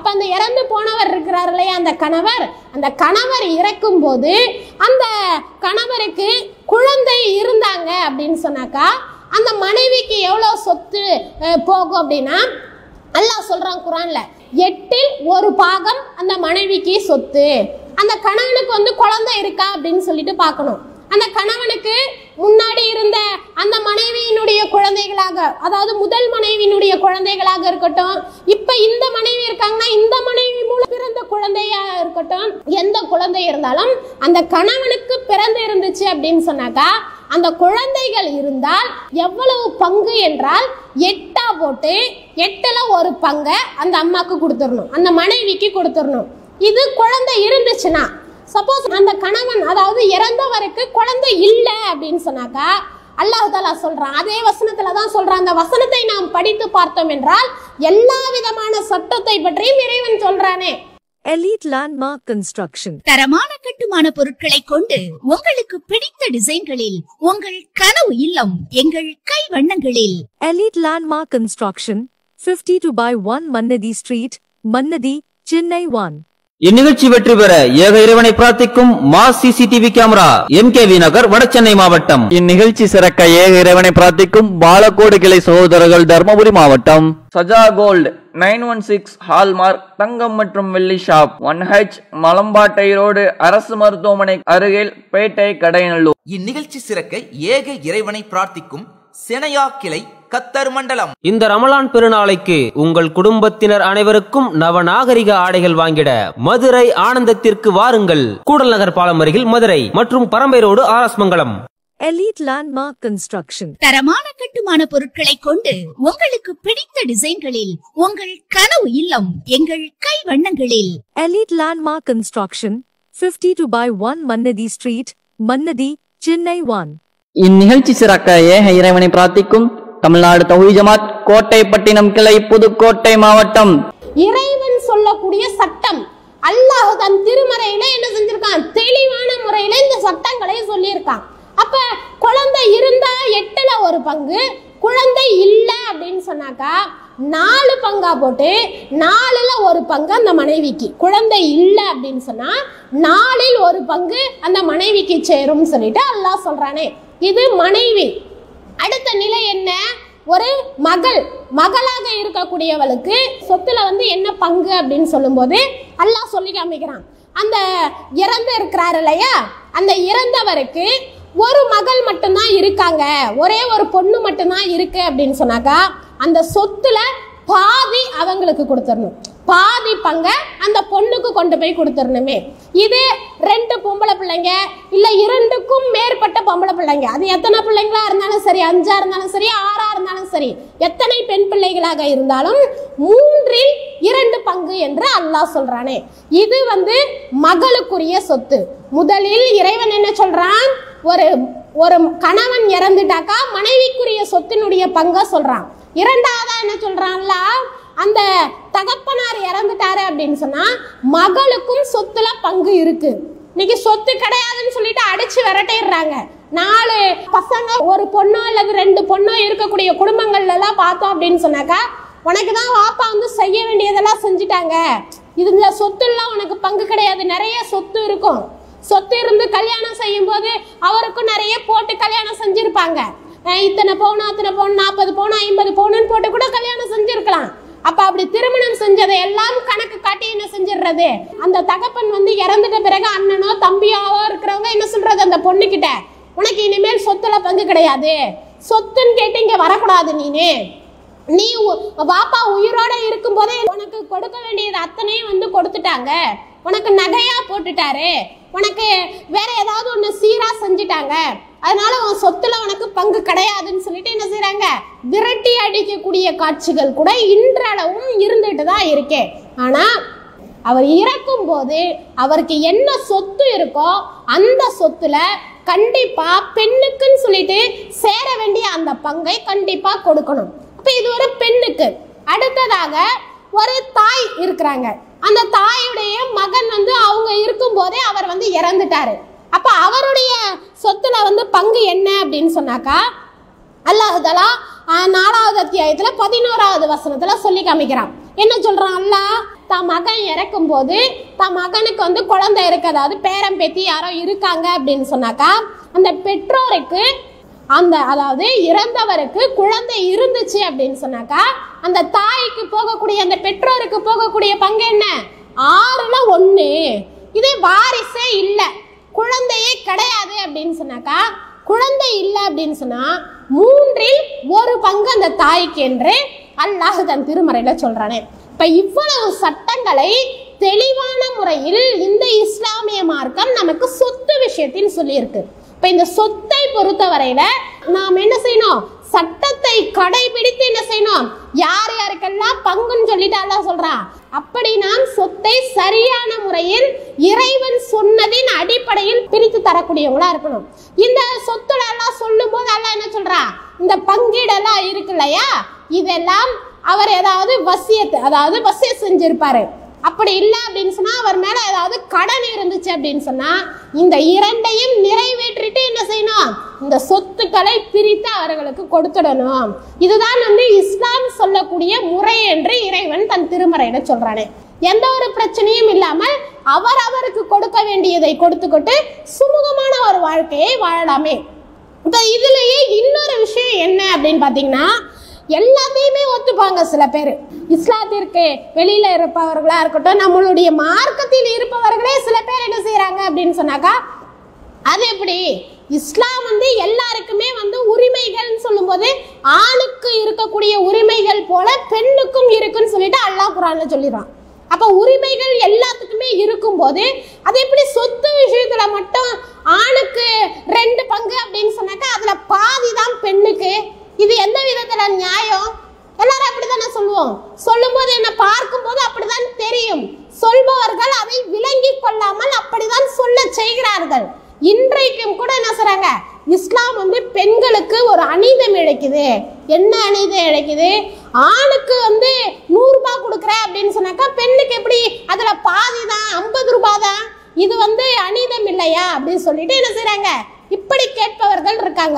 அப்ப அந்த இறந்து போனவர் இருக்கிறார் இல்லையா அந்த கணவர் அந்த கணவர் இறக்கும் போது அந்த கணவருக்கு குழந்தை இருந்தாங்க அப்படின்னு சொன்னாக்கா அந்த மனைவிக்கு எவ்வளவு சொத்து அஹ், போகும் அப்படின்னா அல்லாஹ் சொல்றான் குரான்ல எட்டில் ஒரு பாகம் அந்த மனைவிக்கு சொத்து அந்த கணவனுக்கு வந்து குழந்தை இருக்கா அப்படின்னு சொல்லிட்டு பார்க்கணும் அந்த கணவனுக்கு முன்னாடி இருந்த அந்த மனைவியினுடைய குழந்தைகளாக அதாவது முதல் மனைவியினுடைய குழந்தைகளாக இருக்கட்டும் இப்ப இந்த மனைவி இருக்காங்கன்னா இந்த மனைவி மூலம் பிறந்த குழந்தையா இருக்கட்டும் எந்த குழந்தை இருந்தாலும் அந்த கணவனுக்கு பிறந்து இருந்துச்சு அப்படின்னு சொன்னாக்கா அந்த குழந்தைகள் இருந்தால் எவ்வளவு பங்கு என்றால் எட்டா போட்டு எட்டுல ஒரு பங்கை அந்த அம்மாக்கு கொடுத்துடணும் அந்த மனைவிக்கு கொடுத்துடணும் இது குழந்தை இருந்துச்சுன்னா சப்போஸ் அந்த கணவன் அதாவது இறந்தவருக்கு குழந்தை இல்லை அப்படின்னு சொன்னாக்கா அல்லாஹ் தாலா சொல்றான் அதே வசனத்துல தான் சொல்றான் அந்த வசனத்தை நாம் படித்து பார்த்தோம் என்றால் எல்லா விதமான சட்டத்தை பற்றியும் இறைவன் சொல்றானே எலீட் லேண்ட்மார்க் கன்ஸ்ட்ரக்ஷன் தரமான கட்டுமான பொருட்களை கொண்டு உங்களுக்கு பிடித்த டிசைன்களில் உங்கள் கனவு இல்லம் எங்கள் கை வண்ணங்களில் elite landmark construction 50 two by one Mannady street Mannady Chennai one இந்நிகழ்ச்சி வெற்றி பெற ஏக இறைவனை பிரார்த்திக்கும் mass CCTV camera M K V Nagar வடசென்னை மாவட்டம் இந்நிகழ்ச்சி சிறக்க ஏக இறைவனை பிரார்த்திக்கும் பாலக்கோடு கிளை சகோதரர்கள் தர்மபுரி மாவட்டம் Saja gold nine one six hallmark தங்கம் மற்றும் வெள்ளி shop one H Malampattai road அரசு மருத்துவமனை அருகில் பேட்டை கடையநல்லூர் இந்நிகழ்ச்சி சிறக்க ஏக இறைவனை பிரார்த்திக்கும் செனையா கிளை கத்தர் மண்டலம் இந்த ரமலான் பெருநாளைக்கு உங்கள் குடும்பத்தினர் அனைவருக்கும் நவநாகரிக ஆடைகள் வாங்கிட மதுரை ஆனந்தத்திற்கு வாருங்கள் கூடல் நகர் பாலம் அருகில் மதுரை மற்றும் Parambai road R S Mangalam elite landmark construction தரமான கட்டுமான பொருட்களை கொண்டு உங்களுக்கு பிடித்த டிசைன்களில் உங்கள் கனவு இல்லம் எங்கள் கை வண்ணங்களில் elite landmark construction 50 two by one Mannady street Mannady Chennai one இந்நிகழ்ச்சி சிறக்க ஏக இறைவனை பிரார்த்திக்கும் தமிழ்நாடு தௌஹி ஜமாத் கோட்டைப்பட்டினம் கிளை புதுக்கோட்டை மாவட்டம் இறைவன் சொல்லக்கூடிய சட்டம் அல்லாஹ் தன் திருமறையில என்ன செஞ்சிருக்கான் தெளிவான முறையில இந்த சட்டங்களை சொல்லியிருக்கான் அப்ப குழந்தை இருந்தா எட்டுல ஒரு பங்கு குழந்தை இல்லை அப்படின்னு சொன்னாக்கா நாலு பங்கா போட்டு நாலுல ஒரு பங்கு அந்த மனைவிக்கு குழந்தை இல்லை அப்படின்னு சொன்னா நாலில் ஒரு பங்கு அந்த மனைவிக்கு சேரும் சொல்லிட்டு அல்லாஹ் சொல்றானே இது மனைவி அடுத்த நிலை என்ன ஒரு மகள் மகளாக இருக்கக்கூடியவளுக்கு சொத்துல வந்து என்ன பங்கு அப்படின்னு சொல்லும்போது அல்லாஹ் சொல்லி காமிக்கிறான் அந்த இறந்து இருக்கிறாரு இல்லையா அந்த இறந்தவருக்கு ஒரு மகள் மட்டும்தான் இருக்காங்க ஒரே ஒரு பொண்ணு மட்டும்தான் இருக்கு அப்படின்னு சொன்னாக்கா அந்த சொத்துல பாதி அவங்களுக்கு கொடுத்துடணும் பாதி பங்க அந்த பொண்ணுக்கு கொண்டு போய் கொடுத்துடணுமே இது ரெண்டு பொம்பளை பிள்ளைங்க இல்ல இரண்டுக்கும் மேற்பட்ட பொம்பளை பிள்ளைங்க அது எத்தனை பிள்ளைங்களா இருந்தாலும் சரி அஞ்சா இருந்தாலும் சரி ஆறா இருந்தாலும் சரி எத்தனை பெண் பிள்ளைகளாக இருந்தாலும் மூன்றில் இரண்டு பங்கு என்று அல்லாஹ் சொல்றானே இது வந்து மகளுக்குரிய சொத்து முதலில் இறைவன் என்ன சொல்றான் ஒரு ஒரு கணவன் இறந்துட்டாக்கா மனைவிக்குரிய சொத்தினுடைய பங்க சொல்றான் இரண்டாவதா என்ன சொல்றான்ல அந்த தகப்பனார் இறந்துட்டாரு அப்படின்னு சொன்னா மகளுக்கும் சொத்துல பங்கு இருக்கு இன்னைக்கு சொத்து கிடையாதுன்னு சொல்லிட்டு அடிச்சு விரட்டிடுறாங்க நாலு பசங்க ஒரு பொண்ணோ அல்லது ரெண்டு பொண்ணோ இருக்கக்கூடிய குடும்பங்கள்ல எல்லாம் பார்த்தோம் அப்படின்னு சொன்னாக்கா உனக்கு தான் வாப்பா வந்து செய்ய வேண்டியதெல்லாம் செஞ்சுட்டாங்க இது இந்த சொத்துலாம் உனக்கு பங்கு கிடையாது நிறைய சொத்து இருக்கும் சொத்து இருந்து கல்யாணம் செய்யும் போது அவருக்கும் நிறைய போட்டு கல்யாணம் செஞ்சிருப்பாங்க அஹ் இத்தனை பவுன் அத்தனை பவுன் நாற்பது பவுன் ஐம்பது பவுனுன்னு போட்டு கூட கல்யாணம் செஞ்சிருக்கலாம் அப்ப அப்படி திருமணம் செஞ்சதை எல்லாம் கணக்கு காட்டி என்ன செஞ்சிடுறது அந்த தகப்பன் வந்து இறந்துட்ட பிறகு அண்ணனோ தம்பியாவோ இருக்கிறவங்க என்ன சொல்றது அந்த பொண்ணு கிட்ட உனக்கு இனிமேல் சொத்துல பங்கு கிடையாது சொத்துன்னு கேட்டு இங்க வரக்கூடாது நீனு நீ உ- பாப்பா உயிரோட இருக்கும் போதே உனக்கு கொடுக்க வேண்டியது அத்தனையும் வந்து கொடுத்துட்டாங்க உனக்கு நகையா போட்டுட்டாரு உனக்கு வேற ஏதாவது ஒண்ணு சீரா செஞ்சுட்டாங்க அதனால உன் சொத்துல உனக்கு பங்கு கிடையாதுன்னு சொல்லிட்டு என்ன செய்றாங்க விரட்டி அடிக்கக்கூடிய காட்சிகள் கூட இன்றளவும் இருந்துட்டு தான் இருக்கே ஆனா அவர் இறக்கும் போது அவருக்கு என்ன சொத்து இருக்கோ அந்த சொத்துல கண்டிப்பா பெண்ணுக்குன்னு சொல்லிட்டு சேர வேண்டிய அந்த பங்கை கண்டிப்பா கொடுக்கணும் அப்ப இது ஒரு பெண்ணுக்கு அடுத்ததாக ஒரு தாய் இருக்கிறாங்க அந்த தாயுடைய மகன் வந்து அவங்க இருக்கும் போதே அவர் வந்து இறந்துட்டாரு அப்ப அவருடைய சொத்துல வந்து பங்கு என்ன அப்படின்னு சொன்னாக்கா அல்லாஹுதலா நாலாவது அத்தியாயத்துல பதினோராவது வசனத்துல சொல்லி காமிக்கிறான் என்ன சொல்றான் அல்லாஹ் தன் மகன் இறக்கும் போது தன் மகனுக்கு வந்து குழந்தை இருக்கு அதாவது பேரன் பேத்தி யாரோ இருக்காங்க அப்படின்னு சொன்னாக்கா அந்த பெற்றோருக்கு அந்த அதாவது இறந்தவருக்கு குழந்தை இருந்துச்சு அப்படின்னு சொன்னாக்கா அந்த தாய்க்கு போகக்கூடிய அந்த பெற்றோருக்கு போகக்கூடிய பங்கு என்ன ஆறுல ஒண்ணு இதே வாரிசே இல்லை குழந்தையே கிடையாது அப்படின்னு சொன்னாக்கா குழந்தை இல்லை அப்படின்னு சொன்னா மூன்றில் ஒரு பங்கு அந்த தாய்க்கு என்று அல்லாஹ் தன் திருமறையில சொல்றானே இப்ப இவ்வளவு சட்டங்களை தெளிவான முறையில் இந்த இஸ்லாமிய மார்க்கம் நமக்கு சொத்து விஷயத்தில் சொல்லியிருக்கு இப்ப இந்த சொத்தை பொறுத்தவரையில நாம் என்ன செய்யணும் சட்டத்தை கடைபிடித்து என்ன செய்யணும் யார் யாருக்கெல்லாம் பங்குன்னு சொல்லிட்டு அல்லாஹ் சொல்றான் அப்படி நாம் சொத்தை சரியான முறையில் இறைவன் சொன்னதின் அடிப்படையில் பிரித்து தரக்கூடியவங்களா இருக்கணும் இந்த சொத்துல எல்லாம் சொல்லும் போது அல்லாஹ் என்ன சொல்றா இந்த பங்கீடெல்லாம் இருக்கு இல்லையா இதெல்லாம் அவர் ஏதாவது வசியத்து அதாவது வசிய செஞ்சிருப்பாரு அப்படி இல்லை அப்படின்னு சொன்னா அவர் மேல ஏதாவது கடன் இருந்துச்சு அப்படின்னு சொன்னா இந்த இரண்டையும் நிறைவேற்றிட்டு என்ன செய்யணும் இந்த சொத்துக்களை பிரித்து அவர்களுக்கு கொடுத்துடணும் இதுதான் வந்து இஸ்லாம் சொல்லக்கூடிய முறை என்று இறைவன் தன் திருமறையில சொல்றானே எந்த ஒரு பிரச்சனையும் இல்லாமல் அவர் அவருக்கு கொடுக்க வேண்டியதை கொடுத்துக்கிட்டு சுமூகமான ஒரு வாழ்க்கையை வாழலாமே இப்ப இதுலயே இன்னொரு விஷயம் என்ன அப்படின்னு பாத்தீங்கன்னா எல்லாத்தையுமே ஒத்துப்பாங்க சில பேர் இஸ்லாத்திற்கு வெளியில இருப்பவர்களா இருக்கட்டும் நம்மளுடைய மார்க்கத்தில் இருப்பவர்களே சில பேர் என்ன செய்யறாங்க அப்படின்னு சொன்னாக்கா அது எப்படி இஸ்லாம் வந்து எல்லாருக்குமே வந்து உரிமைகள்னு சொல்லும்போது ஆணுக்கு இருக்கக்கூடிய உரிமைகள் போல பெண்ணுக்கும் இருக்குன்னு சொல்லிட்டு அல்லாஹ் குரான்ல சொல்லிடுறான் அப்ப உரிமைகள் எல்லாத்துக்குமே இருக்கும்போது அது எப்படி சொத்து விஷயத்துல மட்டும் ஆணுக்கு ரெண்டு பங்கு அப்படின்னு சொன்னாக்கா அதுல பாதி தான் பெண்ணுக்கு இது எந்த விதத்துல நியாயம் எல்லாரும் அப்படித்தானே சொல்லுவோம் சொல்லும்போது என்ன பார்க்கும்போது அப்படிதான் தெரியும் சொல்பவர்கள் அதை விளங்கி கொள்ளாமல் அப்படிதான் சொல்ல செய்கிறார்கள் இன்றைக்கும் கூட என்ன சொல்றாங்க இஸ்லாம் வந்து பெண்களுக்கு ஒரு அநீதம் இழைக்குது என்ன அநீதம் இழைக்குது ஆணுக்கு வந்து நூறு ரூபாய் கொடுக்குறேன் அப்படின்னு சொன்னாக்கா பெண்ணுக்கு எப்படி அதுல பாதி தான் ஐம்பது ரூபாய் தான் இது வந்து அநீதம் இல்லையா அப்படின்னு சொல்லிட்டு என்ன செய்றாங்க இப்படி கேட்பவர்கள் இருக்காங்க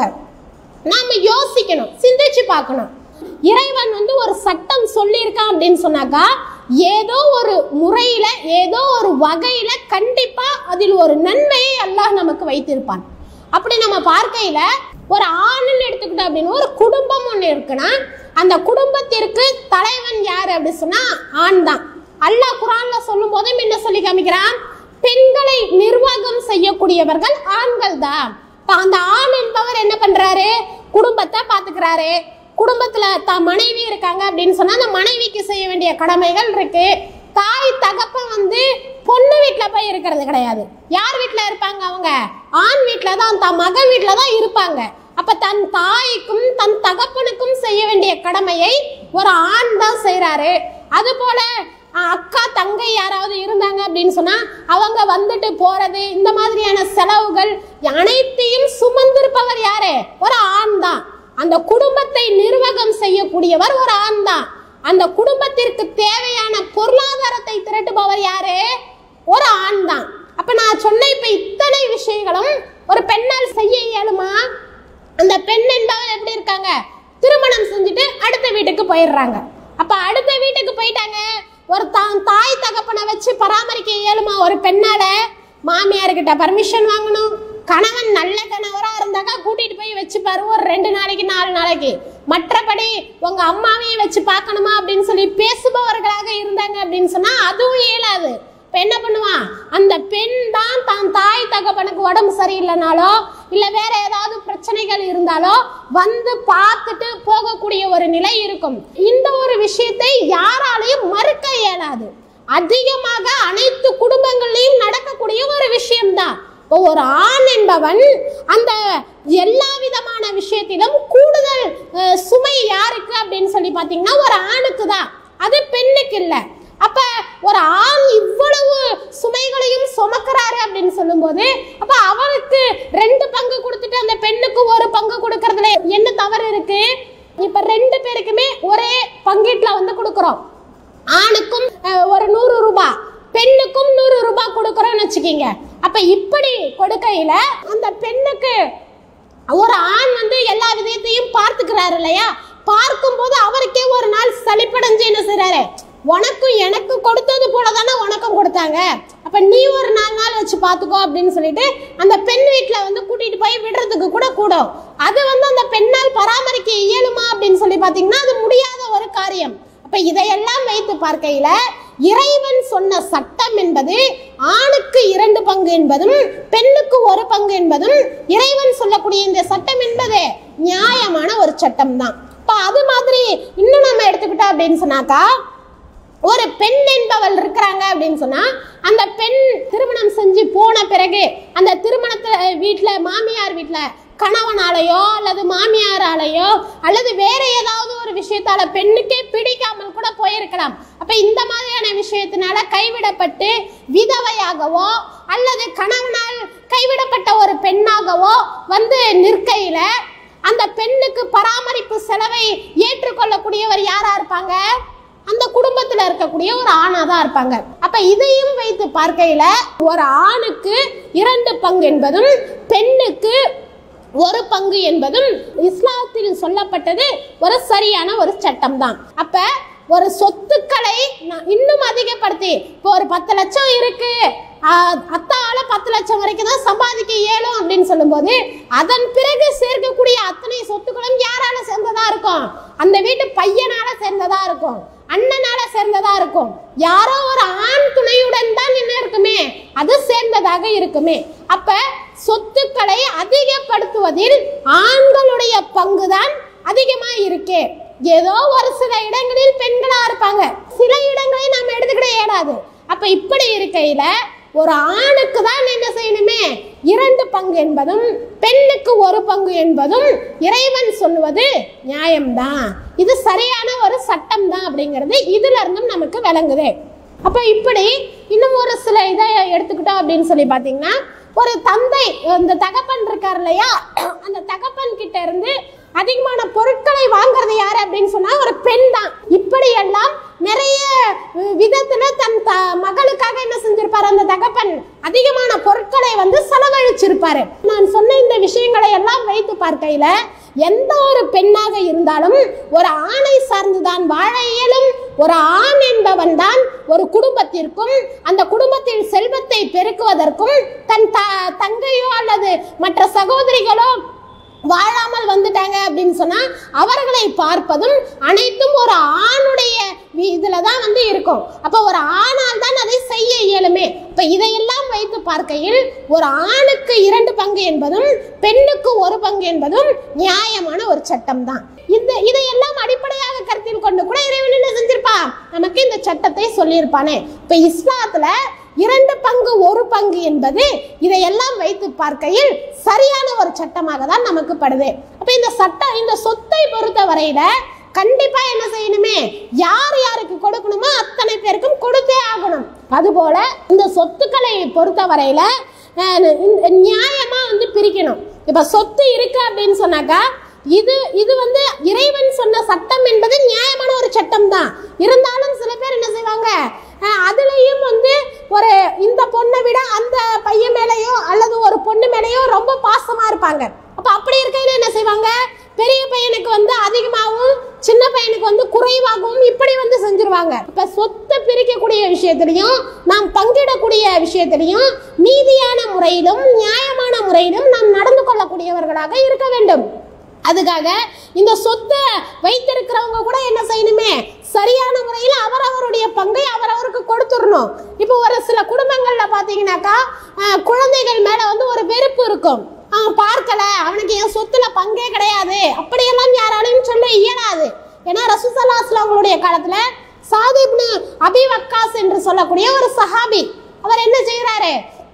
நாம யோசிக்கணும் சிந்திச்சு பார்க்கணும் இறைவன் வந்து ஒரு சட்டம் சொல்லியிருக்கான் அப்படின்னு சொன்னாக்கா ஏதோ ஒரு முறையில ஏதோ ஒரு வகையில கண்டிப்பா அதில் ஒரு நன்மையை அல்லாஹ் நமக்கு வைத்திருப்பான் அப்படி நம்ம பார்க்கையில ஒரு ஆணுன்னு எடுத்துக்கிட்டோம் அப்படின்னு ஒரு குடும்பம் ஒன்று இருக்குன்னா அந்த குடும்பத்திற்கு தலைவன் யாரு அப்படின்னு சொன்னா ஆண் தான் அல்லாஹ் குரான்ல சொல்லும் போதும் என்ன சொல்லி காமிக்கிறான் பெண்களை நிர்வாகம் செய்யக்கூடியவர்கள் ஆண்கள் தான் இப்ப அந்த ஆண் என்பவர் என்ன பண்றாரு குடும்பத்தை பாத்துக்கிறாரு குடும்பத்துல தான் மனைவி இருக்காங்க அப்படின்னு சொன்னா அந்த மனைவிக்கு செய்ய வேண்டிய கடமைகள் இருக்கு தாய் தகப்பன் வந்து பொண்ணு வீட்டுல போய் இருக்கிறது கிடையாது யார் வீட்டுல இருப்பாங்க அவங்க ஆண் வீட்டுல தான் தன் மகன் வீட்டுல தான் இருப்பாங்க அப்ப தன் தாய்க்கும் தன் தகப்பனுக்கும் செய்ய வேண்டிய கடமையை ஒரு ஆண் தான் செய்யறாரு அது போல அஹ், அக்கா தங்கை யாராவது இருந்தாங்க அப்படின்னு சொன்னா அவங்க வந்துட்டு போறது இந்த மாதிரியான செலவுகள் அனைத்தையும் சுமந்திருப்பவர் யாரு ஒரு ஆண் தான் அந்த குடும்பத்தை நிர்வாகம் செய்யக்கூடியவர் ஒரு ஆண் தான் அந்த குடும்பத்திற்கு தேவையான பொருளாதாரத்தை திரட்டுபவர் யாரு ஒரு ஆண் தான் அப்ப நான் சொன்ன இப்ப இத்தனை விஷயங்களும் ஒரு பெண்ணால் செய்ய இயலுமா அந்த பெண் என்பவர் எப்படி இருக்காங்க திருமணம் செஞ்சுட்டு அடுத்த வீட்டுக்கு போயிடுறாங்க அப்ப அடுத்த வீட்டுக்கு போயிட்டாங்க ஒரு தான் தாய் தகப்பனை வச்சு பராமரிக்க இயலுமா ஒரு பெண்ணால மாமியார்கிட்ட பர்மிஷன் வாங்கணும் கணவன் நல்ல கணவரா இருந்தாக்கா கூட்டிட்டு போய் வச்சுப்பாரு ஒரு ரெண்டு நாளைக்கு நாலு நாளைக்கு மற்றபடி உங்க அம்மாவையும் வச்சு பார்க்கணுமா அப்படின்னு சொல்லி பேசுபவர்களாக இருந்தாங்க அப்படின்னு சொன்னா அதுவும் இயலாது இப்ப என்ன பண்ணுவான் அந்த பெண் தான் தான் தாய் தகப்பனுக்கு உடம்பு சரியில்லைனாலோ இல்ல வேற ஏதாவது பிரச்சனைகள் இருந்தாலோ வந்து பார்த்துட்டு போகக்கூடிய ஒரு நிலை இருக்கும் இந்த ஒரு விஷயத்தை யாராலையும் மறுக்க இயலாது அதிகமாக அனைத்து குடும்பங்கள்லயும் நடக்கக்கூடிய ஒரு விஷயம்தான் இப்போ ஒரு ஆண் என்பவன் அந்த எல்லா விதமான விஷயத்திலும் கூடுதல் அஹ், சுமை யாருக்கு அப்படின்னு சொல்லி பார்த்தீங்கன்னா ஒரு ஆணுக்கு தான் அது பெண்ணுக்கு இல்லை அப்ப ஒரு ஆண் இவ்வளவு சுமைகளையும் சுமக்கிறாரு அப்படின்னு சொல்லும்போது அப்ப அவருக்கு ரெண்டு பங்கு கொடுத்துட்டு அந்த பெண்ணுக்கு ஒரு பங்கு கொடுக்கறதுல என்ன தவறு இருக்கு இப்ப ரெண்டு பேருக்குமே ஒரே பங்கீட்டுல வந்து கொடுக்கறோம் ஆணுக்கும் அஹ், ஒரு நூறு ரூபாய் பெண்ணுக்கும் நூறு ரூபாய் கொடுக்கறோம்னு வச்சுக்கீங்க அப்ப இப்படி கொடுக்கையில அந்த பெண்ணுக்கு ஒரு ஆண் வந்து எல்லா விதத்தையும் பார்த்துக்கிறாரு இல்லையா பார்க்கும்போது அவருக்கே ஒரு நாள் சலிப்படைஞ்சு என்ன செய்றாரு உனக்கும் எனக்கு கொடுத்தது வந்துட்டாங்க அப்ப நீ ஒரு நாலு நாள் வச்சு பாத்துக்கோ அப்படின்னு சொல்லிட்டு அந்த பெண் வீட்டுல வந்து கூட்டிட்டு போய் விடுறதுக்கு கூட கூடும் அது வந்து அந்த பெண்ணால் பராமரிக்க இயலுமா அப்படின்னு சொல்லி பாத்தீங்கன்னா அது முடியாத ஒரு காரியம் அப்ப இதையெல்லாம் வைத்து பார்க்கையில இறைவன் சொன்ன சட்டம் என்பது ஆணுக்கு இரண்டு பங்கு என்பதும் பெண்ணுக்கு ஒரு பங்கு என்பதும் இறைவன் சொல்லக்கூடிய இந்த சட்டம் என்பது நியாயமான ஒரு சட்டம் தான் இப்ப அது மாதிரி இன்னும் நம்ம எடுத்துக்கிட்டோம் அப்படின்னு சொன்னாக்கா ஒரு பெண் என்பவள் இருக்கிறாங்க அப்படின்னு சொன்னா அந்த பெண் திருமணம் செஞ்சு போன பிறகு அந்த திருமணத்துல வீட்டுல மாமியார் வீட்டுல கணவனாலேயோ அல்லது மாமியாராலேயோ அல்லது வேற ஏதாவது ஒரு விஷயத்தால பெண்ணுக்கே பிடிக்காமல் கூட போயிருக்கலாம் அப்ப இந்த மாதிரியான விஷயத்தினால கைவிடப்பட்டு விதவையாகவோ அல்லது கணவனால் கைவிடப்பட்ட ஒரு பெண்ணாகவோ வந்து நிற்கையில அந்த பெண்ணுக்கு பராமரிப்பு செலவை ஏற்றுக்கொள்ளக்கூடியவர் யாரா இருப்பாங்க அந்த குடும்பத்துல இருக்கக்கூடிய ஒரு ஆணா தான் இருப்பாங்க அப்ப இதையும் வைத்து பார்க்கையில ஒரு ஆணுக்கு இரண்டு பங்கு என்பதும் பெண்ணுக்கு ஒரு பங்கு என்பதும் இஸ்லாத்தில் சொல்லப்பட்டது ஒரு சரியான ஒரு சட்டம் தான் அப்ப ஒரு சொத்துக்களை நான் இன்னும் அதிகப்படுத்தி இப்போ ஒரு பத்து லட்சம் இருக்கு ஆஹ் அத்தால பத்து லட்சம் வரைக்கும் தான் சம்பாதிக்க இயலும் அப்படின்னு சொல்லும்போது அதன் பிறகு சேர்க்கக்கூடிய அத்தனை சொத்துக்களும் யாரால சேர்ந்ததா இருக்கும் அந்த வீட்டு பையனால சேர்ந்ததா இருக்கும் அண்ணனால சேர்ந்ததா இருக்கும் யாரோ ஒரு ஆண் துணையுடன் தான் என்ன இருக்குமே அது சேர்ந்ததாக இருக்குமே அப்ப சொத்துக்களை அதிகப்படுத்துவதில் ஆண்களுடைய பங்குதான் அதிகமா இருக்கே ஏதோ ஒரு சில இடங்களில் பெண்களா இருப்பாங்க சில இடங்களை நாம எடுத்துக்கிட இயலாது அப்ப இப்படி இருக்கையில ஒரு ஆணுக்கு தான் என்ன செய்யணுமே இரண்டு பங்கு என்பதும் பெண்ணுக்கு ஒரு பங்கு என்பதும் இறைவன் சொல்லுவது நியாயம்தான் இது சரியான ஒரு சட்டம் தான் அப்படிங்கிறது இதுல இருந்தும் நமக்கு விளங்குது அப்ப இப்படி இன்னும் ஒரு சில இதை எடுத்துக்கிட்டோம் அப்படின்னு சொல்லி பாத்தீங்கன்னா ஒரு தந்தை இந்த தகப்பன் இருக்கார் இல்லையா அந்த தகப்பன் கிட்ட இருந்து அதிகமான பொருட்களை வாங்குறது யாரு அப்படின்னு சொன்னா ஒரு பெண் தான் இப்படி எல்லாம் நிறைய அஹ், விதத்துல தன் த மகளுக்காக என்ன செஞ்சிருப்பாரு அந்த தகப்பன் அதிகமான பொருட்களை வந்து செலவழிச்சிருப்பாரு நான் சொன்ன இந்த விஷயங்களை எல்லாம் வைத்து பார்க்கையில எந்த ஒரு பெண்ணாக இருந்தாலும் ஒரு ஆணை சார்ந்துதான் வாழ இயலும் ஒரு ஆண் என்பவன் தான் ஒரு குடும்பத்திற்கும் அந்த குடும்பத்தில் செல்வத்தை பெருக்குவதற்கும் தன் த தங்கையோ அல்லது மற்ற சகோதரிகளோ வாழாமல் வந்துட்டாங்க அப்படின்னு சொன்னா அவர்களை பார்ப்பதும் அனைத்தும் ஒரு ஆணுடைய வி- இதுல தான் வந்து இருக்கும் அப்ப ஒரு ஆணால் தான் அதை செய்ய இயலுமே இப்ப இதையெல்லாம் வைத்து பார்க்கையில் ஒரு ஆணுக்கு இரண்டு பங்கு என்பதும் பெண்ணுக்கு ஒரு பங்கு என்பதும் நியாயமான ஒரு சட்டம் தான் இந்த இதையெல்லாம் அடிப்படையாக கருத்தில் கொண்டு கூட இறைவன் என்ன செஞ்சிருப்பா நமக்கு இந்த சட்டத்தை சொல்லியிருப்பானே இப்ப இஸ்லாத்துல இரண்டு பங்கு ஒரு பங்கு என்பது இதையெல்லாம் வைத்து பார்க்கையில் சரியான ஒரு சட்டமாக தான் நமக்கு படுது அப்ப இந்த சட்டம் இந்த சொத்தை பொறுத்த வரையில கண்டிப்பா என்ன செய்யணுமே யார் யாருக்கு கொடுக்கணுமோ அத்தனை பேருக்கும் கொடுத்தே ஆகணும் அதுபோல இந்த சொத்துக்களை பொறுத்த வரையில அஹ், இந்த நியாயமா வந்து பிரிக்கணும் இப்ப சொத்து இருக்கு அப்படின்னு சொன்னாக்கா இது இது வந்து இறைவன் சொன்ன சட்டம் என்பது நியாயமான ஒரு சட்டம் தான் இருந்தாலும் சில பேர் என்ன செய்வாங்க அஹ், அதுலயும் வந்து ஒரு இந்த பொண்ணை விட அந்த பையன் மேலேயோ அல்லது ஒரு பொண்ணு மேலேயோ ரொம்ப பாசமா இருப்பாங்க அப்ப அப்படி இருக்கையில என்ன செய்வாங்க பெரிய பையனுக்கு வந்து அதிகமாகவும் சின்ன பையனுக்கு வந்து குறைவாகவும் இப்படி வந்து செஞ்சிருவாங்க இப்ப சொத்தை பிரிக்கக்கூடிய விஷயத்திலையும் நாம் பங்கிடக்கூடிய விஷயத்திலையும் நீதியான முறையிலும் நியாயமான முறையிலும் நாம் நடந்து கொள்ளக்கூடியவர்களாக இருக்க வேண்டும் அதுக்காக இந்த சொத்தை வைத்திருக்கிறவங்க கூட என்ன செய்யணுமே சரியான முறையில் அவரவருடைய பங்கை அவரவருக்கு கொடுத்துடணும் இப்போ ஒரு சில குடும்பங்கள்ல பாத்தீங்கன்னாக்கா அஹ், குழந்தைகள் மேல வந்து ஒரு வெறுப்பு இருக்கும் அவன் பார்க்கல அவனுக்கு என் சொத்துல பங்கே கிடையாது அப்படியெல்லாம் யாராலையும் சொல்ல இயலாது ஏன்னா ரசூசல்லாஸ்ல அவங்களுடைய காலத்துல சாதிப்னு அபி வக்காஸ் என்று சொல்லக்கூடிய ஒரு சஹாபி அவர் என்ன செய்யறாரு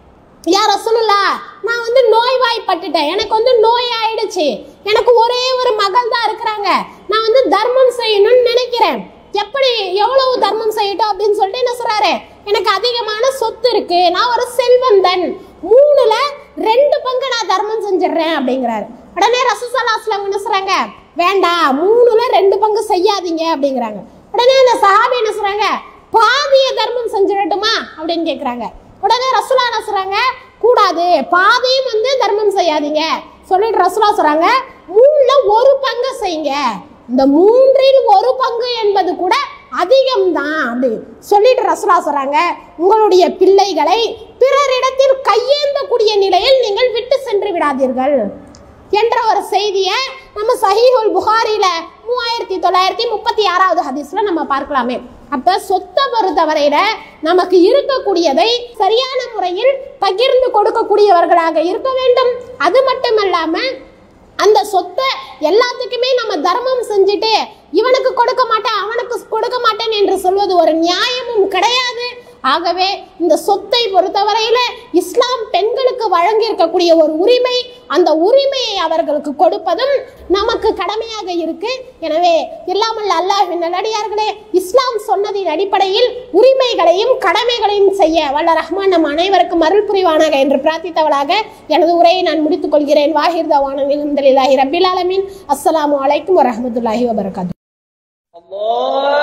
யார் ரசூலுல்லா நான் வந்து நோய்வாய்ப்பட்டுட்டேன் எனக்கு வந்து நோய் ஆயிடுச்சு எனக்கு ஒரே ஒரு மகள் தான் இருக்கிறாங்க நான் வந்து தர்மம் செய்யணும்னு நினைக்கிறேன் எப்படி எவ்வளவு தர்மம் செய்யட்டும் அப்படின்னு சொல்லிட்டு என்ன சொல்றாரு எனக்கு அதிகமான சொத்து இருக்கு நான் ஒரு செல்வந்தன் மூணுல ரெண்டு பங்கு நான் தர்மம் செஞ்சிடுறேன் அப்படிங்கிறாரு உடனே ரசூசல்லாஸ்ல என்ன சொல்றாங்க வேண்டாம் மூணுல ரெண்டு பங்கு செய்யாதீங்க அப்படிங்கிறாங்க உடனே அந்த சஹாபி என்ன சொல்றாங்க பாதிய தர்மம் செஞ்சிடட்டுமா அப்படின்னு கேக்குறாங்க உடனே ரசுலா என்ன சொல்றாங்க கூடாது பாதியும் வந்து தர்மம் செய்யாதீங்க சொல்லிட்டு ரசுலா சொல்றாங்க மூணுல ஒரு பங்கு செய்யுங்க இந்த மூன்றில் ஒரு பங்கு என்பது கூட அதிகம் தான் அப்படி சொல்லிட்டு ரசுலா சொல்றாங்க உங்களுடைய பிள்ளைகளை பிறரிடத்தில் கையேந்தக்கூடிய நிலையில் நீங்கள் விட்டு சென்று விடாதீர்கள் என்ற ஒரு செய்தியை நம்ம சஹீஹுல் புகாரில மூவாயிரத்தி தொள்ளாயிரத்தி முப்பத்தி ஆறாவது ஹதீஸ்ல நம்ம பார்க்கலாமே அப்ப சொத்தை பொறுத்தவரையில நமக்கு இருக்கக்கூடியதை சரியான முறையில் பகிர்ந்து கொடுக்கக்கூடியவர்களாக இருக்க வேண்டும் அது மட்டுமல்லாம அந்த சொத்தை எல்லாத்துக்குமே நம்ம தர்மம் செஞ்சுட்டு இவனுக்கு கொடுக்க மாட்டேன் அவனுக்கு கொடுக்க மாட்டேன் என்று சொல்வது ஒரு நியாயமும் கிடையாது ஆகவே இந்த சொத்தை பொறுத்தவரையில இஸ்லாம் பெண்களுக்கு வழங்கி இருக்கக்கூடிய ஒரு உரிமை அந்த உரிமையை அவர்களுக்கு கொடுப்பதும் நமக்கு கடமையாக இருக்கு எனவே எல்லாமல்ல அல்லாஹின் நல்லடியார்களே இஸ்லாம் சொன்னதின் அடிப்படையில் உரிமைகளையும் கடமைகளையும் செய்ய வல்ல ரஹ்மான் நம் அனைவருக்கும் அருள் புரிவானாக என்று பிரார்த்தித்தவளாக எனது உரையை நான் முடித்துக் கொள்கிறேன் வாஹிர் தவான அலமதுல்லாஹி ரபில் ஆலமீன் அஸ்ஸலாமு அலைக்கும் வரஹ்மத்துல்லாஹி வபரகாத்து الله